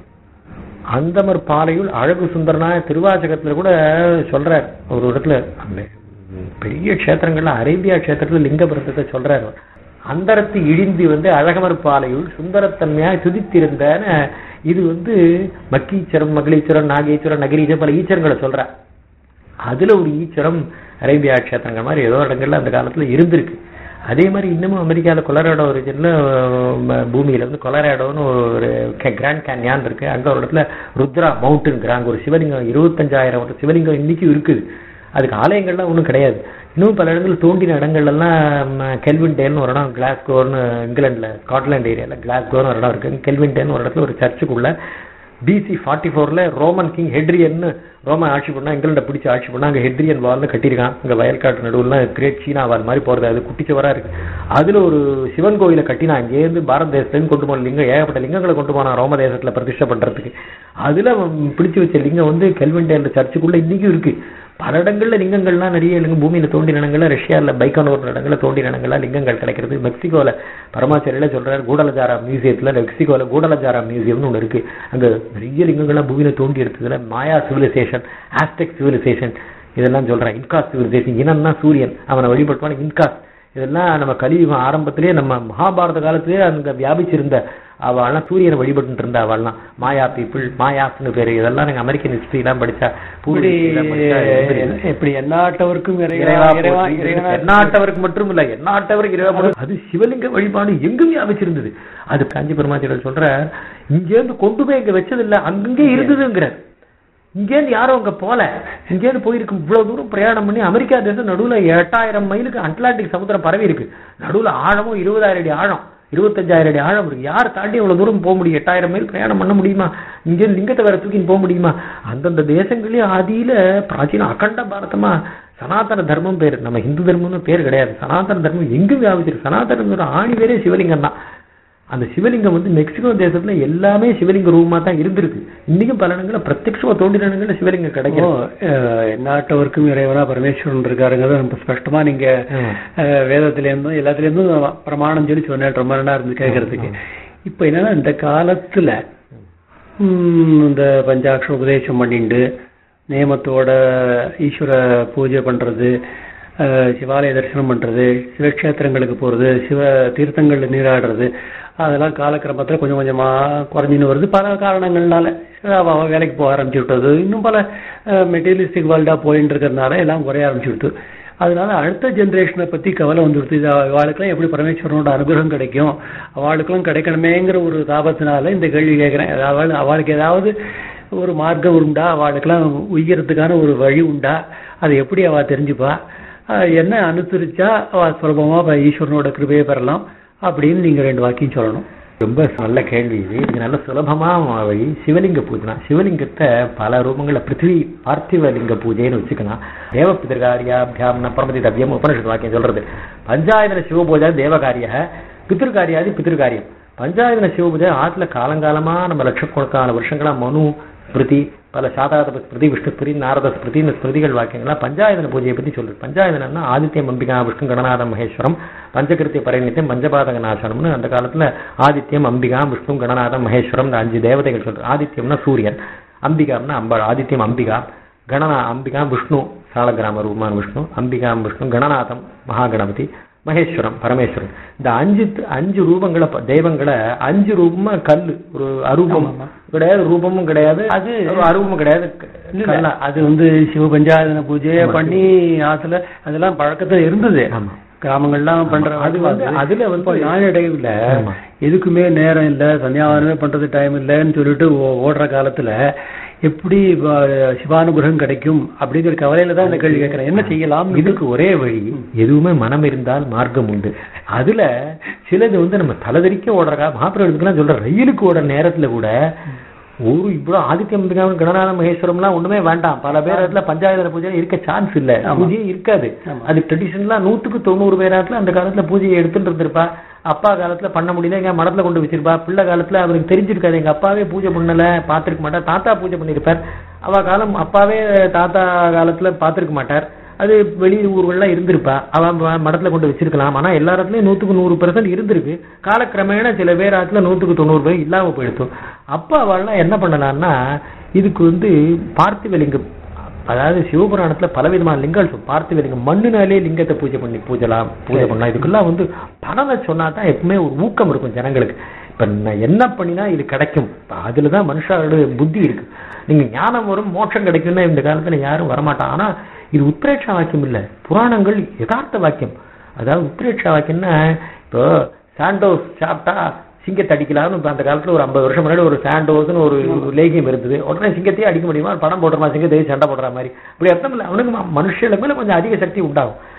அந்தமர் பாலையுள் அழகு சுந்தரனா திருவாசகத்துல கூட சொல்றார் ஒரு இடத்துல அந்த பெரிய க்ஷேத்திரங்கள்ல அரேபியா க்ஷேத்திரத்துல லிங்க பிரதத்தை சொல்றார் அவர். அந்தரத்து இழிந்து வந்து அழகமர் பாலையுள் சுந்தரத்தன்மையாய் துதித்திருந்தன இது வந்து மக்கீச்சரம் மகளீச்சரம் நாகேஸ்வரம் நகரீச்சரம் பல ஈச்சரங்களை சொல்றார் அதுல ஒரு ஈச்சரம் அரேபியா க்ஷேத்திரங்கள் மாதிரி ஏதோ இடங்கள்ல அந்த காலத்துல இருந்திருக்கு அதே மாதிரி இன்னமும் அமெரிக்கால கொலராடோ ரீஜன்ல பூமியில வந்து கொலராடோன்னு ஒரு கிராண்ட் கேன்யான் இருக்கு அங்க ஒரு இடத்துல ருத்ரா மவுண்டன் அங்க ஒரு சிவலிங்கம் இருபத்தஞ்சாயிரம் ஒரு சிவலிங்கம் இன்னைக்கும் இருக்குது அதுக்கு ஆலயங்கள்லாம் ஒன்றும் கிடையாது இன்னும் பல இடங்கள் தோண்டின இடங்கள் எல்லாம் கெல்வின் டேல்னு ஒரு இடம் கிளாஸ்கோன்னு இங்கிலாந்துல ஸ்காட்லாந்து ஏரியால கிளாஸ்கோன்னு ஒரு இடம் இருக்கு கெல்வின் டேல்னு ஒரு இடத்துல ஒரு சர்ச்சுக்குள்ள பிசி ஃபார்ட்டி ஃபோர்ல ரோமன் கிங் ஹெட்ரியன் ரோமன் ஆட்சி பண்ணா இங்கிலாண்ட பிடிச்சு ஆட்சி பண்ணா அங்க ஹெட்ரியன் வால்னு கட்டியிருக்கான் அங்க வயல்காட்டு நடுவுல கிரேட் சீனா வால் மாதிரி போறது அது குட்டிச்சவரா இருக்கு அதுல ஒரு சிவன் கோயிலை கட்டினா இங்கேருந்து பாரத தேசத்துலேருந்து கொண்டு போன லிங்கம் ஏகப்பட்ட லிங்கங்களை கொண்டு போனான் ரோம தேசத்துல பிரதிஷ்டை பண்றதுக்கு அதுல அவன் பிடிச்சு வச்ச லிங்கம் வந்து கெல்வின்டேல் சர்ச்சுக்குள்ள இன்னைக்கும் இருக்கு பல இடங்கள்ல லிங்கங்கள்லாம் நிறைய லிங்கம் பூமியில தோண்டின இடங்கள்ல ரஷ்யால பைக்கானோர் இடங்கள்ல தோண்டின இடங்கள்ல லிங்கங்கள் கிடைக்கிறது மெக்சிகோல பரமாச்சாரியில சொல்றாரு கூடலஜாரா மியூசியத்துல மெக்சிகோல கூடலஜாரா மியூசியம்னு ஒண்ணு இருக்கு அங்க நிறைய லிங்கங்கள்லாம் பூமியில தோண்டி எடுத்ததுல மாயா சிவிலைசேஷன் ஆஸ்டெக் சிவிலைசேஷன் இதெல்லாம் சொல்றான் இன்காஸ் சிவிலைசேஷன் இனம்னா சூரியன் அவனை வழிபட்டுவான் இன்காஸ் இதெல்லாம் நம்ம கலியுகம் ஆரம்பத்திலேயே நம்ம மகாபாரத காலத்திலேயே அங்க வியாபிச்சிருந்த அவள்லாம் சூரியனை வழிபட்டு இருந்தா அவள்லாம் மாயா பீப்புள் மாயாஸ்னு பேரு இதெல்லாம் நீங்க அமெரிக்கன் ஹிஸ்டரி எல்லாம் படிச்சா இப்படி பூர்வீகம் படிச்சா எழுதிருக்கு. இப்படி எந்நாட்டவருக்கும் இறைவா இறைவா இறைவா போற்றி. இறைவனா எந்நாட்டவருக்கு மட்டும் இல்ல எந்நாட்டவருக்கு இறைவா போற்றி. அது சிவலிங்க வழிபாடு எங்கும் வியாபிச்சிருந்தது அது காஞ்சி பெருமாச்சிகள் சொல்ற இங்க இருந்து கொண்டு போய் இங்க வச்சது இல்ல அங்கங்கே இருந்ததுங்கிறார் இங்கேருந்து யாரும் அங்க போல இங்கேருந்து போயிருக்கும் இவ்வளவு தூரம் பிரயாணம் பண்ணி அமெரிக்கா தேசம் நடுவுல எட்டாயிரம் மைலுக்கு அட்லாண்டிக் சமுத்திரம் பரவி இருக்கு நடுவுல ஆழமும் இருபதாயிரம் அடி ஆழம் இருபத்தஞ்சாயிரம் அடி ஆழம் இருக்கு யார் தாண்டி இவ்வளவு தூரம் போக முடியும் எட்டாயிரம் மைல் பிரயாணம் பண்ண முடியுமா இங்க லிங்கத்தை வேற தூக்கின்னு போக முடியுமா அந்தந்த தேசங்களையும் ஆதியில பிராச்சீன அகண்ட பாரதமா சனாதன தர்மம் பேர் நம்ம இந்து தர்மம்னு பேர் கிடையாது சனாதன தர்மம் எங்கும் வியாபிச்சிருக்கு சனாதனங்கிற ஆணி பேரே சிவலிங்கம் தான் அந்த சிவலிங்கம் வந்து மெக்சிகோ தேசத்துல எல்லாமே சிவலிங்க ரூபமா தான் இருந்திருக்கு இன்னைக்கும் பல இடங்கள்ல பிரத்யட்சமா தோண்டின இடங்கள்ல சிவலிங்கம் ஓ, கிடைக்கும் அஹ், எந்நாட்டவருக்கும் இறைவனா பரமேஸ்வரன் இருக்காருங்கிறத ரொம்ப ஸ்பஷ்டமா நீங்க ஆமா. அஹ், வேதத்துல இருந்தும் எல்லாத்துல இருந்தும் பிரமாணம் சொல்லி சொன்னேன் ரொம்ப நல்லா இருந்து கேட்கறதுக்கு இப்ப என்னன்னா இந்த காலத்துல ம், இந்த பஞ்சாட்சர உபதேசம் பண்ணிண்டு நியமத்தோட ஈஸ்வர பூஜை பண்றது அஹ், சிவாலய தரிசனம் பண்றது சிவக்ஷேத்திரங்களுக்கு போறது சிவ தீர்த்தங்கள்ல நீராடுறது அதெல்லாம் காலக்கிரமத்துல கொஞ்சம் கொஞ்சமா குறைஞ்சின்னு வருது பல காரணங்கள்னால அவ அவ வேலைக்கு போக ஆரம்பிச்சு விட்டது இன்னும் பல மெட்டீரியலிஸ்டிக் வேர்ல்டா போயிட்டு இருக்கிறதுனால எல்லாம் குறைய ஆரம்பிச்சு விடுத்து அதனால அடுத்த ஜென்ரேஷனை பத்தி கவலை வந்துடுது இது அவளுக்கெல்லாம் எப்படி பரமேஸ்வரனோட அனுகிரகம் கிடைக்கும் அவளுக்கெல்லாம் கிடைக்கணுமேங்கிற ஒரு தாபத்தினால இந்த கேள்வி கேட்கிறேன் அவள் அவளுக்கு ஏதாவது ஒரு மார்க்கம் உண்டா அவளுக்கெல்லாம் உய்கிறதுக்கான ஒரு வழி உண்டா அதை எப்படி அவ தெரிஞ்சுப்பா அஹ் என்ன அனுசரிச்சா அவ சுலபமா அவ ஈஸ்வரனோட கிருபையை பெறலாம் அப்படின்னு நீங்க ரெண்டு வாக்கியம் சொல்லணும் ரொம்ப நல்ல கேள்வி இது இது நல்ல சுலபமா வழி சிவலிங்க பூஜை தான் சிவலிங்கத்தை பல ரூபங்கள்ல பிருத்திவி பார்த்திவ லிங்க பூஜைன்னு வச்சுக்கலாம் தேவ பிதர்காரியா அபியாம்ன பரமதி தவ்யம் உபனிஷத் வாக்கியம் சொல்றது பஞ்சாயதன சிவபூஜா தேவகாரிய பித்திருக்காரியாதி பித்திருக்காரியம் பஞ்சாயதன சிவபூஜை ஆத்துல காலங்காலமா நம்ம லட்சக்கணக்கான வருஷங்களா மனு ஸ்மிருதி பல சாதாரண ஸ்மிருதி விஷ்ணு ஸ்மிருதி நாரத ஸ்மிருதி இந்த ஸ்மிருதிகள் வாக்கியங்கள்லாம் பஞ்சாயதன பூஜையை பத்தி சொல்றது பஞ்சாயதனம்னா ஆதித்யம் அம்பிகா விஷ்ணு கணநாதம் மகேஸ்வரம் பஞ்சகிருத்திய பரிணித்தியம் பஞ்சபாதக நாசனம்னு அந்த காலத்துல ஆதித்யம் அம்பிகா விஷ்ணு கணநாதம் மகேஸ்வரம் இந்த அஞ்சு தேவதைகள் சொல்றது ஆதித்யம்னா சூரியன் அம்பிகாம்னா அம்பாள் ஆதித்யம் அம்பிகா கணநா அம்பிகா விஷ்ணு சாலகிராம ரூபமான விஷ்ணு அம்பிகா விஷ்ணு கணநாதம் மகாகணபதி மகேஸ்வரம் பரமேஸ்வரன் இந்த அஞ்சு அஞ்சு ரூபங்களை ப- தெய்வங்களை அஞ்சு ரூபமா கல்லு ஒரு அரூபம் கிடையாது ரூபமும் கிடையாது அது ஒரு அரூபமும் கிடையாது இல்ல, கல்லா. அது வந்து சிவபஞ்சாயதன பூஜையை பண்ணி ஆத்துல அதெல்லாம் பழக்கத்துல இருந்தது ஆமா. கிராமங்கள்லாம் பண்ற அது வந்து அதுல வந்து இப்போ நாளடைவுல ஆமா. எதுக்குமே நேரம் இல்ல சன்னியாவனமே பண்றது டைம் இல்லைன்னு சொல்லிட்டு ஓ- ஓடுற காலத்துல எப்படி வ- சிவானுகிரகம் கிடைக்கும் அப்படிங்கிற கவலையில தான் இந்த கேள்வி கேட்கிறேன் என்ன செய்யலாம் இதுக்கு ஒரே வழி எதுவுமே மனம் இருந்தால் மார்க்கம் உண்டு அதுல சிலது வந்து நம்ம தலைதறிக்க ஓடுறக்கா மகாபிரபுக்கெல்லாம் சொல்ற ரயிலுக்கு ஓடுற நேரத்துல கூட ஒரு இவ்வளவு ஆதித்ய அம்பிகாவும் கணநாத மகேஸ்வரம்லாம் ஒண்ணுமே வேண்டாம் பல பேர் இடத்துல பஞ்சாயத்து பூஜை இருக்க சான்ஸ் இல்ல பூஜையே இருக்காது ஆமா. அது ட்ரெடிஷனலா நூத்துக்கு தொண்ணூறு பேர் இடத்துல அந்த காலத்துல பூஜையை எடுத்துட்டு இருந்திருப்பா அப்பா காலத்துல பண்ண முடியல எங்க மடத்துல கொண்டு வச்சிருப்பா பிள்ளை காலத்துல அவருக்கு தெரிஞ்சிருக்காது எங்க அப்பாவே பூஜை பண்ணல பாத்திருக்க மாட்டார் தாத்தா பூஜை பண்ணிருப்பார் அவ காலம் அப்பாவே தாத்தா காலத்துல பாத்திருக்க மாட்டார் அது வெளி ஊர்கள்லாம் இருந்திருப்பா அவன் ம- மடத்துல கொண்டு வச்சிருக்கலாம் ஆனா எல்லா இடத்துலயும் நூத்துக்கு நூறு பெர்சன்ட் இருந்திருக்கு காலக்கிரமேண சில பேர் இடத்துல நூத்துக்கு தொண்ணூறு பேர் இல்லாம போயிடுத்து அப்ப அவள்லாம் என்ன பண்ணலாம்னா இதுக்கு வந்து பார்த்திவ லிங்கம் அதாவது சிவபுராணத்துல பலவிதமான லிங்கங்கள் இருக்கும் பார்த்திவ லிங்கம் மண்ணுனாலே லிங்கத்தை பூஜை பண்ணி பூஜலாம் பூஜை பண்ணலாம் இதுக்கெல்லாம் வந்து பணத்தை சொன்னா தான் எப்பவுமே ஒரு ஊக்கம் இருக்கும் ஜனங்களுக்கு இப்ப நான் என்ன பண்ணினா இது கிடைக்கும் இப்ப அதுலதான் மனுஷாவோட புத்தி இருக்கு நீங்க ஞானம் வரும் மோட்சம் கிடைக்கும்னா இந்த காலத்துல யாரும் வரமாட்டான் ஆனா இது உத்ரேட்ச வாக்கியம் இல்ல புராணங்கள் யதார்த்த வாக்கியம் அதாவது உத்ரேட்ச வாக்கியம்னா இப்போ சாண்டோஸ் சாப்பிட்டா சிங்கத்தை அடிக்கலாம்னு இப்ப அந்த காலத்துல ஒரு ஐம்பது வருஷம் முன்னாடி ஒரு சாண்டோஸ்னு ஒரு லேகியம் இருந்தது உடனே சிங்கத்தையே அடிக்க முடியுமா படம் போடுறமா சிங்கத்தை சண்டை போடுற மாதிரி அப்படி அர்த்தம் இல்லை அவனுக்கு ம- மனுஷனுக்கு மேல கொஞ்சம் அதிக சக்தி உண்டாகும்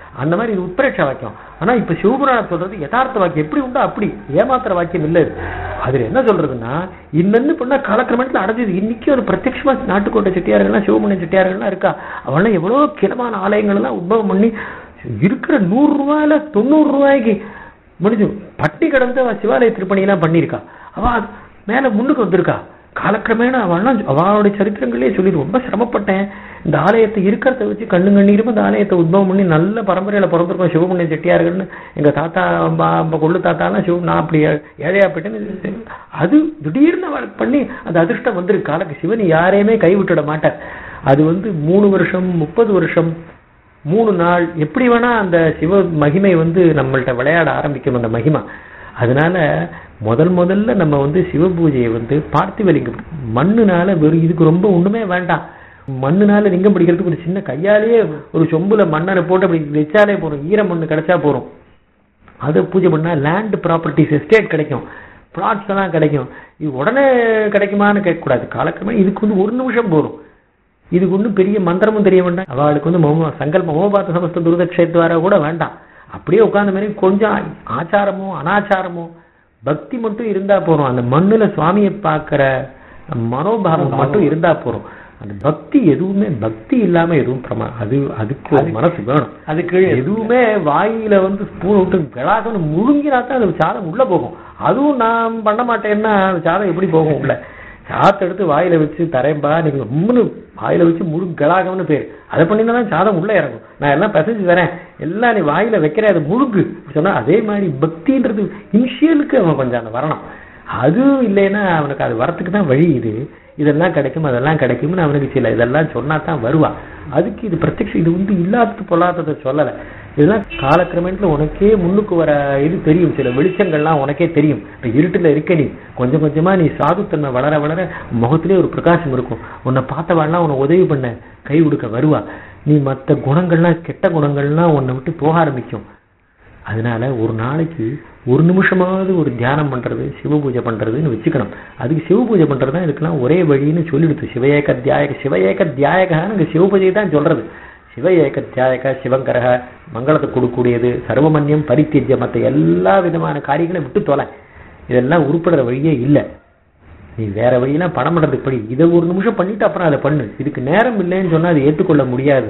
அந்த மாதிரி இது உட்பிரேட்ச வாக்கியம் ஆனா இப்ப சிவபுராணம் சொல்றது யதார்த்த வாக்கியம் எப்படி உண்டோ அப்படி ஏமாத்துற வாக்கியம் இல்ல இது அதுல என்ன சொல்றதுன்னா இன்னன்னு பண்ணா காலக்கிரமத்துல அடைஞ்சது இன்னைக்கு ஒரு பிரத்யட்சமா நாட்டுக்கோட்டை செட்டியார்கள்லாம் சிவமணி செட்டியார்கள்லாம் இருக்கா அவெல்லாம் எவ்வளவு கிளமான ஆலயங்கள் எல்லாம் உத்பவம் பண்ணி இருக்கிற நூறு ரூபாயில தொண்ணூறு ரூபாய்க்கு முடிஞ்சு பட்டி கடந்து அவ சிவாலய திருப்பணியெல்லாம் பண்ணியிருக்கா அவ அது மேல முன்னுக்கு வந்திருக்கா காலக்கிரமேண அவள்லாம் அவளுடைய சரித்திரங்களே சொல்லி ரொம்ப சிரமப்பட்டேன் இந்த ஆலயத்தை இருக்கிறத வச்சு கண்ணு கண்ணீரும் இந்த ஆலயத்தை உத்பவம் பண்ணி நல்ல பரம்பரையில பிறந்திருக்கோம் சிவபுண்ணிய செட்டியார்கள்னு எங்க தாத்தா பா- பா- கொள்ளு தாத்தாலாம் சிவ நான் அப்படி ஏ- ஏழையா போயிட்டேன்னு அது திடீர்னு அவளுக்கு பண்ணி அந்த அதிர்ஷ்டம் வந்திருக்கு காலக்கு சிவன் யாரையுமே கைவிட்டுட மாட்டார் அது வந்து மூணு வருஷம் முப்பது வருஷம் மூணு நாள் எப்படி வேணா அந்த சிவ மகிமை வந்து நம்மள்ட்ட விளையாட ஆரம்பிக்கும் அந்த மகிமா அதனால முதல் முதல்ல நம்ம வந்து சிவ பூஜையை வந்து பார்த்திவலிங்கம் மண்ணுனால வெறும் இதுக்கு ரொம்ப ஒண்ணுமே வேண்டாம் மண்ணுனால லிங்கம் பிடிக்கிறதுக்கு ஒரு சின்ன கையாலேயே ஒரு சொம்புல மண்ணனை போட்டு அப்படி வச்சாலே போறோம் ஈர மண்ணு கிடைச்சா போறோம் அதை பூஜை பண்ணா லேண்ட் ப்ராப்பர்ட்டிஸ் எஸ்டேட் கிடைக்கும் பிளாட்ஸ் எல்லாம் கிடைக்கும் இது உடனே கிடைக்குமான்னு கேட்கக்கூடாது காலக்கிரமே இதுக்கு வந்து ஒரு நிமிஷம் போதும் இதுக்கு ஒன்றும் பெரிய மந்திரமும் தெரிய வேண்டாம் அவளுக்கு வந்து மௌன சங்கல்ப மோபாத்த சமஸ்த துருதக்ஷேத்வாரா கூட வேண்டாம் அப்படியே உட்கார்ந்த மாதிரி கொஞ்சம் ஆச்சாரமோ அனாச்சாரமோ பக்தி மட்டும் இருந்தா போறோம் அந்த மண்ணுல சுவாமியை பார்க்கிற மனோபாவம் மட்டும் இருந்தா போறோம் அந்த பக்தி எதுவுமே பக்தி இல்லாம எதுவும் பிரமா அது அதுக்கு ஒரு மனசு வேணும் அதுக்கு எதுவுமே வாயில வந்து ஸ்பூன் விட்டு கிளாசம் முழுங்கினா தான் அது சாதம் உள்ள போகும் அதுவும் நான் பண்ண மாட்டேன்னா அந்த சாதம் எப்படி போகும் உள்ள சாதத்தை எடுத்து வாயில வச்சு தரேன்பா நீங்க ரொம்பனு வாயில வச்சு முழு கலாகம்னு பேர் அதை பண்ணினா தான் சாதம் உள்ள இறங்கும் நான் எல்லாம் பிசைஞ்சு தரேன் எல்லாம் நீ வாயில வைக்கிற அது முழுகு சொன்னா அதே மாதிரி பக்தின்றது இனிஷியலுக்கு அவன் கொஞ்சம் அந்த வரணும் அதுவும் இல்லைன்னா அவனுக்கு அது வரத்துக்கு தான் வழி இது இதெல்லாம் கிடைக்கும் அதெல்லாம் கிடைக்கும்னு அவனுக்கு சில இதெல்லாம் சொன்னா தான் வருவான் அதுக்கு இது பிரத்யக்ஷம் இது வந்து இல்லாதது பொல்லாததை சொல்லலை இதெல்லாம் காலக்கிரமேட்டில் உனக்கே முன்னுக்கு வர இது தெரியும் சில வெளிச்சங்கள்லாம் உனக்கே தெரியும் இப்ப இருட்டுல இருக்க நீ கொஞ்சம் கொஞ்சமா நீ சாதுத்தன்மை வளர வளர முகத்திலே ஒரு பிரகாசம் இருக்கும் உன்னை பார்த்தவாள்லாம் உன்னை உதவி பண்ண கை கொடுக்க வருவா நீ மற்ற குணங்கள்லாம் கெட்ட குணங்கள்லாம் உன்னை விட்டு போக ஆரம்பிக்கும் அதனால ஒரு நாளைக்கு ஒரு நிமிஷமாவது ஒரு தியானம் பண்றது சிவ பூஜை பண்றதுன்னு வச்சுக்கணும் அதுக்கு சிவ பூஜை பண்றது தான் இதுக்கெல்லாம் ஒரே வழின்னு சொல்லிடுது சிவஏக தியாயக சிவஏக தியாயகான்னு இங்க சிவ பூஜையை தான் சொல்றது சிவ ஏக தியாயக சிவங்கரக மங்களத்தை கொடுக்கக்கூடியது சர்வமன்யம் பரித்தியஜ மற்ற எல்லா விதமான காரியங்களையும் விட்டு தொலை இதெல்லாம் உருப்படுற வழியே இல்லை நீ வேற வழியெல்லாம் பணம் பண்றதுக்கு படி இதை ஒரு நிமிஷம் பண்ணிட்டு அப்புறம் அதை பண்ணு இதுக்கு நேரம் இல்லைன்னு சொன்னா அதை ஏற்றுக்கொள்ள முடியாது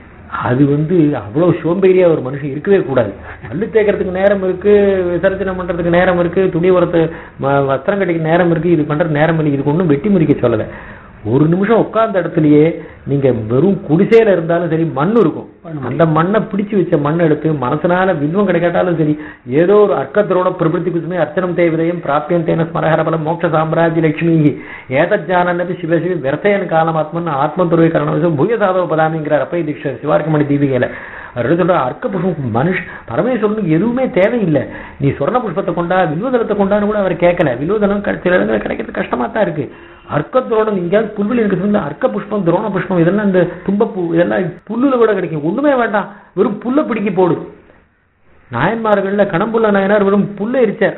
அது வந்து அவ்வளவு சோம்பேறியா ஒரு மனுஷன் இருக்கவே கூடாது பல்லு தேய்க்கிறதுக்கு நேரம் இருக்கு விசர்ஜனம் பண்றதுக்கு நேரம் இருக்கு துணி உரத்து ம- வஸ்திரம் கட்டிக்க நேரம் இருக்கு இது பண்ற நேரம் இல்லை இதுக்கு ஒன்றும் வெட்டி முறிக்க சொல்லல ஒரு நிமிஷம் உட்கார்ந்த இடத்துலயே நீங்க வெறும் குடிசையில இருந்தாலும் சரி மண் இருக்கும் அந்த மண்ணை பிடிச்சு வச்ச மண்ணை எடுத்து மனசனால வில்வம் கிடைக்காட்டாலும் சரி ஏதோ ஒரு அர்க்கத்தரோட பிரபுத்தி குசுமே அர்ச்சனம் தேவதையும் பிராப்பியம் தேன ஸ்மரஹர பலம் மோட்ச சாம்ராஜ்ய லட்சுமி ஏதஜானபி சிவசிவி விரசயன் காலம் ஆத்மன் ஆத்ம துருவீகரணம் பூய சாதவ பதாமிங்கிறார் அப்பை தீட்சர் சிவார்க்கமணி தீபிகையில அவர் சொல்ற அர்க்க புஷ்பம் மனுஷ் பரமேஸ்வரனுக்கு எதுவுமே தேவையில்லை நீ சொர்ண புஷ்பத்தை கொண்டா வில்வதளத்தை கொண்டான்னு கூட அவர் கேட்கல வில்வதளம் க- சில இடங்களில் கிடைக்கிறது கஷ்டமா தான் இருக்கு அர்க்கத்தோட நீங்க புல்வெளி இருக்கிறது அர்க்க புஷ்பம் துரோண புஷ்பம் இதெல்லாம் இந்த தும்பப்பூ இதெல்லாம் புல்லுல கூட கிடைக்கும் ஒண்ணுமே வேண்டாம் வெறும் புல்ல பிடிக்கி போடு நாயன்மார்கள்ல கணம்புள்ள நாயனார் வெறும் புல்ல எரிச்சார்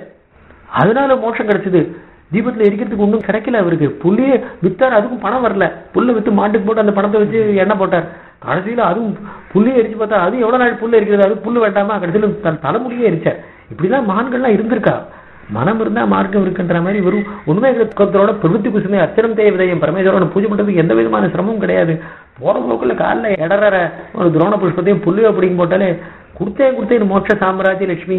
அதனால மோட்சம் கிடைச்சது தீபத்துல எரிக்கிறதுக்கு ஒண்ணும் கிடைக்கல அவருக்கு புள்ளியே வித்தார் அதுக்கும் பணம் வரல புல்ல வித்து மாட்டுக்கு போட்டு அந்த பணத்தை வச்சு எண்ணெய் போட்டார் கடைசியில அதுவும் புள்ளியே எரிச்சு பார்த்தா அது எவ்வளவு நாள் புல்லு எரிக்கிறது அது புல்லு வேண்டாமா கடைசியில தன் தலைமுடியே எரிச்சார் இப்படிதான் மகான்கள்லாம் இருந்திருக்கா மனம் இருந்தா மார்க்கம் இருக்குன்ற மாதிரி வெறும் உண்மை கத்தரோட பிரவൃத்தி குசுமே அர்ச்சனம் தேவதையும் பரமேஸ்வரோட பூஜை பண்றதுக்கு எந்த விதமான சிரமமும் கிடையாது போற போக்குல காலில் இடற ஒரு துரோண புஷ்பத்தையும் புல்லுவை பிடிக்கும் போட்டாலே கொடுத்தே கொடுத்தேன் மோட்ச சாம்ராஜ்ய லட்சுமி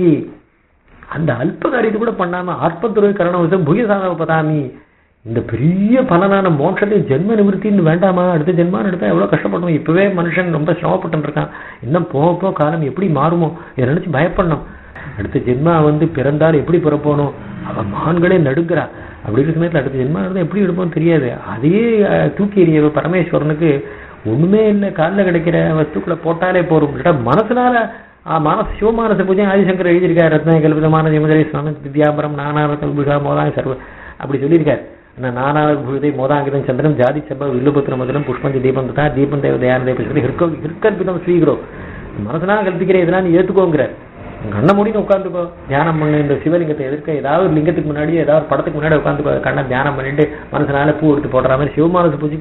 அந்த அல்ப காரியத்தை கூட பண்ணாம ஆத்மத்துறை கரணவசம் புகிசாதவ பதாமி இந்த பெரிய பலனான மோட்சத்தை ஜென்ம நிவர்த்தின்னு வேண்டாமா அடுத்த ஜென்மான்னு எடுத்தா எவ்வளவு கஷ்டப்படணும் இப்பவே மனுஷன் ரொம்ப சிரமப்பட்டு இருக்கான் இன்னும் போக போக காலம் எப்படி மாறுமோ இதை நினைச்சு பயப்படணும் அடுத்த ஜென்மா வந்து பிறந்தால் எப்படி பிறப்போனோ அவ மகான்களே நடுங்கிறா அப்படி இருக்கிற சமயத்துல அடுத்த ஜென்மா இருந்தா எப்படி எடுப்போம்னு தெரியாது அதையே அஹ், தூக்கி எறிய பரமேஸ்வரனுக்கு ஒண்ணுமே இல்லை காலில் கிடைக்கிற வஸ்துக்களை போட்டாலே போறோம் இல்லாட்டா மனசுனால ஆ, மானச சிவமானச பூஜை ஆதிசங்கர் எழுதியிருக்கார் ரத்ன கல்பிதமான ஜெமதரி சுவாமி திவ்யாபரம் நானார கல்புஷா மோதாங்க சர்வ அப்படி சொல்லியிருக்கார் ஆனால் நானார பூதை மோதாங்கிதம் சந்திரன் ஜாதி சப வில்லுபுத்திர மதுரம் புஷ்பந்தி தீபம் ததா தீபம் தேவ தயான தேவ சொல்லி ஹிருக்க ஹிருக்கல்பிதம் ஸ்வீகிறோம் மனசனா கல்பிக்கிற இதெல்லாம் நீ ஏத்துக்கோங்கிறார் கண்ணை மூடின்னு உட்காந்துக்கோ தியானம் பண்ணு இந்த சிவலிங்கத்தை எதிர்க்க ஏதாவது ஒரு லிங்கத்துக்கு முன்னாடி ஏதாவது ஒரு படத்துக்கு முன்னாடி உட்காந்துக்கோ கண்ணை தியானம் பண்ணிட்டு மனசனால பூ எடுத்து போடுற மாதிரி சிவமானச பூஜைக்கு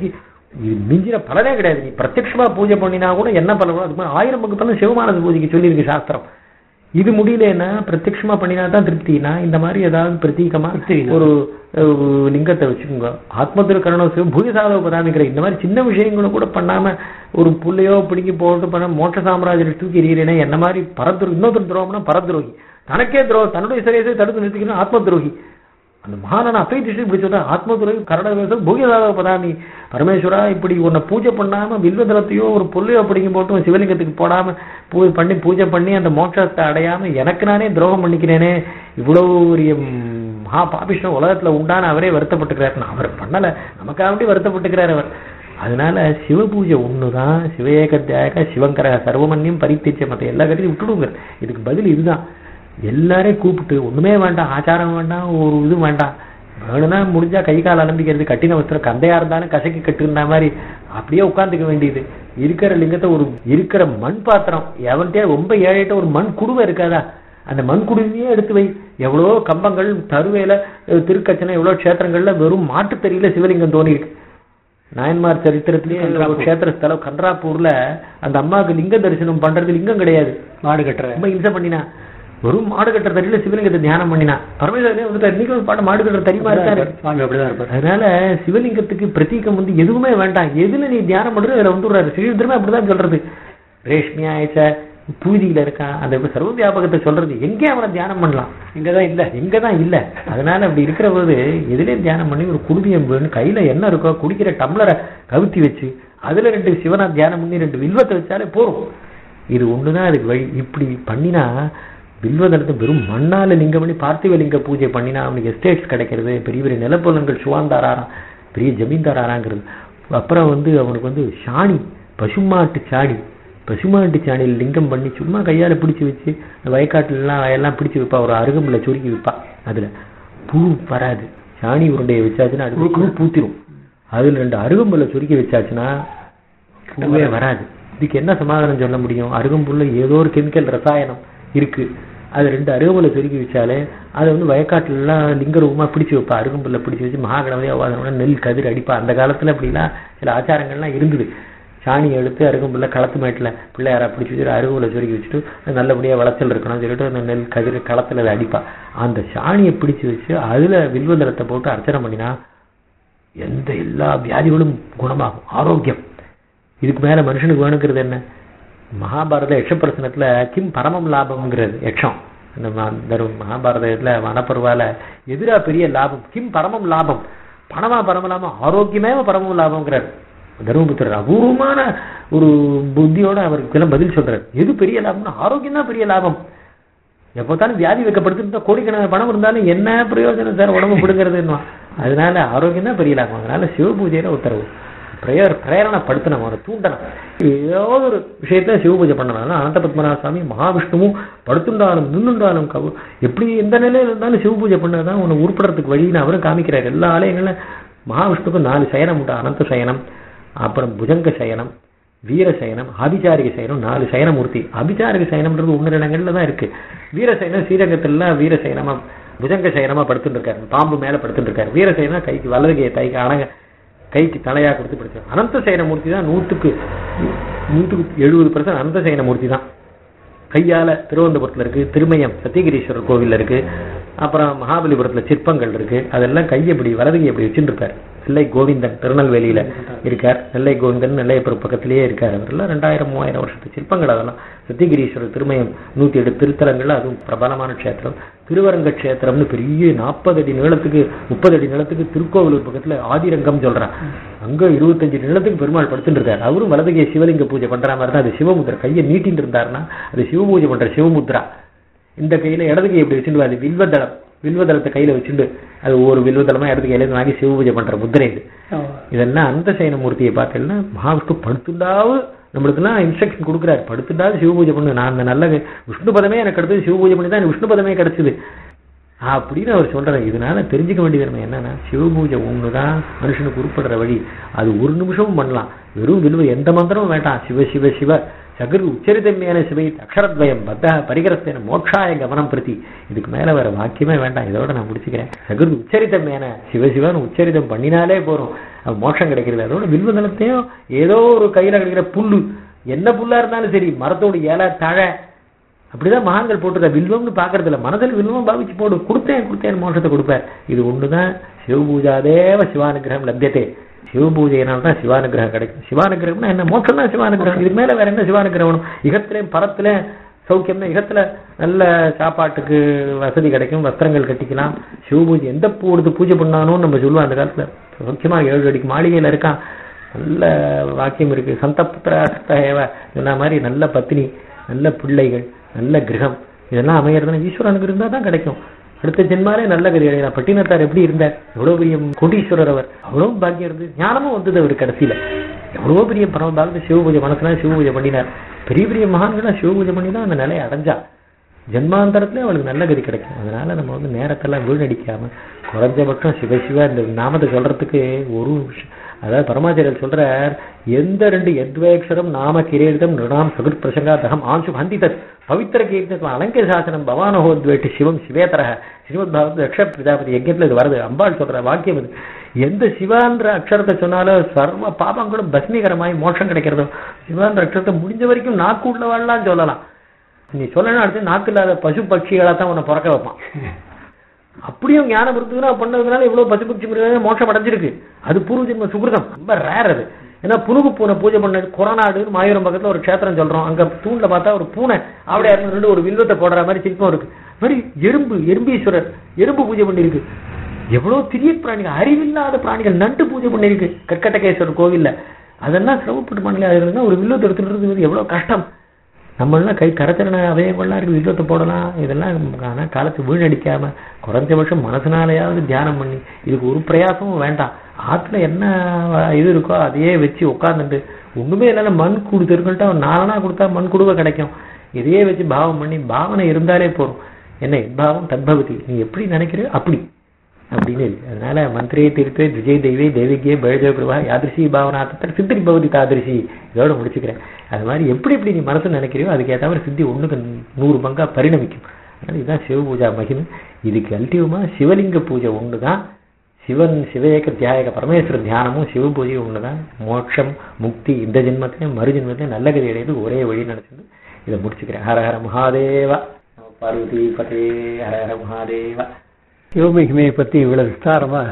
இது மிஞ்சின பலனே கிடையாது நீ பிரத்யட்சமா பூஜை பண்ணினா கூட என்ன பலனோ அது மாதிரி ஆயிரம் பங்கு பலன் சிவமானது பூஜைக்கு சொல்லியிருக்கு சாஸ்திரம் இது முடியலன்னா பிரத்யட்சமா பண்ணினா தான் திருப்தினா இந்த மாதிரி ஏதாவது பிரத்யேகமா ஒரு அஹ், லிங்கத்தை வச்சுக்கோங்க ஆத்ம திருக்கரணம் சிவ பூஜசாதவ பதாமிக்கிற இந்த மாதிரி சின்ன விஷயங்களும் கூட பண்ணாம ஒரு புள்ளையோ பிடிங்கி போட்டு பண்ண மோட்ச சாம்ராஜ்யத்தை தூக்கி எறிகிறேனே என்ன மாதிரி பரதுரோகி இன்னொருத்தர் துரோகம்னா பரதுரோகி தனக்கே துரோகம் தன்னுடைய சரியத்தை தடுத்து நிறுத்திக்கணும் ஆத்ம துரோகி அந்த மகானான அப்பை திருஷ்டி இப்படி சொல்ற ஆத்மதுரை கரடவேசம் பூகியதாக பதாமி பரமேஸ்வரா இப்படி உன்னை பூஜை பண்ணாம வில்வதளத்தையோ ஒரு புல்லையோ அப்படிங்க போட்டு சிவலிங்கத்துக்கு போடாம பூ பண்ணி பூஜை பண்ணி அந்த மோட்சத்தை அடையாம எனக்கு நானே துரோகம் பண்ணிக்கிறேனே இவ்வளவு பெரிய ம், மகா பாபிஷ்ணம் உலகத்துல உண்டான அவரே வருத்தப்பட்டுக்கிறார் நான் அவர் பண்ணல நமக்காக வேண்டி வருத்தப்பட்டுக்கிறார் அவர் அதனால சிவ பூஜை ஒண்ணுதான் சிவஏகத்தியாக சிவங்கர சர்வமன்யம் பரித்திச்ச மத்த எல்லா கதையும் விட்டுடுங்க இதுக்கு பதில் இதுதான் எல்லாரையும் கூப்பிட்டு ஒண்ணுமே வேண்டாம் ஆச்சாரம் வேண்டாம் ஒரு இது வேண்டாம் வேணும்னா முடிஞ்சா கை கால் அலம்பிக்கிறது கட்டின வஸ்திரம் கந்தையா இருந்தாலும் கசக்கி கட்டுன மாதிரி அப்படியே உட்காந்துக்க வேண்டியது இருக்கிற லிங்கத்தை ஒரு இருக்கிற மண் பாத்திரம் எவன்கிட்டயே ரொம்ப ஏழைட்ட ஒரு மண் குடுவை இருக்காதா அந்த மண் குடுவையே எடுத்து வை எவ்வளவோ கம்பங்கள் தருவேல அஹ், திருக்கச்சனை எவ்வளவு க்ஷேத்திரங்கள்ல வெறும் மாட்டுத் தெரியல சிவலிங்கம் தோணி இருக்கு நாயன்மார் சரித்திரத்திலேயே ஒரு க்ஷேத்திர ஸ்தலம் கன்றாப்பூர்ல அந்த அம்மாவுக்கு லிங்க தரிசனம் பண்றது லிங்கம் கிடையாது மாடு கட்டுற ரொம்ப இம்சை பண்ணினா வெறும் மாடு கட்டுற தறியில சிவலிங்கத்தை தியானம் பண்ணினா பரமேஸ்வரனே வந்துட்டு இன்னைக்கு ஒரு பாட்டு மாடு கட்டுற தறி மாதிரி தான் இருக்கு சுவாமி அப்படிதான் இருப்பார் அதனால சிவலிங்கத்துக்கு பிரதீகம் வந்து எதுவுமே வேண்டாம் எதுல நீ தியானம் பண்றது அதுல வந்துடுறாரு ஸ்ரீருத்ரமே அப்படிதான் சொல்றது ரேஷ்மி ஆயிச்ச பூதியில இருக்கான் அந்த சர்வ வியாபகத்தை சொல்றது எங்கே அவனை தியானம் பண்ணலாம் இங்கதான் இல்ல எங்கதான் இல்ல அதனால அப்படி இருக்கிற போது எதுலயும் தியானம் பண்ணி ஒரு குடுதியம் வேணும் கையில என்ன இருக்கோ குடிக்கிற டம்ளரை கவுத்தி வச்சு அதுல ரெண்டு சிவனா தியானம் பண்ணி ரெண்டு வில்வத்தை வச்சாலே போதும் இது ஒண்ணுதான் அதுக்கு வழி இப்படி பண்ணினா வில்வதனத்தை வெறும் மண்ணால லிங்கம் பண்ணி பார்த்திவ லிங்க பூஜை பண்ணினா அவனுக்கு எஸ்டேட்ஸ் கிடைக்கிறது பெரிய பெரிய நிலப்பொலங்கள் சுவாந்தாராராம் பெரிய ஜமீன்தாராராங்கிறது அப்புறம் வந்து அவனுக்கு வந்து சாணி பசுமாட்டு சாணி பசுமாட்டு சாணியில் லிங்கம் பண்ணி சும்மா கையால பிடிச்சு வச்சு இந்த வயக்காட்டுல எல்லாம் பிடிச்சு வைப்பா ஒரு அருகம்புல சுருக்கி வைப்பா அதுல புழு வராது சாணி உருண்டையை வச்சாச்சுன்னா அது புழு பூத்திரும் அதுல ரெண்டு அருகம்புல்ல சுருக்கி வச்சாச்சுன்னா புழுவே வராது இதுக்கு என்ன சமாதானம் சொல்ல முடியும் அருகம்புல்ல ஏதோ ஒரு கெமிக்கல் ரசாயனம் இருக்கு அது ரெண்டு அருகம்புல்ல சுருக்கி வச்சாலே அதை வந்து வயக்காட்டுல எல்லாம் லிங்க ரூபமா பிடிச்சு வைப்பா அருகம்புல்ல பிடிச்சு வச்சு மகாகணபதி அவாதனோட நெல் கதிர் அடிப்பா அந்த காலத்துல அப்படிலாம் சில ஆச்சாரங்கள்லாம் இருந்தது சாணியை எடுத்து அருகம்புல்ல களத்து மேட்டில் பிள்ளையாரா பிடிச்சி வச்சுட்டு அருகுல சொருக்கி வச்சுட்டு அது நல்லபடியா விளைச்சல் இருக்கணும்னு சொல்லிட்டு அந்த நெல் கதிர் களத்துல அதை அடிப்பா அந்த சாணியை பிடிச்சு வச்சு அதுல வில்வதளத்தை போட்டு அர்ச்சனை பண்ணினா எந்த எல்லா வியாதிகளும் குணமாகும் ஆரோக்கியம் இதுக்கு மேல மனுஷனுக்கு வேணுங்கிறது என்ன மகாபாரத யக்ஷ பிரசனத்துல கிம் பரமம் லாபம்ங்கிறது யக்ஷம் அந்த ம- தரு- மகாபாரதத்துல வனப்பருவால எதிரா பெரிய லாபம் கிம் பரமம் லாபம் பணமா பரம லாபம் ஆரோக்கியமே பரமம் லாபம்ங்கிறார் தர்மபுத்திரர் அபூர்வமான ஒரு புத்தியோட அவருக்கு எல்லாம் பதில் சொல்றாரு எது பெரிய லாபம்னா ஆரோக்கியம் தான் பெரிய லாபம் எப்போத்தாலும் வியாதி வைக்கப்படுத்திருந்தா கோடிக்கணக்கான பணம் இருந்தாலும் என்ன பிரயோஜனம் சார் உடம்பு பிடுங்கிறதுன்னு அதனால ஆரோக்கியம் தான் பெரிய லாபம் அதனால சிவ பூஜையில உத்தரவு பிரேயர் பிரேரணப்படுத்தணும் அவரை தூண்டணும் ஏதாவது ஒரு விஷயத்துல சிவ பூஜை பண்ணணும் அனந்த பத்மநாப சுவாமி மகாவிஷ்ணுவும் படுத்துண்டாலும் நின்றுண்டாலும் கவு எப்படி எந்த நிலையில இருந்தாலும் சிவ பூஜை பண்ணதான் உன்னை உருப்படுறதுக்கு வழின்னு அவரும் காமிக்கிறார் எல்லா ஆலயங்கள்ல மகாவிஷ்ணுக்கும் நாலு சயனம் உண்டு அனந்த சயனம் அப்புறம் புஜங்க சயனம் வீரசயனம் ஆபிச்சாரிக சயனம் நாலு சயனமூர்த்தி அபிச்சாரிக சயனம்ன்றது ஒன்று இடங்கள்ல தான் இருக்கு வீரசயனம் ஸ்ரீரங்கத்துல வீரசயனமா புஜங்க சயனமா படுத்துட்டு இருக்காரு பாம்பு மேல படுத்துட்டு இருக்காரு வீரசயனா கைக்கு வலது கை தைக்கு அணங்க கைக்கு தலையா கொடுத்து படுத்து அனந்த சயனமூர்த்தி தான் நூற்றுக்கு நூற்றுக்கு எழுபது பர்சன்ட் அனந்த சயனமூர்த்தி தான் கையால திருவனந்தபுரத்துல இருக்கு திருமயம் சத்தியகிரீஸ்வரர் கோவில்ல இருக்கு அப்புறம் மகாபலிபுரத்துல சிற்பங்கள் இருக்கு அதெல்லாம் கையை இப்படி வலது கை இப்படி வச்சுட்டு இருப்பார் நெல்லை கோவிந்தன் திருநெல்வேலியில இருக்கார் நெல்லை கோவிந்தன் நெல்லையப்புறம் பக்கத்திலேயே இருக்கார் அவரெல்லாம் ரெண்டாயிரம் மூவாயிரம் வருஷத்து சிற்பங்கள் அதெல்லாம் சத்தியகிரீஸ்வரர் திருமயம் நூத்தி எட்டு திருத்தலங்கள்ல அதுவும் பிரபலமான க்ஷேத்திரம் திருவரங்க க்ஷேத்திரம்னு பெரிய நாற்பது அடி நீளத்துக்கு முப்பது அடி நீளத்துக்கு திருக்கோவிலூர் பக்கத்துல ஆதிரங்கம் சொல்றான் அங்க இருபத்தஞ்சு நிலத்துக்கு பெருமாள் படுத்துட்டு இருக்காரு அவரும் வலதுகை சிவலிங்க பூஜை பண்ற மாதிரி தான் அது சிவமுத்ரா கையை நீட்டின்னு இருந்தாருன்னா அது சிவ பூஜை பண்ற சிவமுத்ரா இந்த கையில இடது கை இப்படி வச்சுட்டு அது வில்வதளம் வில்வதளத்தை கையில வச்சுட்டு அது ஒரு வில்வதளமா இடது கையில இருந்து வாங்கி சிவ பூஜை பண்ற முத்திரை இது இதெல்லாம் அந்த சயன மூர்த்தியை பார்த்தீங்கன்னா மகாவிஷ்ணு படுத்துண்டாவு நம்மளுக்கெல்லாம் இன்ஸ்ட்ரக்ஷன் கொடுக்குறாரு படுத்துட்டாவது சிவ பூஜை பண்ணு நான் அந்த நல்ல விஷ்ணு பதமே எனக்கு கிடைச்சது சிவ பூஜை பண்ணி தான் எனக்கு விஷ்ணு பதமே கிடைச்சது அப்படின்னு அவர் சொல்றாரு இதனால தெரிஞ்சுக்க வேண்டியது நம்ம என்னன்னா சிவ பூஜை ஒண்ணுதான் மனுஷனுக்கு உருப்படுற வழி அது ஒரு நிமிஷமும் பண்ணலாம் வெறும் வில்வ எந்த மந்திரமும் வேண்டாம் சிவ சிவ சிவ சகர் உச்சரிதமையான சிவை அக்ஷரத்வயம் பத்த பரிகரஸ்தேன மோட்சாய கவனம் பிரதி இதுக்கு மேல வேற வாக்கியமே வேண்டாம் இதோட நான் முடிச்சுக்கிறேன் சகர் உச்சரிதமையான சிவ சிவன் உச்சரிதம் பண்ணினாலே போறோம் அது மோட்சம் கிடைக்கிறது அதோட வில்வதனத்தையும் ஏதோ ஒரு கையில கிடைக்கிற புல்லு என்ன புல்லா இருந்தாலும் சரி மரத்தோட இலை தழை அப்படிதான் மகான்கள் போட்டிருக்க வில்வம்னு பாக்குறது இல்ல மனதில் வில்வம் பாவிச்சு போடு கொடுத்தேன் கொடுத்தேன் மோட்சத்தை கொடுப்பேன் இது ஒண்ணுதான் சிவபூஜாதேவ சிவானுகிரகம் லப்யத்தே சிவபூஜையினால தான் சிவானுகிரகம் கிடைக்கும் சிவானுகிரகம்னா என்ன மோட்சம் தான் சிவானுகிரகம் இதுக்கு மேல வேற என்ன சிவானுகிரகம் வேணும் இகத்திலையும் பரத்திலையும் சௌக்கியம்னா இகத்துல நல்ல சாப்பாட்டுக்கு வசதி கிடைக்கும் வஸ்திரங்கள் கட்டிக்கலாம் சிவபூஜை எந்த பூ எடுத்து பூஜை பண்ணாலும் நம்ம சொல்லுவோம் அந்த காலத்துல சௌக்கியமா ஏழு அடிக்கு மாளிகையில இருக்கான் நல்ல வாக்கியம் இருக்கு சந்தப்புத்திரேவ சொன்ன மாதிரி நல்ல பத்தினி நல்ல பிள்ளைகள் நல்ல கிரகம் இதெல்லாம் அமையறதுன்னா ஈஸ்வரனுக்கு இருந்தா தான் கிடைக்கும் அடுத்த ஜென்மாலே நல்ல கதி அடையலாம் பட்டினத்தார் எப்படி இருந்தார் எவ்வளவு பெரிய கோடீஸ்வரர் அவர் அவ்வளவு பாக்கியம் இருந்து ஞானமும் வந்தது அவர் கடைசியில எவ்வளவோ பெரிய பரம பாகத்து சிவபூஜை மனசுலாம் சிவபூஜை பண்ணினார் பெரிய பெரிய மகான்களாம் சிவபூஜை பண்ணி தான் அந்த நிலையை அடைஞ்சா ஜென்மாந்தரத்துல அவளுக்கு நல்ல கதி கிடைக்கும் அதனால நம்ம வந்து நேரத்தெல்லாம் வீணடிக்காம குறைஞ்சபட்சம் சிவ சிவ இந்த நாமத்தை சொல்றதுக்கு ஒரு விஷயம் அதாவது பரமாச்சாரியர் சொல்றார் எந்த ரெண்டு எத்வேக்ஷரம் நாம கிரீடம் நிருணாம் சகுத் பிரசங்காதகம் ஆஞ்சு ஹந்தி தத் பவித்திர கீர்த்தனம் அலங்க சாசனம் பவானஹோத்வேட்டு சிவம் சிவேதரக ஸ்ரீமத் பாகவத் அக்ஷர பிரஜாபதி யஜ்யத்துல இது வருது அம்பாள் சொல்ற வாக்கியம் இது எந்த சிவான்ற அக்ஷரத்தை சொன்னாலும் சர்வ பாபங்களும் பஸ்மீகரமாய் மோட்சம் கிடைக்கிறதோ சிவான்ற அக்ஷரத்தை முடிஞ்ச வரைக்கும் நாக்கு உள்ளவாள்லாம் சொல்லலாம் நீ சொல்லணும் அடுத்து நாக்கு இல்லாத பசு பட்சிகளா தான் உன்னை பிறக்க வைப்பான் அப்படியும் ஞானம் இருந்ததுன்னா பண்ணதுனால இவ்வளவு பசு பட்சி மிருகங்கள் மோட்சம் அடைஞ்சிருக்கு அது பூர்வ ஜென்ம சுகிருதம் ரொம்ப ரேர் அது ஏன்னா புனுகு பூனை பூஜை பண்ணது கொரோனாடு மாயூரம் பக்கத்துல ஒரு க்ஷேத்திரம் சொல்றோம் அங்க தூண்ல பார்த்தா ஒரு பூனை அப்படியே ரெண்டு ஒரு வில்வத்தை போடுற மாதிரி சிற்பம் இருக்கு அது மாதிரி எறும்பு எறும்பீஸ்வரர் எறும்பு பூஜை பண்ணிருக்கு எவ்வளவு பெரிய பிராணிகள் அறிவில்லாத பிராணிகள் நண்டு பூஜை பண்ணிருக்கு கற்கட்டகேஸ்வரர் கோவில்ல அதெல்லாம் சிரமப்பட்டு பண்ணல அது இருந்தா ஒரு வில்லத்தை எடுத்துட்டு எவ்வளவு கஷ்டம் நம்மளாம் கை கரச்சரண அவயங்கள்லாம் இருக்கு வில்லத்தை போடலாம் இதெல்லாம் ஆனா காலத்தை வீணடிக்காம குறைஞ்சபட்சம் மனசுனாலையாவது தியானம் பண்ணி இதுக்கு ஒரு பிரயாசமும் வேண்டாம் ஆத்துல என்ன இது இருக்கோ அதையே வச்சு உட்காந்துட்டு ஒண்ணுமே இல்லைன்னா மண் கூடு தெருக்கள்ட்ட நாலனா கொடுத்தா மண் குடுவை கிடைக்கும் இதையே வச்சு பாவம் பண்ணி பாவனை இருந்தாலே போதும் என்ன எத்பாவம் தத்பவதி நீ எப்படி நினைக்கிறியோ அப்படி அப்படின்னு இருக்கு அதனால மந்திரே தீர்த்தே விஜய் தெய்வே தேவிகே பழஜோ பிரபா யாதிருஷி பாவனாத்தர் சித்திரி பகுதி தாதிருஷி இதோட முடிச்சுக்கிறேன் அது மாதிரி எப்படி எப்படி நீ மனசு நினைக்கிறியோ அதுக்கு ஏற்ற மாதிரி சித்தி ஒண்ணுக்கு நூறு பங்கா பரிணமிக்கும் அதனால இதுதான் சிவ பூஜா மகிமை இதுக்கு அல்டிவமா சிவலிங்க பூஜை ஒண்ணுதான் சிவன் சிவஏக தியாயக பரமேஸ்வர தியானமும் சிவ பூஜையும் ஒண்ணுதான் மோட்சம் முக்தி இந்த ஜென்மத்திலையும் மறு ஜென்மத்திலையும் நல்ல கதி அடையுது ஒரே வழி நினைச்சது இதை முடிச்சுக்கிறேன் ஹர ஹர மகாதேவா நம பார்வதி பதே ஹர ஹர மகாதேவா சிவமகிமையை பத்தி இவ்வளவு விஸ்தாரமா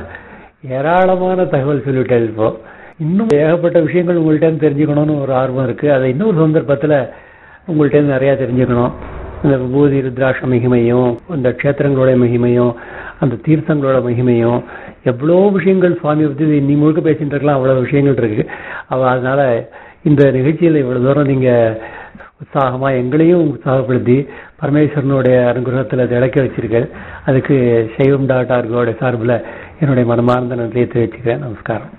ஏராளமான தகவல் சொல்லிட்டேன் இப்போ இன்னும் ஏகப்பட்ட விஷயங்கள் உங்கள்ட்ட இருந்து தெரிஞ்சுக்கணும்னு ஒரு ஆர்வம் இருக்கு அதை இன்னொரு சந்தர்ப்பத்துல உங்கள்ட்ட இருந்து நிறைய தெரிஞ்சுக்கணும் இந்த விபூதி ருத்ராட்ச மகிமையும் இந்த க்ஷேத்திரங்களோட மகிமையும் அந்த தீர்த்தங்களோட மகிமையும் எவ்வளோ விஷயங்கள் சுவாமி பத்தி நீ முழுக்க பேசிட்டு இருக்கலாம் அவ்வளவு விஷயங்கள் இருக்கு அவ அதனால இந்த நிகழ்ச்சியில இவ்வளவு தூரம் நீங்க உற்சாகமா எங்களையும் உற்சாகப்படுத்தி பரமேஸ்வரனுடைய அனுகிரகத்துல திளைக்க வச்சிருக்க அதுக்கு சைவம் டாட் ஆர்கோட சார்பில் என்னுடைய மனமார்ந்த நன்றியை தெரிவிச்சுக்கிறேன் நமஸ்காரம்